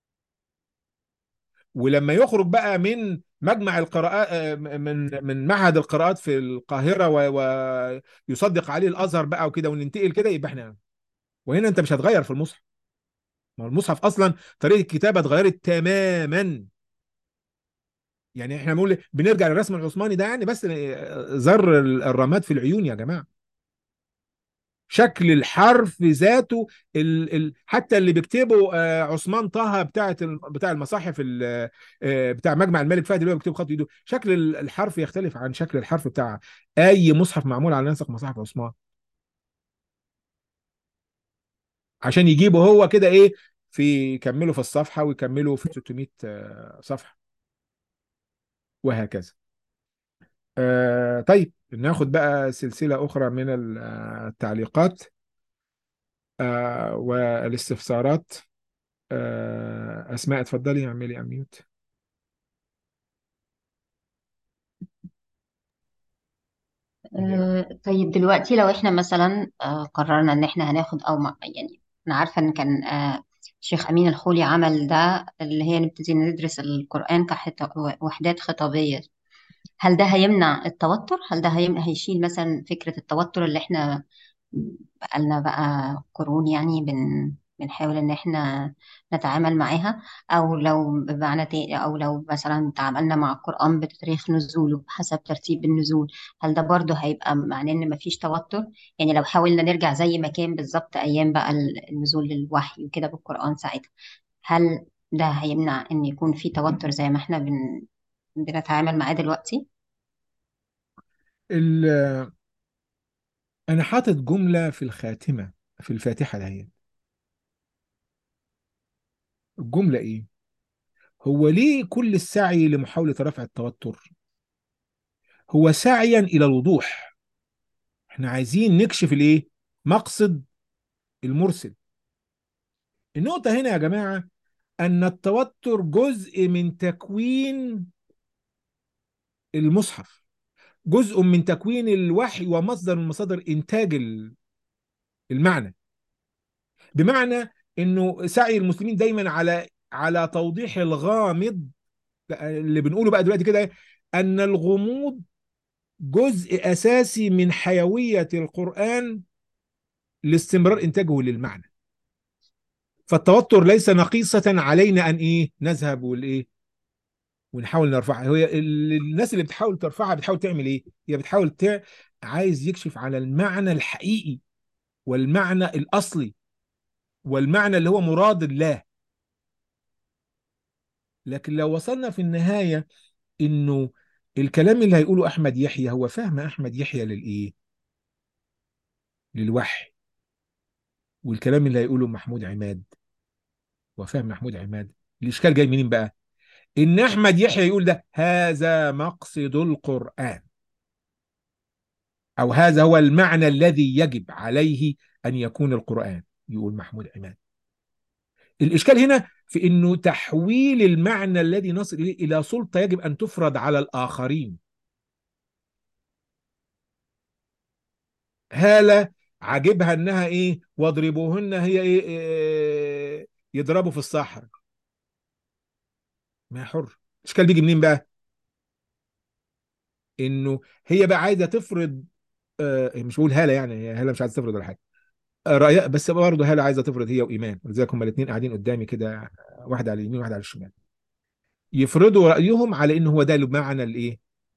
ولما يخرج بقى من مجمع القراءات آه، من من معهد القراءات في القاهره و- ويصدق عليه الازهر بقى وكده وننتقل كده يبقى احنا وهنا انت مش هتغير في المصحف ما هو المصحف اصلا طريقه الكتابه اتغيرت تماما يعني احنا بنقول بنرجع للرسم العثماني ده يعني بس زر الرماد في العيون يا جماعه شكل الحرف ذاته ال ال حتى اللي بيكتبه آه، عثمان طه بتاعه ال- بتاع المصاحف ال- آه، بتاع مجمع الملك فهد اللي هو بيكتب خط ايده شكل ال- الحرف يختلف عن شكل الحرف بتاع اي مصحف معمول على نسق مصاحف عثمان عشان يجيبه هو كده ايه في يكملوا في الصفحه ويكملوا في 600 آه، صفحه وهكذا آه طيب ناخد بقى سلسله اخرى من ال- آه، التعليقات آه والاستفسارات آه اسماء اتفضلي اعملي اميوت آه، طيب دلوقتي لو احنا مثلا آه، قررنا ان احنا هناخد او ما يعني انا عارفه ان كان آه، الشيخ امين الخولي عمل ده اللي هي نبتدي ندرس القران كوحدات خطابيه هل ده هيمنع التوتر هل ده هيم... هيشيل مثلا فكره التوتر اللي احنا بقالنا بقى قرون يعني بن بنحاول ان احنا نتعامل معاها او لو بمعنى تاني او لو مثلا تعاملنا مع القرآن بتاريخ نزوله حسب ترتيب النزول هل ده برضه هيبقى معناه ان مفيش توتر يعني لو حاولنا نرجع زي ما كان بالظبط ايام بقى النزول الوحي وكده بالقرآن ساعتها هل ده هيمنع ان يكون في توتر زي ما احنا بن... بنتعامل معاه دلوقتي ال- أنا حاطط جملة في الخاتمة في الفاتحة دهيت الجملة إيه؟ هو ليه كل السعي لمحاولة رفع التوتر؟ هو سعيا إلى الوضوح احنا عايزين نكشف الإيه؟ مقصد المرسل النقطة هنا يا جماعة أن التوتر جزء من تكوين المصحف جزء من تكوين الوحي ومصدر من مصادر إنتاج ال- المعنى بمعنى انه سعي المسلمين دايما على على توضيح الغامض اللي بنقوله بقى دلوقتي كده ان الغموض جزء اساسي من حيويه القران لاستمرار انتاجه للمعنى فالتوتر ليس نقيصه علينا ان ايه نذهب والايه ونحاول نرفعها هي ال- الناس اللي بتحاول ترفعها بتحاول تعمل ايه هي بتحاول تع... عايز يكشف على المعنى الحقيقي والمعنى الاصلي والمعنى اللي هو مراد الله لكن لو وصلنا في النهايه انه الكلام اللي هيقوله احمد يحيى هو فهم احمد يحيى للايه للوحي والكلام اللي هيقوله محمود عماد وفهم محمود عماد الاشكال جاي منين بقى ان احمد يحيى يقول ده هذا مقصد القران او هذا هو المعنى الذي يجب عليه ان يكون القران يقول محمود عماد الاشكال هنا في انه تحويل المعنى الذي نصل اليه الى سلطه يجب ان تفرض على الاخرين هالة عاجبها انها ايه واضربوهن هي ايه, إيه يضربوا في الصحراء ما هي حر الاشكال بيجي منين بقى انه هي بقى عايزه تفرض آه مش بقول هالة يعني هي هالة مش عايزه تفرض ولا حاجه آه، رأي بس برضه هالة عايزه تفرض هي وايمان ولذلك هما الاثنين قاعدين قدامي كده واحده على اليمين وواحده على الشمال يفرضوا رايهم على ان هو ده معنى الايه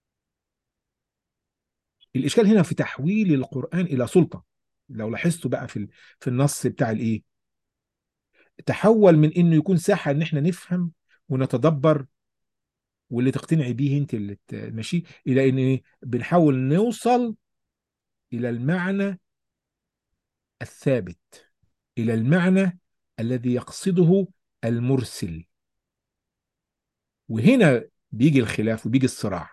الاشكال هنا في تحويل القران الى سلطه لو لاحظتوا بقى في ال- في النص بتاع الايه تحول من انه يكون ساحه ان احنا نفهم ونتدبر واللي تقتنعي بيه انت اللي ت- ماشي الى ان إيه؟ بنحاول نوصل الى المعنى الثابت الى المعنى الذي يقصده المرسل وهنا بيجي الخلاف وبيجي الصراع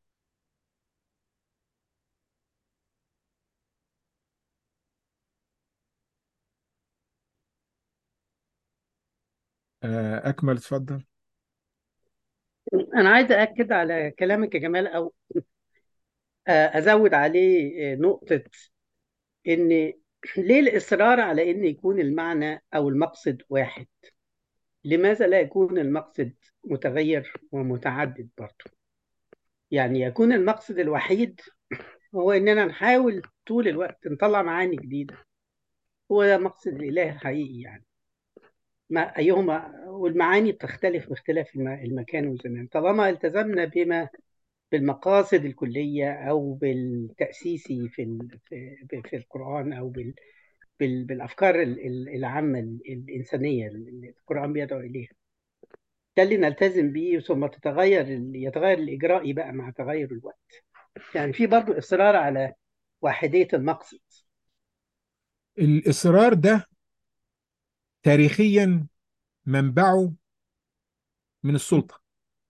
آه، اكمل اتفضل أنا عايز أأكد على كلامك يا جمال أو آه، أزود عليه آه، نقطة إن ليه الإصرار على إن يكون المعنى أو المقصد واحد؟ لماذا لا يكون المقصد متغير ومتعدد برضه؟ يعني يكون المقصد الوحيد هو إننا نحاول طول الوقت نطلع معاني جديدة هو ده مقصد الإله الحقيقي يعني ما أيهما والمعاني بتختلف باختلاف الم- المكان والزمان طالما التزمنا بما بالمقاصد الكلية أو بالتأسيسي في ال- في في القرآن أو بال بال- بالأفكار ال- ال- العامة ال- الإنسانية اللي القرآن بيدعو إليها ده اللي نلتزم بيه ثم تتغير ال- يتغير الإجرائي بقى مع تغير الوقت يعني في برضو إصرار على واحدية المقصد الاصرار ده تاريخيا منبعه من السلطه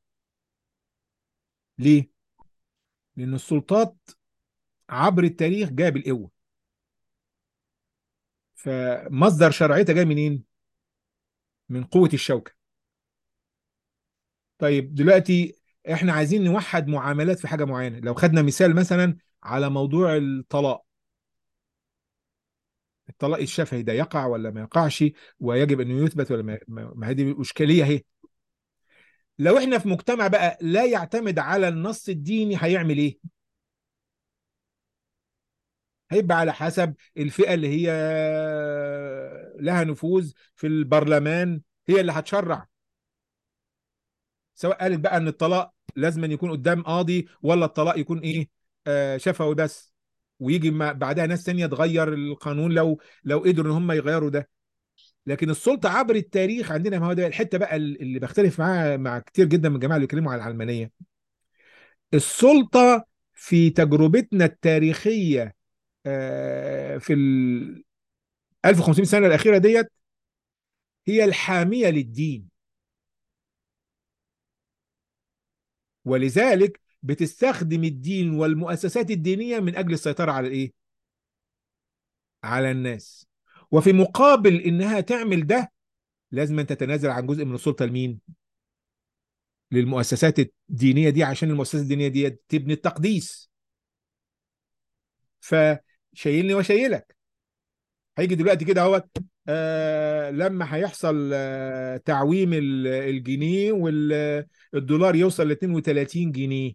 ليه لان السلطات عبر التاريخ جايه بالقوه فمصدر شرعيتها جاي منين من قوه الشوكه طيب دلوقتي احنا عايزين نوحد معاملات في حاجه معينه لو خدنا مثال مثلا على موضوع الطلاق الطلاق الشفهي ده يقع ولا ما يقعش ويجب انه يثبت ولا ما ما ما هي دي اشكاليه اهي لو احنا في مجتمع بقى لا يعتمد على النص الديني هيعمل ايه هيبقى على حسب الفئة اللي هي لها نفوذ في البرلمان هي اللي هتشرع سواء قالت بقى ان الطلاق لازم أن يكون قدام قاضي ولا الطلاق يكون ايه آه شفوي بس ويجي مع- بعدها ناس تانية تغير القانون لو لو قدروا ان هم يغيروا ده لكن السلطة عبر التاريخ عندنا ما هو ده الحتة بقى اللي بختلف معاها مع كتير جدا من الجماعة اللي بيتكلموا على العلمانية السلطة في تجربتنا التاريخية آه، في ال 1500 سنة الأخيرة ديت هي الحامية للدين ولذلك بتستخدم الدين والمؤسسات الدينية من أجل السيطرة على الإيه؟ على الناس وفي مقابل إنها تعمل ده لازم أن تتنازل عن جزء من السلطة لمين؟ للمؤسسات الدينية دي عشان المؤسسات الدينية دي تبني التقديس فشايلني وشايلك هيجي دلوقتي كده اهوت آه لما هيحصل آه تعويم ال- الجنيه والدولار يوصل ل 32 جنيه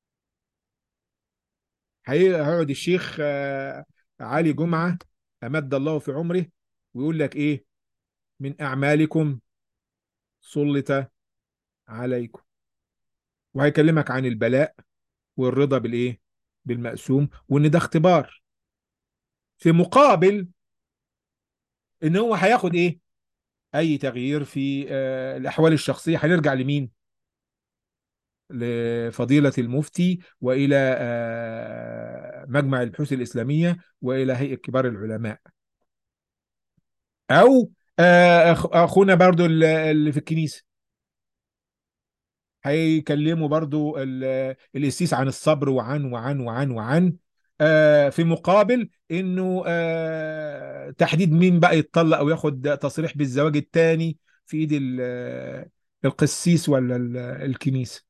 هي- هيقعد الشيخ آه علي جمعة أمد الله في عمره ويقول لك إيه من أعمالكم سلط عليكم وهيكلمك عن البلاء والرضا بالإيه بالمقسوم وإن ده اختبار في مقابل إن هو هياخد إيه أي تغيير في آه الأحوال الشخصية هنرجع لمين لفضيلة المفتي وإلى آه، مجمع البحوث الإسلامية وإلى هيئة كبار العلماء أو آه، أخ- أخونا برضو ال- اللي في الكنيسة هيكلموا برضو ال- القسيس عن الصبر وعن وعن وعن وعن آه، في مقابل انه آه، تحديد مين بقى يتطلق او ياخد تصريح بالزواج الثاني في ايد ال- القسيس ولا ال- الكنيسة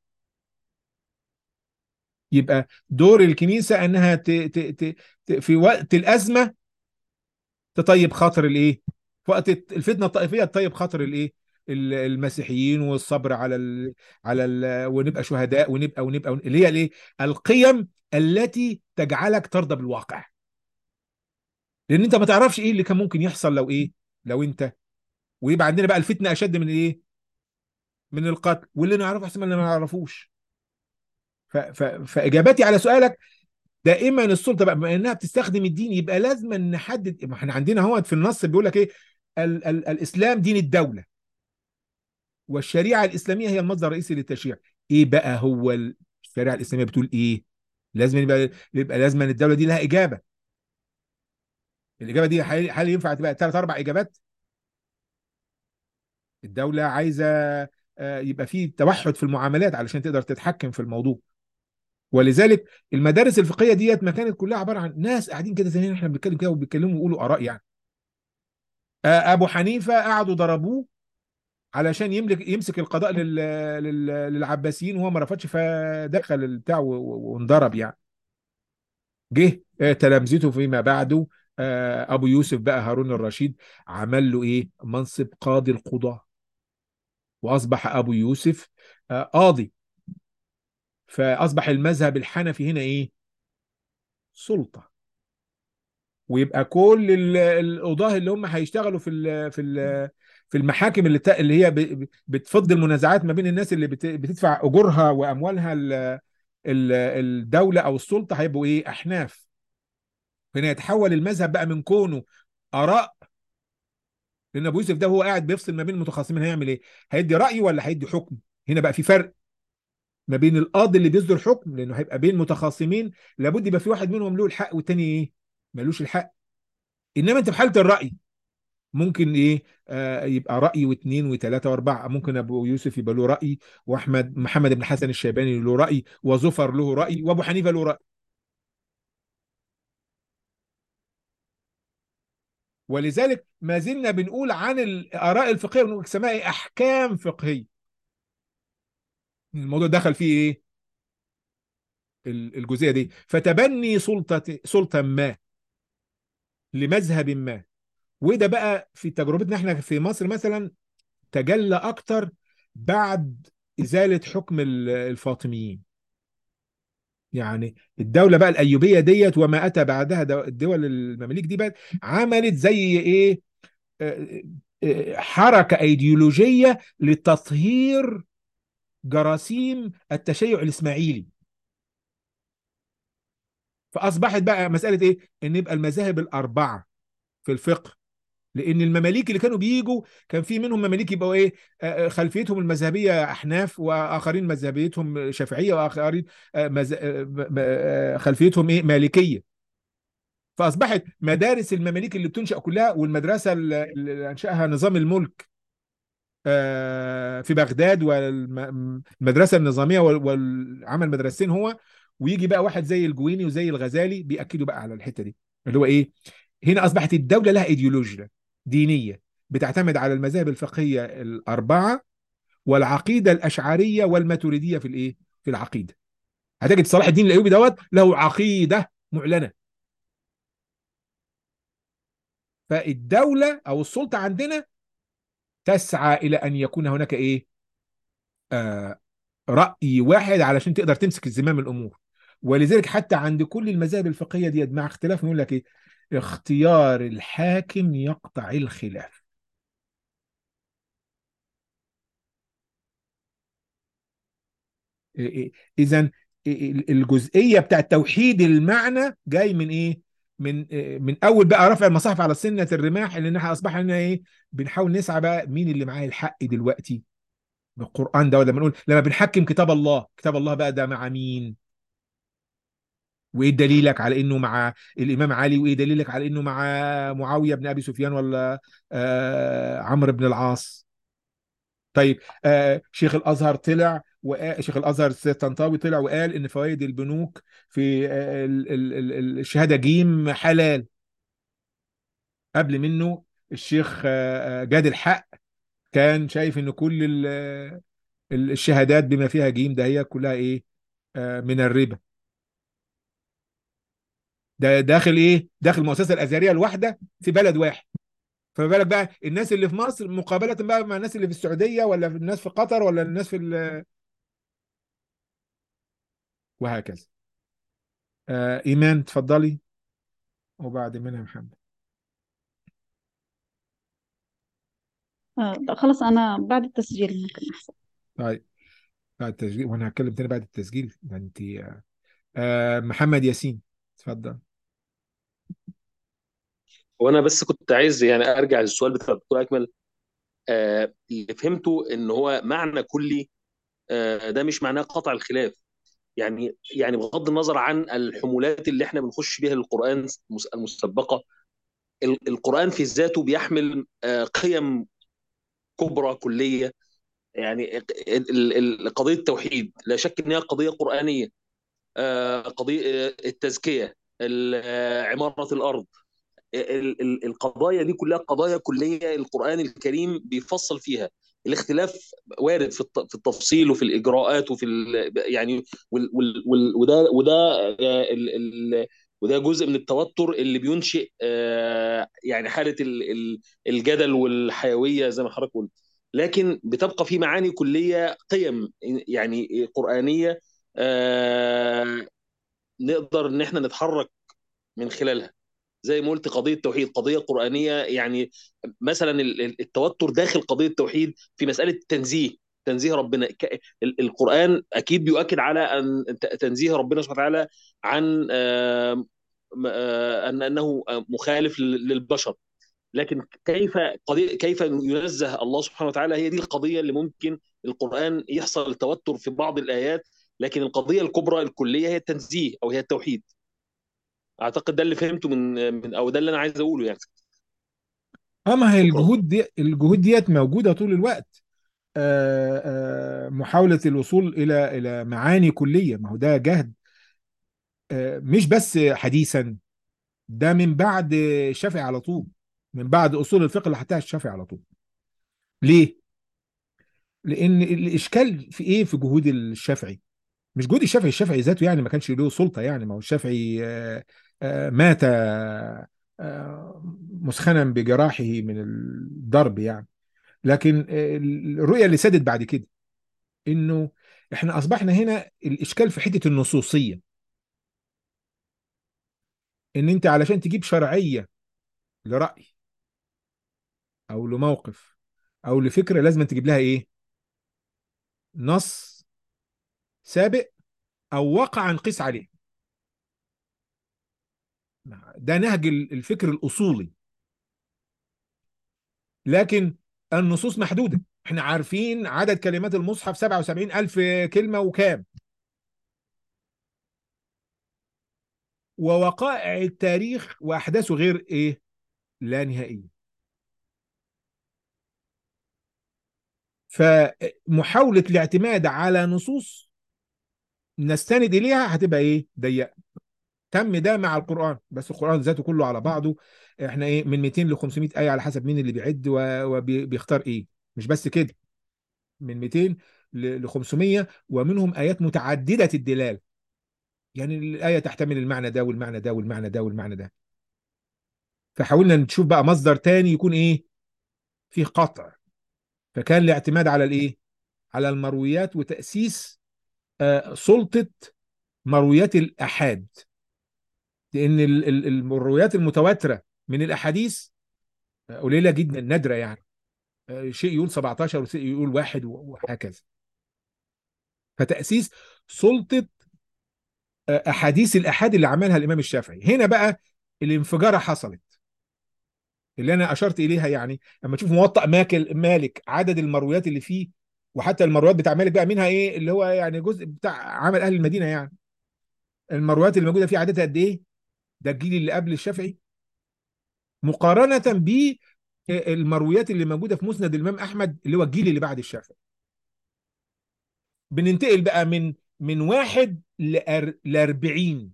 يبقى دور الكنيسة انها ت... ت... ت... ت... في وقت الازمة تطيب خاطر الايه في وقت الفتنة الطائفية تطيب خاطر الايه ال- المسيحيين والصبر على ال... على ال... ونبقى شهداء ونبقى ونبقى ون- اللي هي الايه القيم التي تجعلك ترضى بالواقع لان انت ما تعرفش ايه اللي كان ممكن يحصل لو ايه لو انت ويبقى عندنا بقى الفتنة اشد من ايه من القتل واللي نعرفه احسن من اللي ما نعرفوش ف... ف... فاجابتي على سؤالك دائما السلطه بقى بما انها بتستخدم الدين يبقى لازم نحدد ما احنا عندنا هو في النص بيقول لك ايه ال ال الاسلام دين الدوله والشريعه الاسلاميه هي المصدر الرئيسي للتشريع ايه بقى هو ال- الشريعه الاسلاميه بتقول ايه لازم يبقى يبقى لازم الدوله دي لها اجابه الاجابه دي هل هل ينفع تبقى ثلاث اربع اجابات الدوله عايزه آه، يبقى في توحد في المعاملات علشان تقدر تتحكم في الموضوع ولذلك المدارس الفقهيه ديت ما كانت كلها عباره عن ناس قاعدين كده زي ما احنا بنتكلم كده وبيتكلموا ويقولوا اراء يعني آه، ابو حنيفه قعدوا ضربوه علشان يملك يمسك القضاء لل... لل... للعباسيين وهو ما رفضش فدخل البتاع و- و- وانضرب يعني جه آه، تلامذته فيما بعده آه، ابو يوسف بقى هارون الرشيد عمل له ايه منصب قاضي القضاة واصبح ابو يوسف آه، قاضي فاصبح المذهب الحنفي هنا ايه سلطة ويبقى كل ال- القضاة اللي هم هيشتغلوا في ال في ال في المحاكم اللي ت- اللي هي ب- ب- بتفض المنازعات ما بين الناس اللي بت- بتدفع اجورها واموالها ال- ال- الدولة او السلطة هيبقوا ايه احناف هنا يتحول المذهب بقى من كونه اراء لان ابو يوسف ده هو قاعد بيفصل ما بين المتخاصمين هيعمل ايه هيدي رأي ولا هيدي حكم هنا بقى في فرق ما بين القاضي اللي بيصدر حكم لانه هيبقى بين متخاصمين لابد يبقى في واحد منهم له الحق والتاني ايه ملوش الحق انما انت في حالة الرأي ممكن ايه آه يبقى رأي واثنين وثلاثة واربعة ممكن ابو يوسف يبقى له رأي واحمد محمد بن حسن الشيباني له رأي وزفر له رأي وابو حنيفة له رأي ولذلك ما زلنا بنقول عن الآراء الفقهية بنقول اسمها إيه؟ أحكام فقهية الموضوع دخل فيه إيه ال- الجزئية دي فتبني سلطة سلطة ما لمذهب ما وده بقى في تجربتنا احنا في مصر مثلا تجلى أكتر بعد إزالة حكم ال- الفاطميين يعني الدولة بقى الأيوبية ديت وما أتى بعدها دو- الدول المماليك دي بقى عملت زي إيه آه، آه، حركة أيديولوجية لتطهير جراثيم التشيع الإسماعيلي فأصبحت بقى مسألة إيه إن يبقى المذاهب الأربعة في الفقه لان المماليك اللي كانوا بيجوا كان في منهم مماليك يبقوا ايه آه، آه، خلفيتهم المذهبيه احناف واخرين مذهبيتهم شافعيه واخرين آه، مز... آه، م- م- آه، خلفيتهم ايه مالكيه فاصبحت مدارس المماليك اللي بتنشا كلها والمدرسه اللي اللي انشاها نظام الملك آه، في بغداد والمدرسه النظاميه وال- والعمل مدرستين هو ويجي بقى واحد زي الجويني وزي الغزالي بياكدوا بقى على الحته دي اللي هو ايه هنا اصبحت الدوله لها ايديولوجيا دينيه بتعتمد على المذاهب الفقهيه الاربعه والعقيده الاشعريه والماتريديه في الايه في العقيده هتجد صلاح الدين الايوبي دوت له عقيده معلنه فالدوله او السلطه عندنا تسعى الى ان يكون هناك ايه آه رأي واحد علشان تقدر تمسك زمام الأمور ولذلك حتى عند كل المذاهب الفقهية ديت مع اختلاف يقول لك ايه اختيار الحاكم يقطع الخلاف اذا الجزئية بتاع توحيد المعنى جاي من ايه من إيه؟ من اول بقى رفع المصاحف على سنة الرماح اللي احنا اصبح لنا ايه بنحاول نسعى بقى مين اللي معاه الحق دلوقتي بالقرآن ده ولا بنقول لما بنحكم كتاب الله كتاب الله بقى ده مع مين وايه دليلك على انه مع الامام علي وايه دليلك على انه مع معاويه بن ابي سفيان ولا آه عمرو بن العاص طيب آه شيخ الازهر طلع وشيخ الازهر السيد طنطاوي طلع وقال ان فوائد البنوك في آه ال- ال- ال- الشهاده جيم حلال قبل منه الشيخ آه آه، جاد الحق كان شايف ان كل ال- ال- الشهادات بما فيها جيم ده هي كلها ايه آه من الربا ده داخل ايه داخل المؤسسه الازهريه الواحده في بلد واحد فما بالك بقى الناس اللي في مصر مقابله بقى مع الناس اللي في السعوديه ولا الناس في قطر ولا الناس في ال- وهكذا آه ايمان اتفضلي وبعد منها محمد آه لا خلاص أنا بعد التسجيل ممكن أحسن طيب بعد التسجيل وانا هتكلم تاني بعد التسجيل ده انت آه محمد ياسين اتفضل وانا بس كنت عايز يعني ارجع للسؤال بتاع الدكتور اكمل آه اللي فهمته ان هو معنى كلي آه ده مش معناه قطع الخلاف يعني يعني بغض النظر عن الحمولات اللي احنا بنخش بيها للقران المسبقه ال- القران في ذاته بيحمل آه قيم كبرى كليه يعني ال- ال- قضيه التوحيد لا شك ان هي قضيه قرانيه آه، قضيه آه، التزكيه ال- آه، عماره الارض ال- ال- القضايا دي كلها قضايا كليه القران الكريم بيفصل فيها الاختلاف وارد في الت- في التفصيل وفي الاجراءات وفي ال- يعني وال وال وال وده وده آه، ال ال وده جزء من التوتر اللي بينشئ آه، يعني حاله ال- ال- الجدل والحيويه زي ما حضرتك قلت لكن بتبقى في معاني كليه قيم يعني قرانيه آه، نقدر ان احنا نتحرك من خلالها زي ما قلت قضيه توحيد قضيه قرانيه يعني مثلا ال- ال- التوتر داخل قضيه التوحيد في مساله التنزيه تنزيه ربنا ك- ال- القران اكيد بيؤكد على ان ت- تنزيه ربنا سبحانه وتعالى عن آم، آه، ان انه مخالف لل- للبشر لكن كيف قضية كيف ينزه الله سبحانه وتعالى هي دي القضيه اللي ممكن القران يحصل توتر في بعض الايات لكن القضيه الكبرى الكليه هي التنزيه او هي التوحيد اعتقد ده اللي فهمته من من او ده اللي انا عايز اقوله يعني اه ما هي شكرا الجهود دي الجهود ديت موجوده طول الوقت آه آه محاوله الوصول الى الى معاني كليه ما هو ده جهد آه مش بس حديثا ده من بعد الشافعي على طول من بعد اصول الفقه اللي حطها الشافعي على طول ليه لان الاشكال في ايه في جهود الشافعي مش جهود الشافعي الشافعي ذاته يعني ما كانش له سلطه يعني ما هو الشافعي آه، آه، مات آه، مسخنا بجراحه من الضرب يعني لكن آه، الرؤيه اللي سادت بعد كده انه احنا اصبحنا هنا الاشكال في حته النصوصيه ان انت علشان تجيب شرعيه لراي او لموقف او لفكره لازم تجيب لها ايه نص سابق او واقعا قيس عليه ده نهج الفكر الاصولي لكن النصوص محدوده احنا عارفين عدد كلمات المصحف 77 ألف كلمة وكام ووقائع التاريخ وأحداثه غير إيه لا نهائية فمحاولة الاعتماد على نصوص نستند إليها هتبقى إيه ضيقة تم ده مع القرآن بس القرآن ذاته كله على بعضه احنا ايه من 200 ل 500 آية على حسب مين اللي بيعد وبيختار ايه مش بس كده من 200 ل 500 ومنهم آيات متعددة الدلالة يعني الآية تحتمل المعنى ده والمعنى ده والمعنى ده والمعنى ده فحاولنا نشوف بقى مصدر تاني يكون ايه فيه قطع فكان الاعتماد على الايه على المرويات وتأسيس آه سلطة مرويات الأحاد لأن المرويات المتواترة من الأحاديث قليلة جدا نادرة يعني شيء يقول 17 وشيء يقول واحد وهكذا فتأسيس سلطة أحاديث الأحاد اللي عملها الإمام الشافعي هنا بقى الانفجارة حصلت اللي أنا أشرت إليها يعني لما تشوف موطأ ماكل مالك عدد المرويات اللي فيه وحتى المرويات بتاع مالك بقى منها إيه اللي هو يعني جزء بتاع عمل أهل المدينة يعني المرويات اللي موجودة فيه عددها قد إيه ده الجيل اللي قبل الشافعي مقارنة بالمرويات اللي موجودة في مسند الإمام أحمد اللي هو الجيل اللي بعد الشافعي بننتقل بقى من من واحد ل 40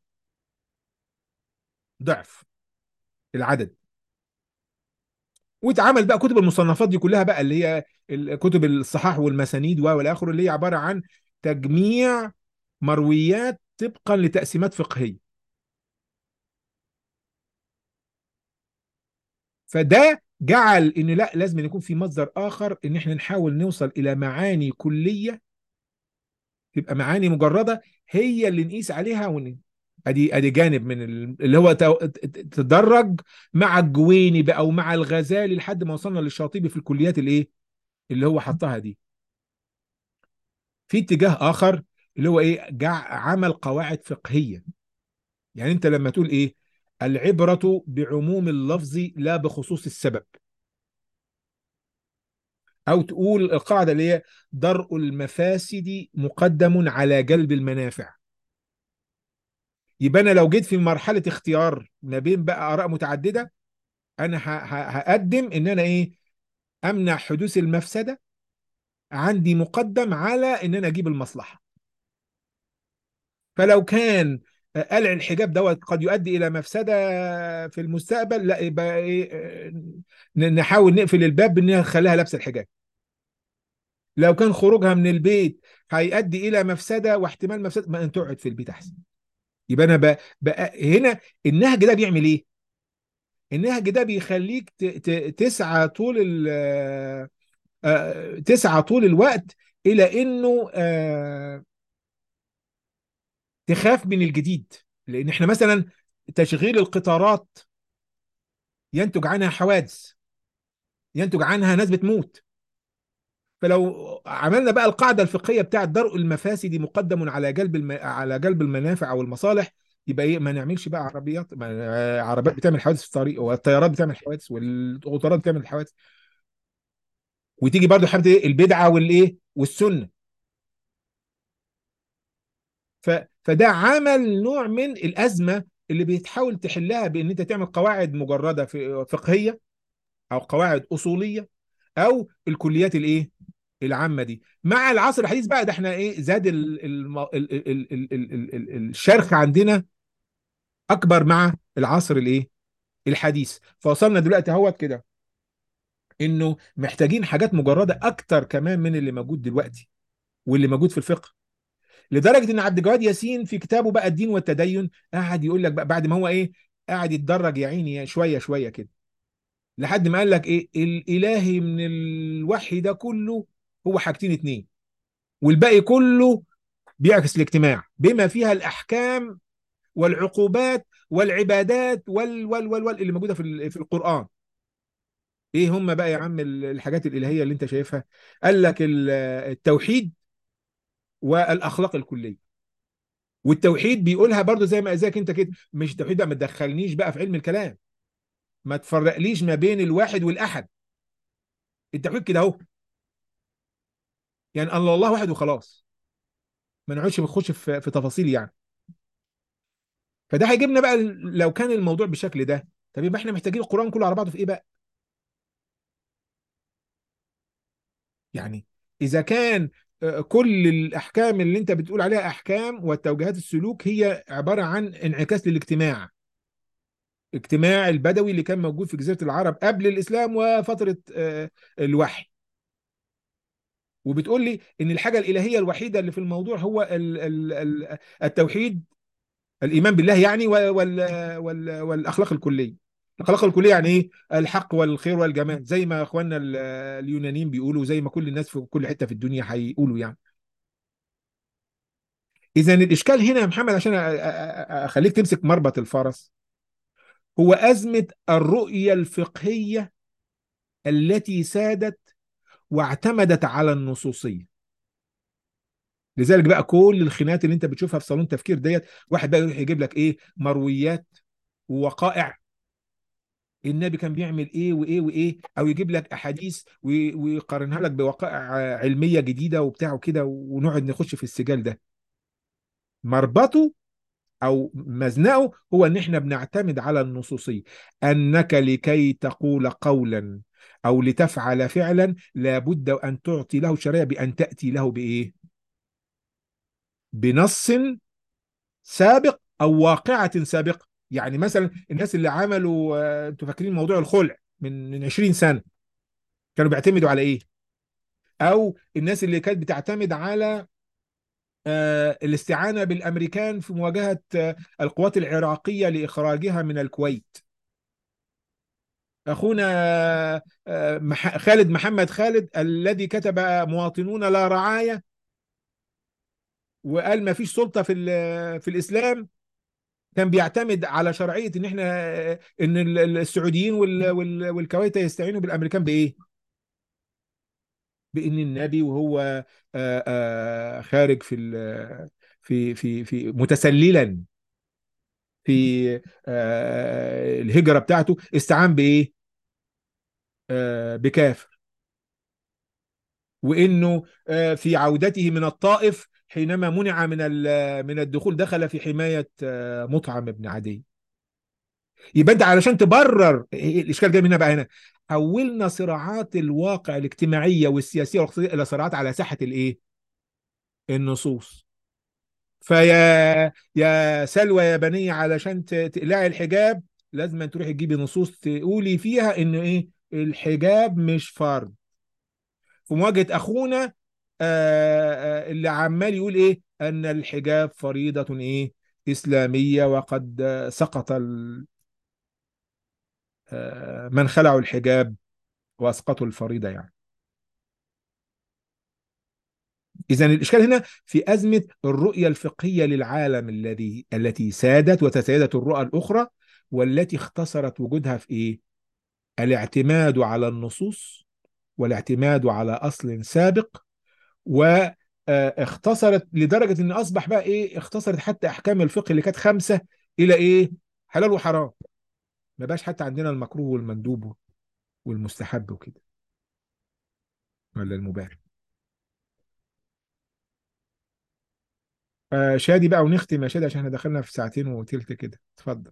ضعف العدد واتعمل بقى كتب المصنفات دي كلها بقى اللي هي كتب الصحاح والمسانيد والى اخره اللي هي عباره عن تجميع مرويات طبقا لتقسيمات فقهيه فده جعل ان لا لازم يكون في مصدر اخر ان احنا نحاول نوصل الى معاني كليه تبقى معاني مجرده هي اللي نقيس عليها ون... ادي ادي جانب من اللي هو تدرج مع الجويني بقى او مع الغزالي لحد ما وصلنا للشاطبي في الكليات الايه اللي هو حطها دي في اتجاه اخر اللي هو ايه جع عمل قواعد فقهيه يعني انت لما تقول ايه العبره بعموم اللفظ لا بخصوص السبب او تقول القاعده اللي هي درء المفاسد مقدم على جلب المنافع يبقى انا لو جيت في مرحله اختيار ما بين بقى اراء متعدده انا هقدم ان انا ايه امنع حدوث المفسده عندي مقدم على ان انا اجيب المصلحه فلو كان قلع الحجاب دوت قد يؤدي الى مفسده في المستقبل لا يبقى ايه نحاول نقفل الباب بان نخليها لابسه الحجاب لو كان خروجها من البيت هيؤدي الى مفسده واحتمال مفسده ما انت تقعد في البيت احسن يبقى انا بقى, بقى هنا النهج ده بيعمل ايه النهج ده بيخليك تسعى طول تسعى طول الوقت الى انه تخاف من الجديد لان احنا مثلا تشغيل القطارات ينتج عنها حوادث ينتج عنها ناس بتموت فلو عملنا بقى القاعده الفقهيه بتاعه درء المفاسد مقدم على جلب الم... على جلب المنافع او المصالح يبقى ايه ما نعملش بقى عربيات ما... عربيات بتعمل حوادث في الطريق والطيارات بتعمل حوادث والقطارات بتعمل حوادث وتيجي برضو حاجه ايه البدعه والايه والسنه ف... فده عمل نوع من الازمه اللي بتحاول تحلها بان انت تعمل قواعد مجرده في فقهيه او قواعد اصوليه او الكليات الايه العامه دي مع العصر الحديث بقى ده احنا ايه زاد ال ال ال ال ال ال ال الشرخ عندنا اكبر مع العصر الايه الحديث فوصلنا دلوقتي اهوت كده انه محتاجين حاجات مجرده اكتر كمان من اللي موجود دلوقتي واللي موجود في الفقه لدرجه ان عبد الجواد ياسين في كتابه بقى الدين والتدين قاعد يقول لك بقى بعد ما هو ايه قاعد يتدرج يا عيني شويه شويه كده لحد ما قال لك ايه الالهي من الوحي ده كله هو حاجتين اتنين والباقي كله بيعكس الاجتماع بما فيها الاحكام والعقوبات والعبادات وال وال وال وال اللي موجوده في ال- في القرآن ايه هم بقى يا عم ال- الحاجات الإلهية اللي انت شايفها قال لك ال- التوحيد والاخلاق الكليه والتوحيد بيقولها برضو زي ما ازيك انت كده مش التوحيد بقى ما تدخلنيش بقى في علم الكلام ما تفرقليش ما بين الواحد والاحد التوحيد كده اهو يعني الله الله واحد وخلاص ما نقعدش نخش في في تفاصيل يعني فده هيجيبنا بقى ال- لو كان الموضوع بالشكل ده طب يبقى احنا محتاجين القرآن كله على بعضه في ايه بقى يعني اذا كان آه، كل الاحكام اللي انت بتقول عليها احكام والتوجيهات السلوك هي عبارة عن انعكاس للاجتماع اجتماع البدوي اللي كان موجود في جزيرة العرب قبل الاسلام وفترة آه، الوحي وبتقول لي ان الحاجة الالهية الوحيدة اللي في الموضوع هو ال- ال- ال- التوحيد الايمان بالله يعني وال وال وال والاخلاق الكليه الاخلاق الكليه يعني ايه الحق والخير والجمال زي ما اخواننا ال- اليونانيين بيقولوا زي ما كل الناس في كل حته في الدنيا هيقولوا يعني اذا الاشكال هنا يا محمد عشان أ- أ- أ- اخليك تمسك مربط الفرس هو ازمه الرؤيه الفقهيه التي سادت واعتمدت على النصوصيه لذلك بقى كل الخناقات اللي انت بتشوفها في صالون تفكير ديت واحد بقى يروح يجيب لك ايه مرويات ووقائع النبي كان بيعمل ايه وايه وايه او يجيب لك احاديث و- ويقارنها لك بوقائع علميه جديده وبتاع وكده ونقعد نخش في السجال ده مربطه او مزنقه هو ان احنا بنعتمد على النصوصيه انك لكي تقول قولا او لتفعل فعلا لابد ان تعطي له شريعه بان تاتي له بايه بنص سابق او واقعه سابقه يعني مثلا الناس اللي عملوا آه، انتوا فاكرين موضوع الخلع من من 20 سنه كانوا بيعتمدوا على ايه او الناس اللي كانت بتعتمد على آه، الاستعانه بالامريكان في مواجهه آه، القوات العراقيه لاخراجها من الكويت اخونا آه، مح- خالد محمد خالد الذي كتب مواطنون لا رعايه وقال ما فيش سلطه في ال- في الاسلام كان بيعتمد على شرعيه ان احنا آه، ان ال- ال- السعوديين وال- وال- والكويت يستعينوا بالامريكان بايه؟ بان النبي وهو آه، آه، خارج في ال- في في في متسللا في آه، الهجره بتاعته استعان بايه؟ آه، بكافر وانه آه، في عودته من الطائف حينما منع من ال- من الدخول دخل في حمايه آه، مطعم بن عدي يبقى انت علشان تبرر إيه الاشكال جاي من هنا بقى هنا حولنا صراعات الواقع الاجتماعيه والسياسيه والاقتصاديه الى صراعات على ساحه الايه؟ النصوص فيا يا سلوى يا بنية علشان ت- تقلعي الحجاب لازم أن تروحي تجيبي نصوص تقولي فيها ان ايه الحجاب مش فرض في مواجهة اخونا آه، آه، اللي عمال يقول ايه ان الحجاب فريضة ايه اسلامية وقد آه، سقط ال- آه، من خلعوا الحجاب واسقطوا الفريضة يعني إذا الإشكال هنا في أزمة الرؤية الفقهية للعالم الذي التي سادت وتسيدت الرؤى الأخرى والتي اختصرت وجودها في إيه؟ الاعتماد على النصوص والاعتماد على أصل سابق واختصرت لدرجة إن أصبح بقى إيه؟ اختصرت حتى أحكام الفقه اللي كانت خمسة إلى إيه؟ حلال وحرام ما بقاش حتى عندنا المكروه والمندوب والمستحب وكده ولا المباح آه شادي بقى ونختم يا شادي عشان احنا دخلنا في ساعتين وتلت كده اتفضل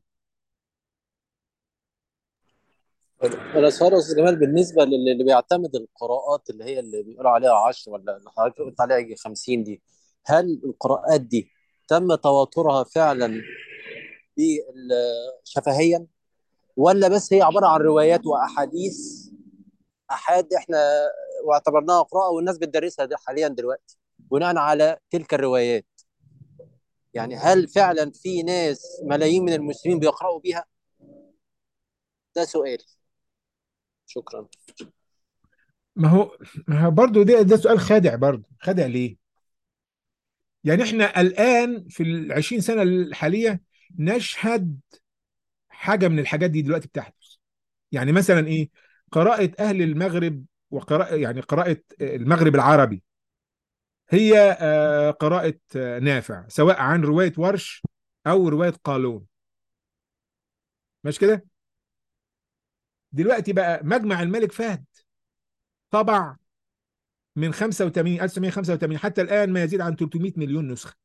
انا سؤال يا استاذ جمال بالنسبه للي اللي بيعتمد القراءات اللي هي اللي بيقولوا عليها 10 ولا اللي حضرتك قلت عليها يجي 50 دي هل القراءات دي تم تواترها فعلا بال- شفهيا ولا بس هي عباره عن روايات واحاديث احاد احنا واعتبرناها قراءه والناس بتدرسها دي حاليا دلوقتي بناء على تلك الروايات يعني هل فعلا في ناس ملايين من المسلمين بيقرأوا بيها ده سؤالي شكرا ما هو ما هو برضه ده ده سؤال خادع برضه خادع ليه؟ يعني احنا الآن في العشرين سنة الحالية نشهد حاجه من الحاجات دي دلوقتي بتحدث يعني مثلا ايه قراءه اهل المغرب وقراءه يعني قراءه المغرب العربي هي آه، قراءه آه، نافع سواء عن روايه ورش او روايه قالون مش كده دلوقتي بقى مجمع الملك فهد طبع من 85 1985 حتى الآن ما يزيد عن 300 مليون نسخة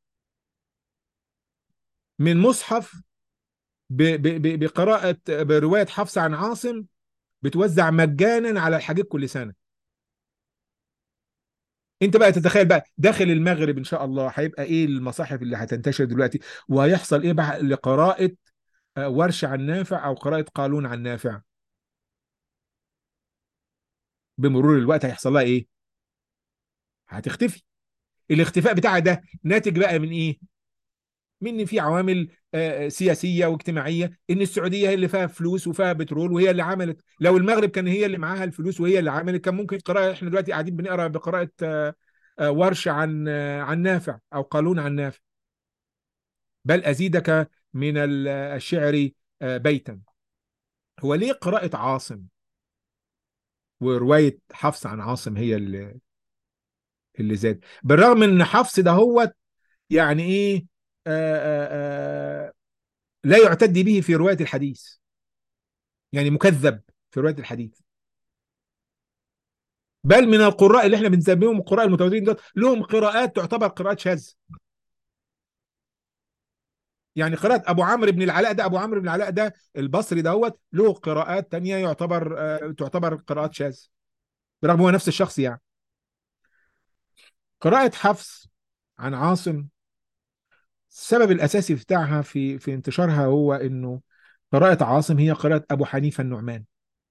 من مصحف ب- ب- ب- بقراءة برواية حفص عن عاصم بتوزع مجانا على الحجيج كل سنة انت بقى تتخيل بقى داخل المغرب ان شاء الله هيبقى ايه المصاحف اللي هتنتشر دلوقتي وهيحصل ايه بقى لقراءة آه، ورش عن نافع او قراءة قالون عن نافع بمرور الوقت هيحصل لها ايه هتختفي الاختفاء بتاعها ده ناتج بقى من ايه من ان في عوامل آه، سياسيه واجتماعيه ان السعوديه هي اللي فيها فلوس وفيها بترول وهي اللي عملت لو المغرب كان هي اللي معاها الفلوس وهي اللي عملت كان ممكن قراءه احنا دلوقتي قاعدين بنقرا بقراءه آه، آه، ورش عن آه، عن نافع او قالون عن نافع بل ازيدك من ال- الشعر آه، بيتا هو ليه قراءه عاصم وروايه حفص عن عاصم هي اللي اللي زاد بالرغم ان حفص ده هو يعني ايه آه آه آه لا يعتد به في روايه الحديث يعني مكذب في روايه الحديث بل من القراء اللي احنا بنسميهم القراء المتواترين دول لهم قراءات تعتبر قراءات شاذة يعني قراءة أبو عمرو بن العلاء ده أبو عمرو بن العلاء ده البصري دوت له قراءات تانية يعتبر آه، تعتبر قراءات شاذة برغم هو نفس الشخص يعني قراءة حفص عن عاصم السبب الأساسي بتاعها في في انتشارها هو إنه قراءة عاصم هي قراءة أبو حنيفة النعمان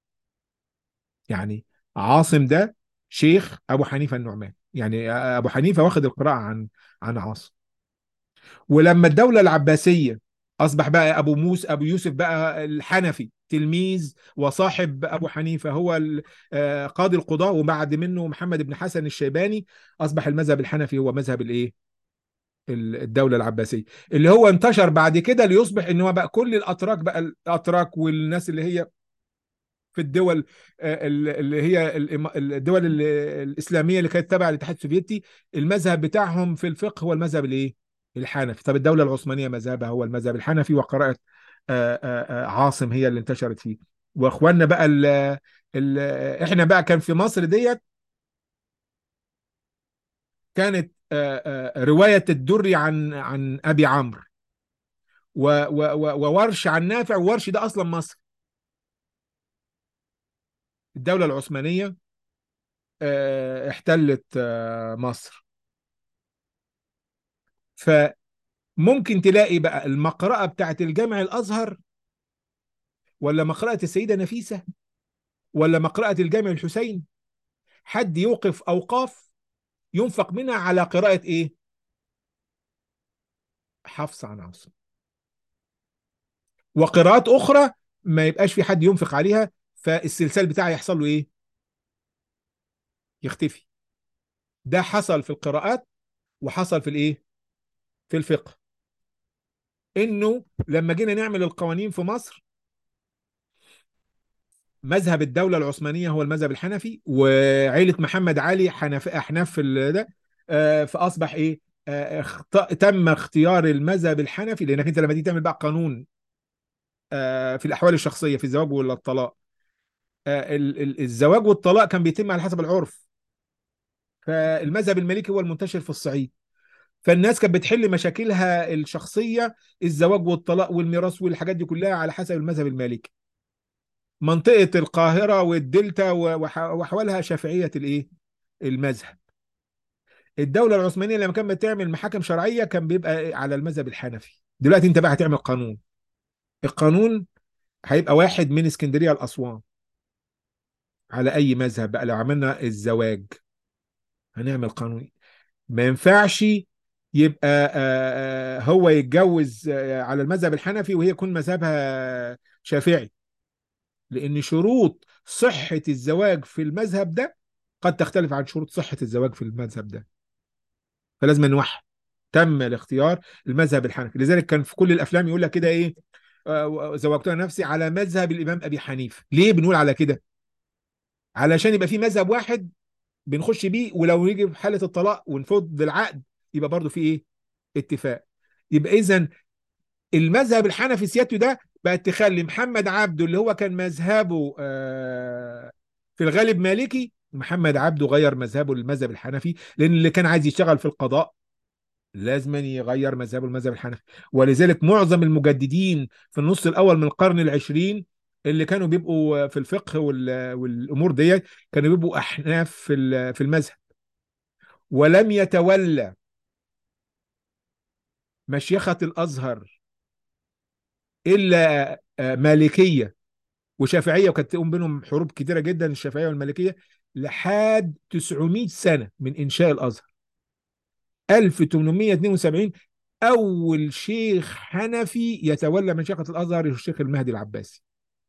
يعني عاصم ده شيخ أبو حنيفة النعمان يعني أبو حنيفة واخد القراءة عن عن عاصم ولما الدولة العباسية أصبح بقى أبو موسى أبو يوسف بقى الحنفي تلميذ وصاحب أبو حنيفة هو ال- آه، قاضي القضاة وبعد منه محمد بن حسن الشيباني أصبح المذهب الحنفي هو مذهب الإيه؟ ال- الدولة العباسية اللي هو انتشر بعد كده ليصبح إن هو بقى كل الأتراك بقى الأتراك والناس اللي هي في الدول آه، ال- اللي هي الإما- الدول ال- الإسلامية اللي كانت تابعة للاتحاد السوفيتي المذهب بتاعهم في الفقه هو المذهب الايه؟ الحنفي طب الدولة العثمانية مذهبها هو المذهب الحنفي وقراءة آه، آه، آه، عاصم هي اللي انتشرت فيه واخواننا بقى ال ال احنا بقى كان في مصر ديت كانت آه، آه، رواية الدري عن عن أبي عمرو و- و- و- وورش عن نافع وورش ده أصلا مصر الدولة العثمانية آه، احتلت آه، مصر فممكن تلاقي بقى المقرأة بتاعت الجامع الأزهر ولا مقرأة السيدة نفيسة ولا مقرأة الجامع الحسين حد يوقف أوقاف ينفق منها على قراءة إيه؟ حفص عن عاصم وقراءات أخرى ما يبقاش في حد ينفق عليها فالسلسال بتاعها يحصل له إيه؟ يختفي ده حصل في القراءات وحصل في الإيه؟ في الفقه إنه لما جينا نعمل القوانين في مصر مذهب الدولة العثمانية هو المذهب الحنفي وعيلة محمد علي حنف أحناف في ال- ده آه، فأصبح إيه آه، اخت... تم اختيار المذهب الحنفي لأنك أنت لما تيجي تعمل بقى قانون آه، في الأحوال الشخصية في الزواج ولا الطلاق آه، ال- ال- الزواج والطلاق كان بيتم على حسب العرف فالمذهب المالكي هو المنتشر في الصعيد فالناس كانت بتحل مشاكلها الشخصية الزواج والطلاق والميراث والحاجات دي كلها على حسب المذهب المالكي منطقة القاهرة والدلتا وح- وحوالها شافعية الايه المذهب الدولة العثمانية لما كانت بتعمل محاكم شرعية كان بيبقى على المذهب الحنفي دلوقتي انت بقى هتعمل قانون القانون هيبقى واحد من اسكندرية لأسوان على أي مذهب بقى لو عملنا الزواج هنعمل قانون ما ينفعش يبقى آه، آه، هو يتجوز آه، على المذهب الحنفي وهي يكون مذهبها شافعي لأن شروط صحة الزواج في المذهب ده قد تختلف عن شروط صحة الزواج في المذهب ده فلازم نوحد تم الاختيار المذهب الحنفي لذلك كان في كل الافلام يقول لك كده ايه آه، زوجتها نفسي على مذهب الامام ابي حنيفه ليه بنقول على كده علشان يبقى في مذهب واحد بنخش بيه ولو يجي في حاله الطلاق ونفض العقد يبقى برضو في ايه اتفاق يبقى اذا المذهب الحنفي سيادته ده بقت تخلي محمد عبده اللي هو كان مذهبه آه، في الغالب مالكي محمد عبده غير مذهبه للمذهب الحنفي لان اللي كان عايز يشتغل في القضاء لازم يغير مذهبه المذهب الحنفي ولذلك معظم المجددين في النص الاول من القرن العشرين اللي كانوا بيبقوا في الفقه وال- والامور ديت كانوا بيبقوا احناف في ال- في المذهب ولم يتولى مشيخة الازهر الا آه، مالكيه وشافعيه وكانت تقوم بينهم حروب كتيره جدا الشافعيه والمالكيه لحد 900 سنه من انشاء الازهر 1872 اول شيخ حنفي يتولى مشيخه الازهر الشيخ المهدي العباسي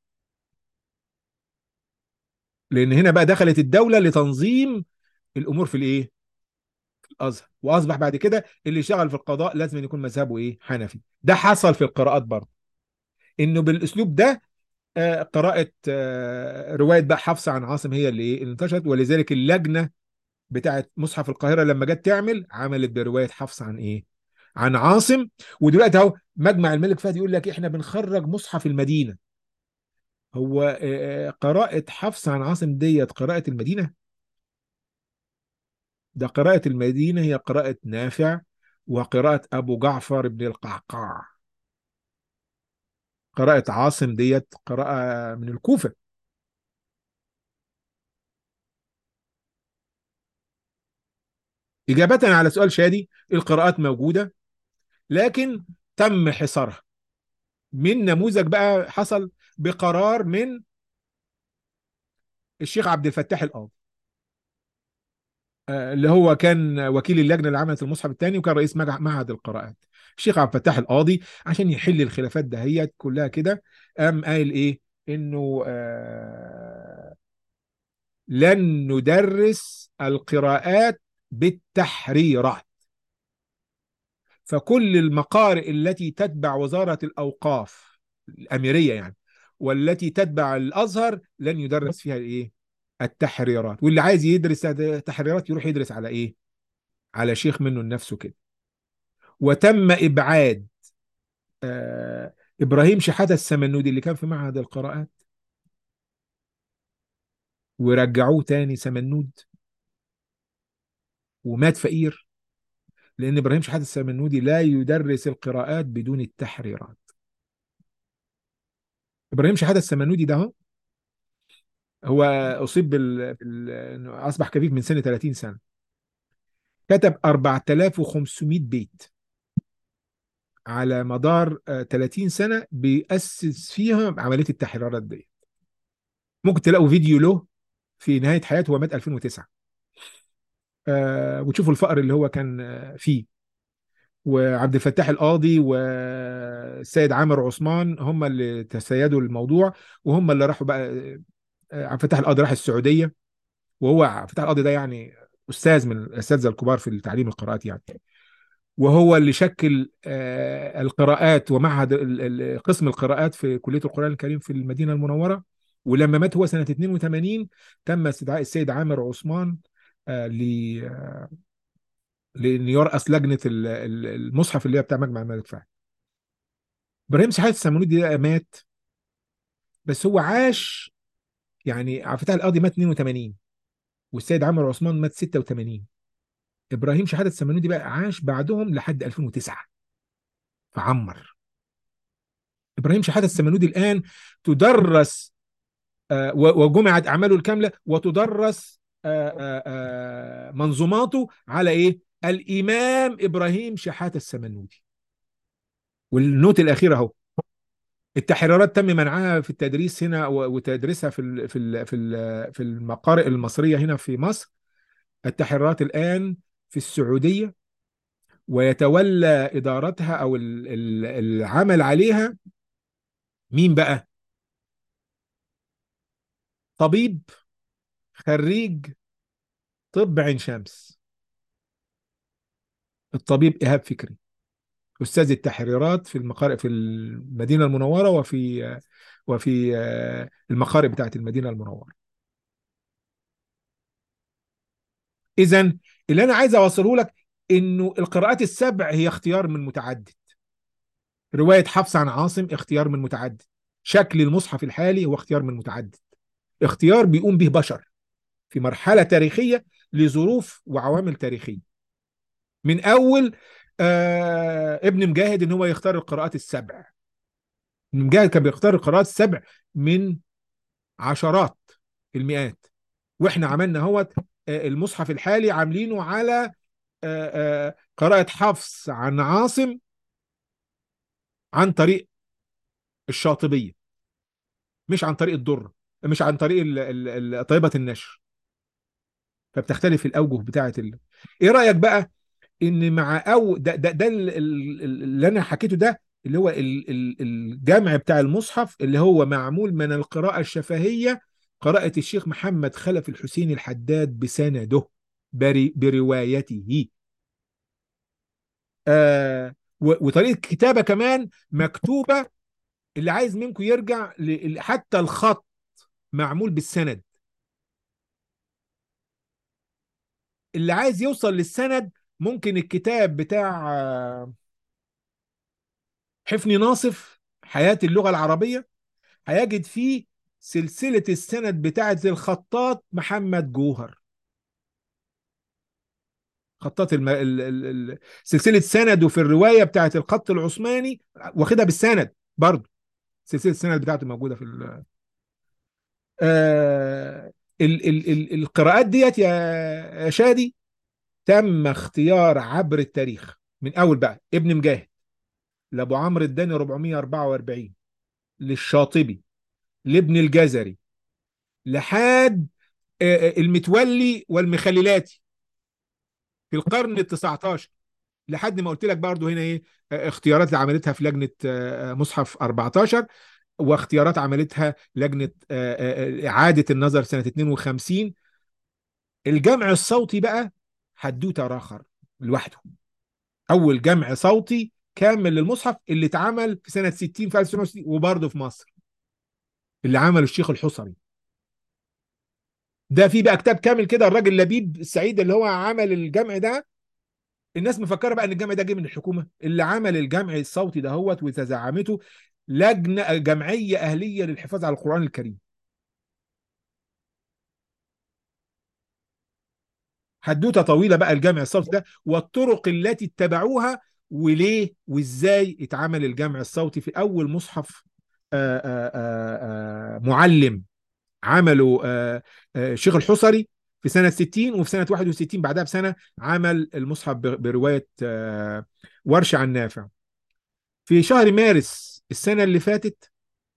لان هنا بقى دخلت الدوله لتنظيم الامور في الايه في الازهر واصبح بعد كده اللي يشتغل في القضاء لازم يكون مذهبه ايه حنفي ده حصل في القراءات برضه انه بالاسلوب ده آه، قراءة آه، رواية بقى حفص عن عاصم هي اللي ايه اللي انتشرت ولذلك اللجنة بتاعت مصحف القاهرة لما جت تعمل عملت برواية حفص عن ايه عن عاصم ودلوقتي اهو مجمع الملك فهد يقول لك احنا بنخرج مصحف المدينة هو آه، قراءة حفص عن عاصم ديت قراءة المدينة ده قراءة المدينة هي قراءة نافع وقراءة أبو جعفر بن القعقاع قراءة عاصم ديت قراءة من الكوفة إجابة على سؤال شادي القراءات موجودة لكن تم حصارها من نموذج بقى حصل بقرار من الشيخ عبد الفتاح القاضي آه، اللي هو كان وكيل اللجنه اللي عملت المصحف الثاني وكان رئيس مجع- معهد القراءات الشيخ عبد الفتاح القاضي عشان يحل الخلافات دهيت كلها كده قام قايل ايه انه آه لن ندرس القراءات بالتحريرات فكل المقارئ التي تتبع وزارة الأوقاف الأميرية يعني والتي تتبع الأزهر لن يدرس فيها الإيه؟ التحريرات واللي عايز يدرس تحريرات يروح يدرس على إيه؟ على شيخ منه لنفسه كده وتم إبعاد آه إبراهيم شحاتة السمنودي اللي كان في معهد القراءات ورجعوه تاني سمنود ومات فقير لأن إبراهيم شحاتة السمنودي لا يدرس القراءات بدون التحريرات إبراهيم شحاتة السمنودي ده هو هو أصيب بال... بال... إنه أصبح كفيف من سنة 30 سنة كتب 4500 بيت على مدار آه، 30 سنة بيأسس فيها عملية التحريرات دي ممكن تلاقوا فيديو له في نهاية حياته هو مات 2009 آه وتشوفوا الفقر اللي هو كان آه، فيه وعبد الفتاح القاضي والسيد عامر عثمان هم اللي تسيدوا الموضوع وهم اللي راحوا بقى آه، عبد الفتاح القاضي راح السعودية وهو عبد الفتاح القاضي ده يعني أستاذ من الأساتذة الكبار في تعليم القراءات يعني وهو اللي شكل آه، القراءات ومعهد ال- ال- قسم القراءات في كلية القرآن الكريم في المدينة المنورة ولما مات هو سنة 82 تم استدعاء السيد عامر عثمان آه، ل آه، لأن يرأس لجنة ال- ال- المصحف اللي هي بتاع مجمع الملك فهد إبراهيم سحات السمنودي ده مات بس هو عاش يعني عبد الفتاح القاضي مات 82 والسيد عامر عثمان مات 86 إبراهيم شحاتة السمنودي بقى عاش بعدهم لحد 2009 فعمر إبراهيم شحاتة السمنودي الآن تدرس آه، و- وجمعت أعماله الكاملة وتدرس آه، آه، آه، منظوماته على إيه؟ الإمام إبراهيم شحاتة السمنودي والنوت الأخيرة أهو التحريرات تم منعها في التدريس هنا و- وتدريسها في ال- في ال- في ال- في المقارئ المصرية هنا في مصر التحريرات الآن في السعودية ويتولى إدارتها أو ال- ال- العمل عليها مين بقى؟ طبيب خريج طب عين شمس الطبيب إيهاب فكري أستاذ التحريرات في المقارئ في المدينة المنورة وفي وفي المقارئ بتاعت المدينة المنورة إذا اللي أنا عايز أوصله لك إنه القراءات السبع هي اختيار من متعدد رواية حفص عن عاصم اختيار من متعدد شكل المصحف الحالي هو اختيار من متعدد اختيار بيقوم به بشر في مرحلة تاريخية لظروف وعوامل تاريخية من أول آه ابن مجاهد إن هو يختار القراءات السبع ابن مجاهد كان بيختار القراءات السبع من عشرات المئات واحنا عملنا هو المصحف الحالي عاملينه على آه آه قراءة حفص عن عاصم عن طريق الشاطبية مش عن طريق الضر مش عن طريق ال ال طيبة النشر فبتختلف الأوجه بتاعة ال... إيه رأيك بقى إن مع أو ده ده, ده اللي أنا حكيته ده اللي هو الجمع بتاع المصحف اللي هو معمول من القراءة الشفهية قراءة الشيخ محمد خلف الحسين الحداد بسنده بروايته آه وطريقة كتابة كمان مكتوبة اللي عايز منكم يرجع حتى الخط معمول بالسند اللي عايز يوصل للسند ممكن الكتاب بتاع حفني ناصف حياة اللغة العربية هيجد فيه سلسلة السند بتاعت الخطاط محمد جوهر خطاط الم... ال... ال... ال... سلسلة سنده في الرواية بتاعت الخط العثماني واخدها بالسند برضه سلسلة السند بتاعته موجودة في ال... آه... ال... ال... ال... القراءات ديت يا شادي تم اختيار عبر التاريخ من اول بقى ابن مجاهد لابو عمرو الداني 444 للشاطبي لابن الجزري لحد المتولي والمخللاتي في القرن ال 19 لحد ما قلت لك برضو هنا ايه اختيارات اللي عملتها في لجنه مصحف 14 واختيارات عملتها لجنه اعاده النظر سنه 52 الجمع الصوتي بقى حدوته راخر لوحده اول جمع صوتي كامل للمصحف اللي اتعمل في سنه 60 في 1960 وبرضه في مصر اللي عمله الشيخ الحصري ده في بقى كتاب كامل كده الراجل لبيب السعيد اللي هو عمل الجمع ده الناس مفكره بقى ان الجمع ده جه من الحكومه اللي عمل الجمع الصوتي ده هوت وتزعمته لجنه جمعيه اهليه للحفاظ على القران الكريم حدوته طويله بقى الجمع الصوتي ده والطرق التي اتبعوها وليه وازاي اتعمل الجمع الصوتي في اول مصحف آآ آآ معلم عمله الشيخ الحصري في سنة 60 وفي سنة 61 بعدها بسنة عمل المصحف برواية ورش عن نافع في شهر مارس السنة اللي فاتت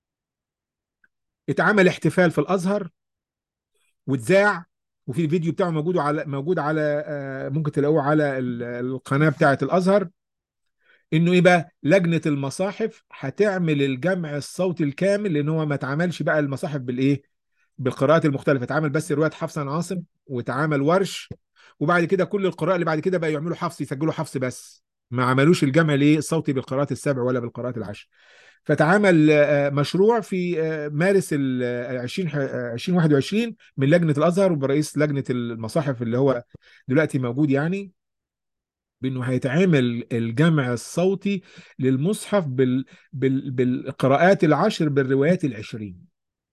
اتعمل احتفال في الأزهر واتذاع وفي الفيديو بتاعه موجود على موجود على ممكن تلاقوه على القناة بتاعة الأزهر انه ايه بقى لجنه المصاحف هتعمل الجمع الصوتي الكامل لان هو ما اتعملش بقى المصاحف بالايه بالقراءات المختلفه اتعمل بس روايه حفص عن عاصم واتعمل ورش وبعد كده كل القراء اللي بعد كده بقى يعملوا حفص يسجلوا حفص بس ما عملوش الجمع ليه الصوتي بالقراءات السبع ولا بالقراءات العشر فتعمل مشروع في مارس ال 20 2021 من لجنه الازهر وبرئيس لجنه المصاحف اللي هو دلوقتي موجود يعني بانه هيتعمل الجمع الصوتي للمصحف بال... بال... بالقراءات العشر بالروايات العشرين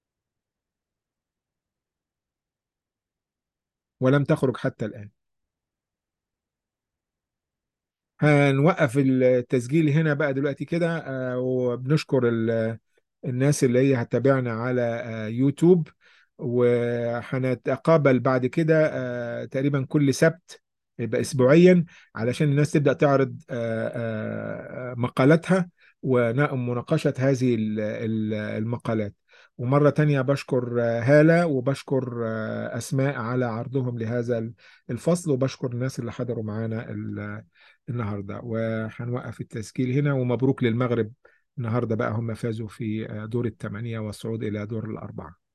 ولم تخرج حتى الآن هنوقف التسجيل هنا بقى دلوقتي كده وبنشكر الناس اللي هي هتتابعنا على يوتيوب وهنتقابل بعد كده تقريبا كل سبت يبقى اسبوعيا علشان الناس تبدا تعرض مقالاتها ومناقشه هذه المقالات ومره تانية بشكر هاله وبشكر اسماء على عرضهم لهذا الفصل وبشكر الناس اللي حضروا معانا النهارده وهنوقف التسجيل هنا ومبروك للمغرب النهارده بقى هم فازوا في دور الثمانيه والصعود الى دور الاربعه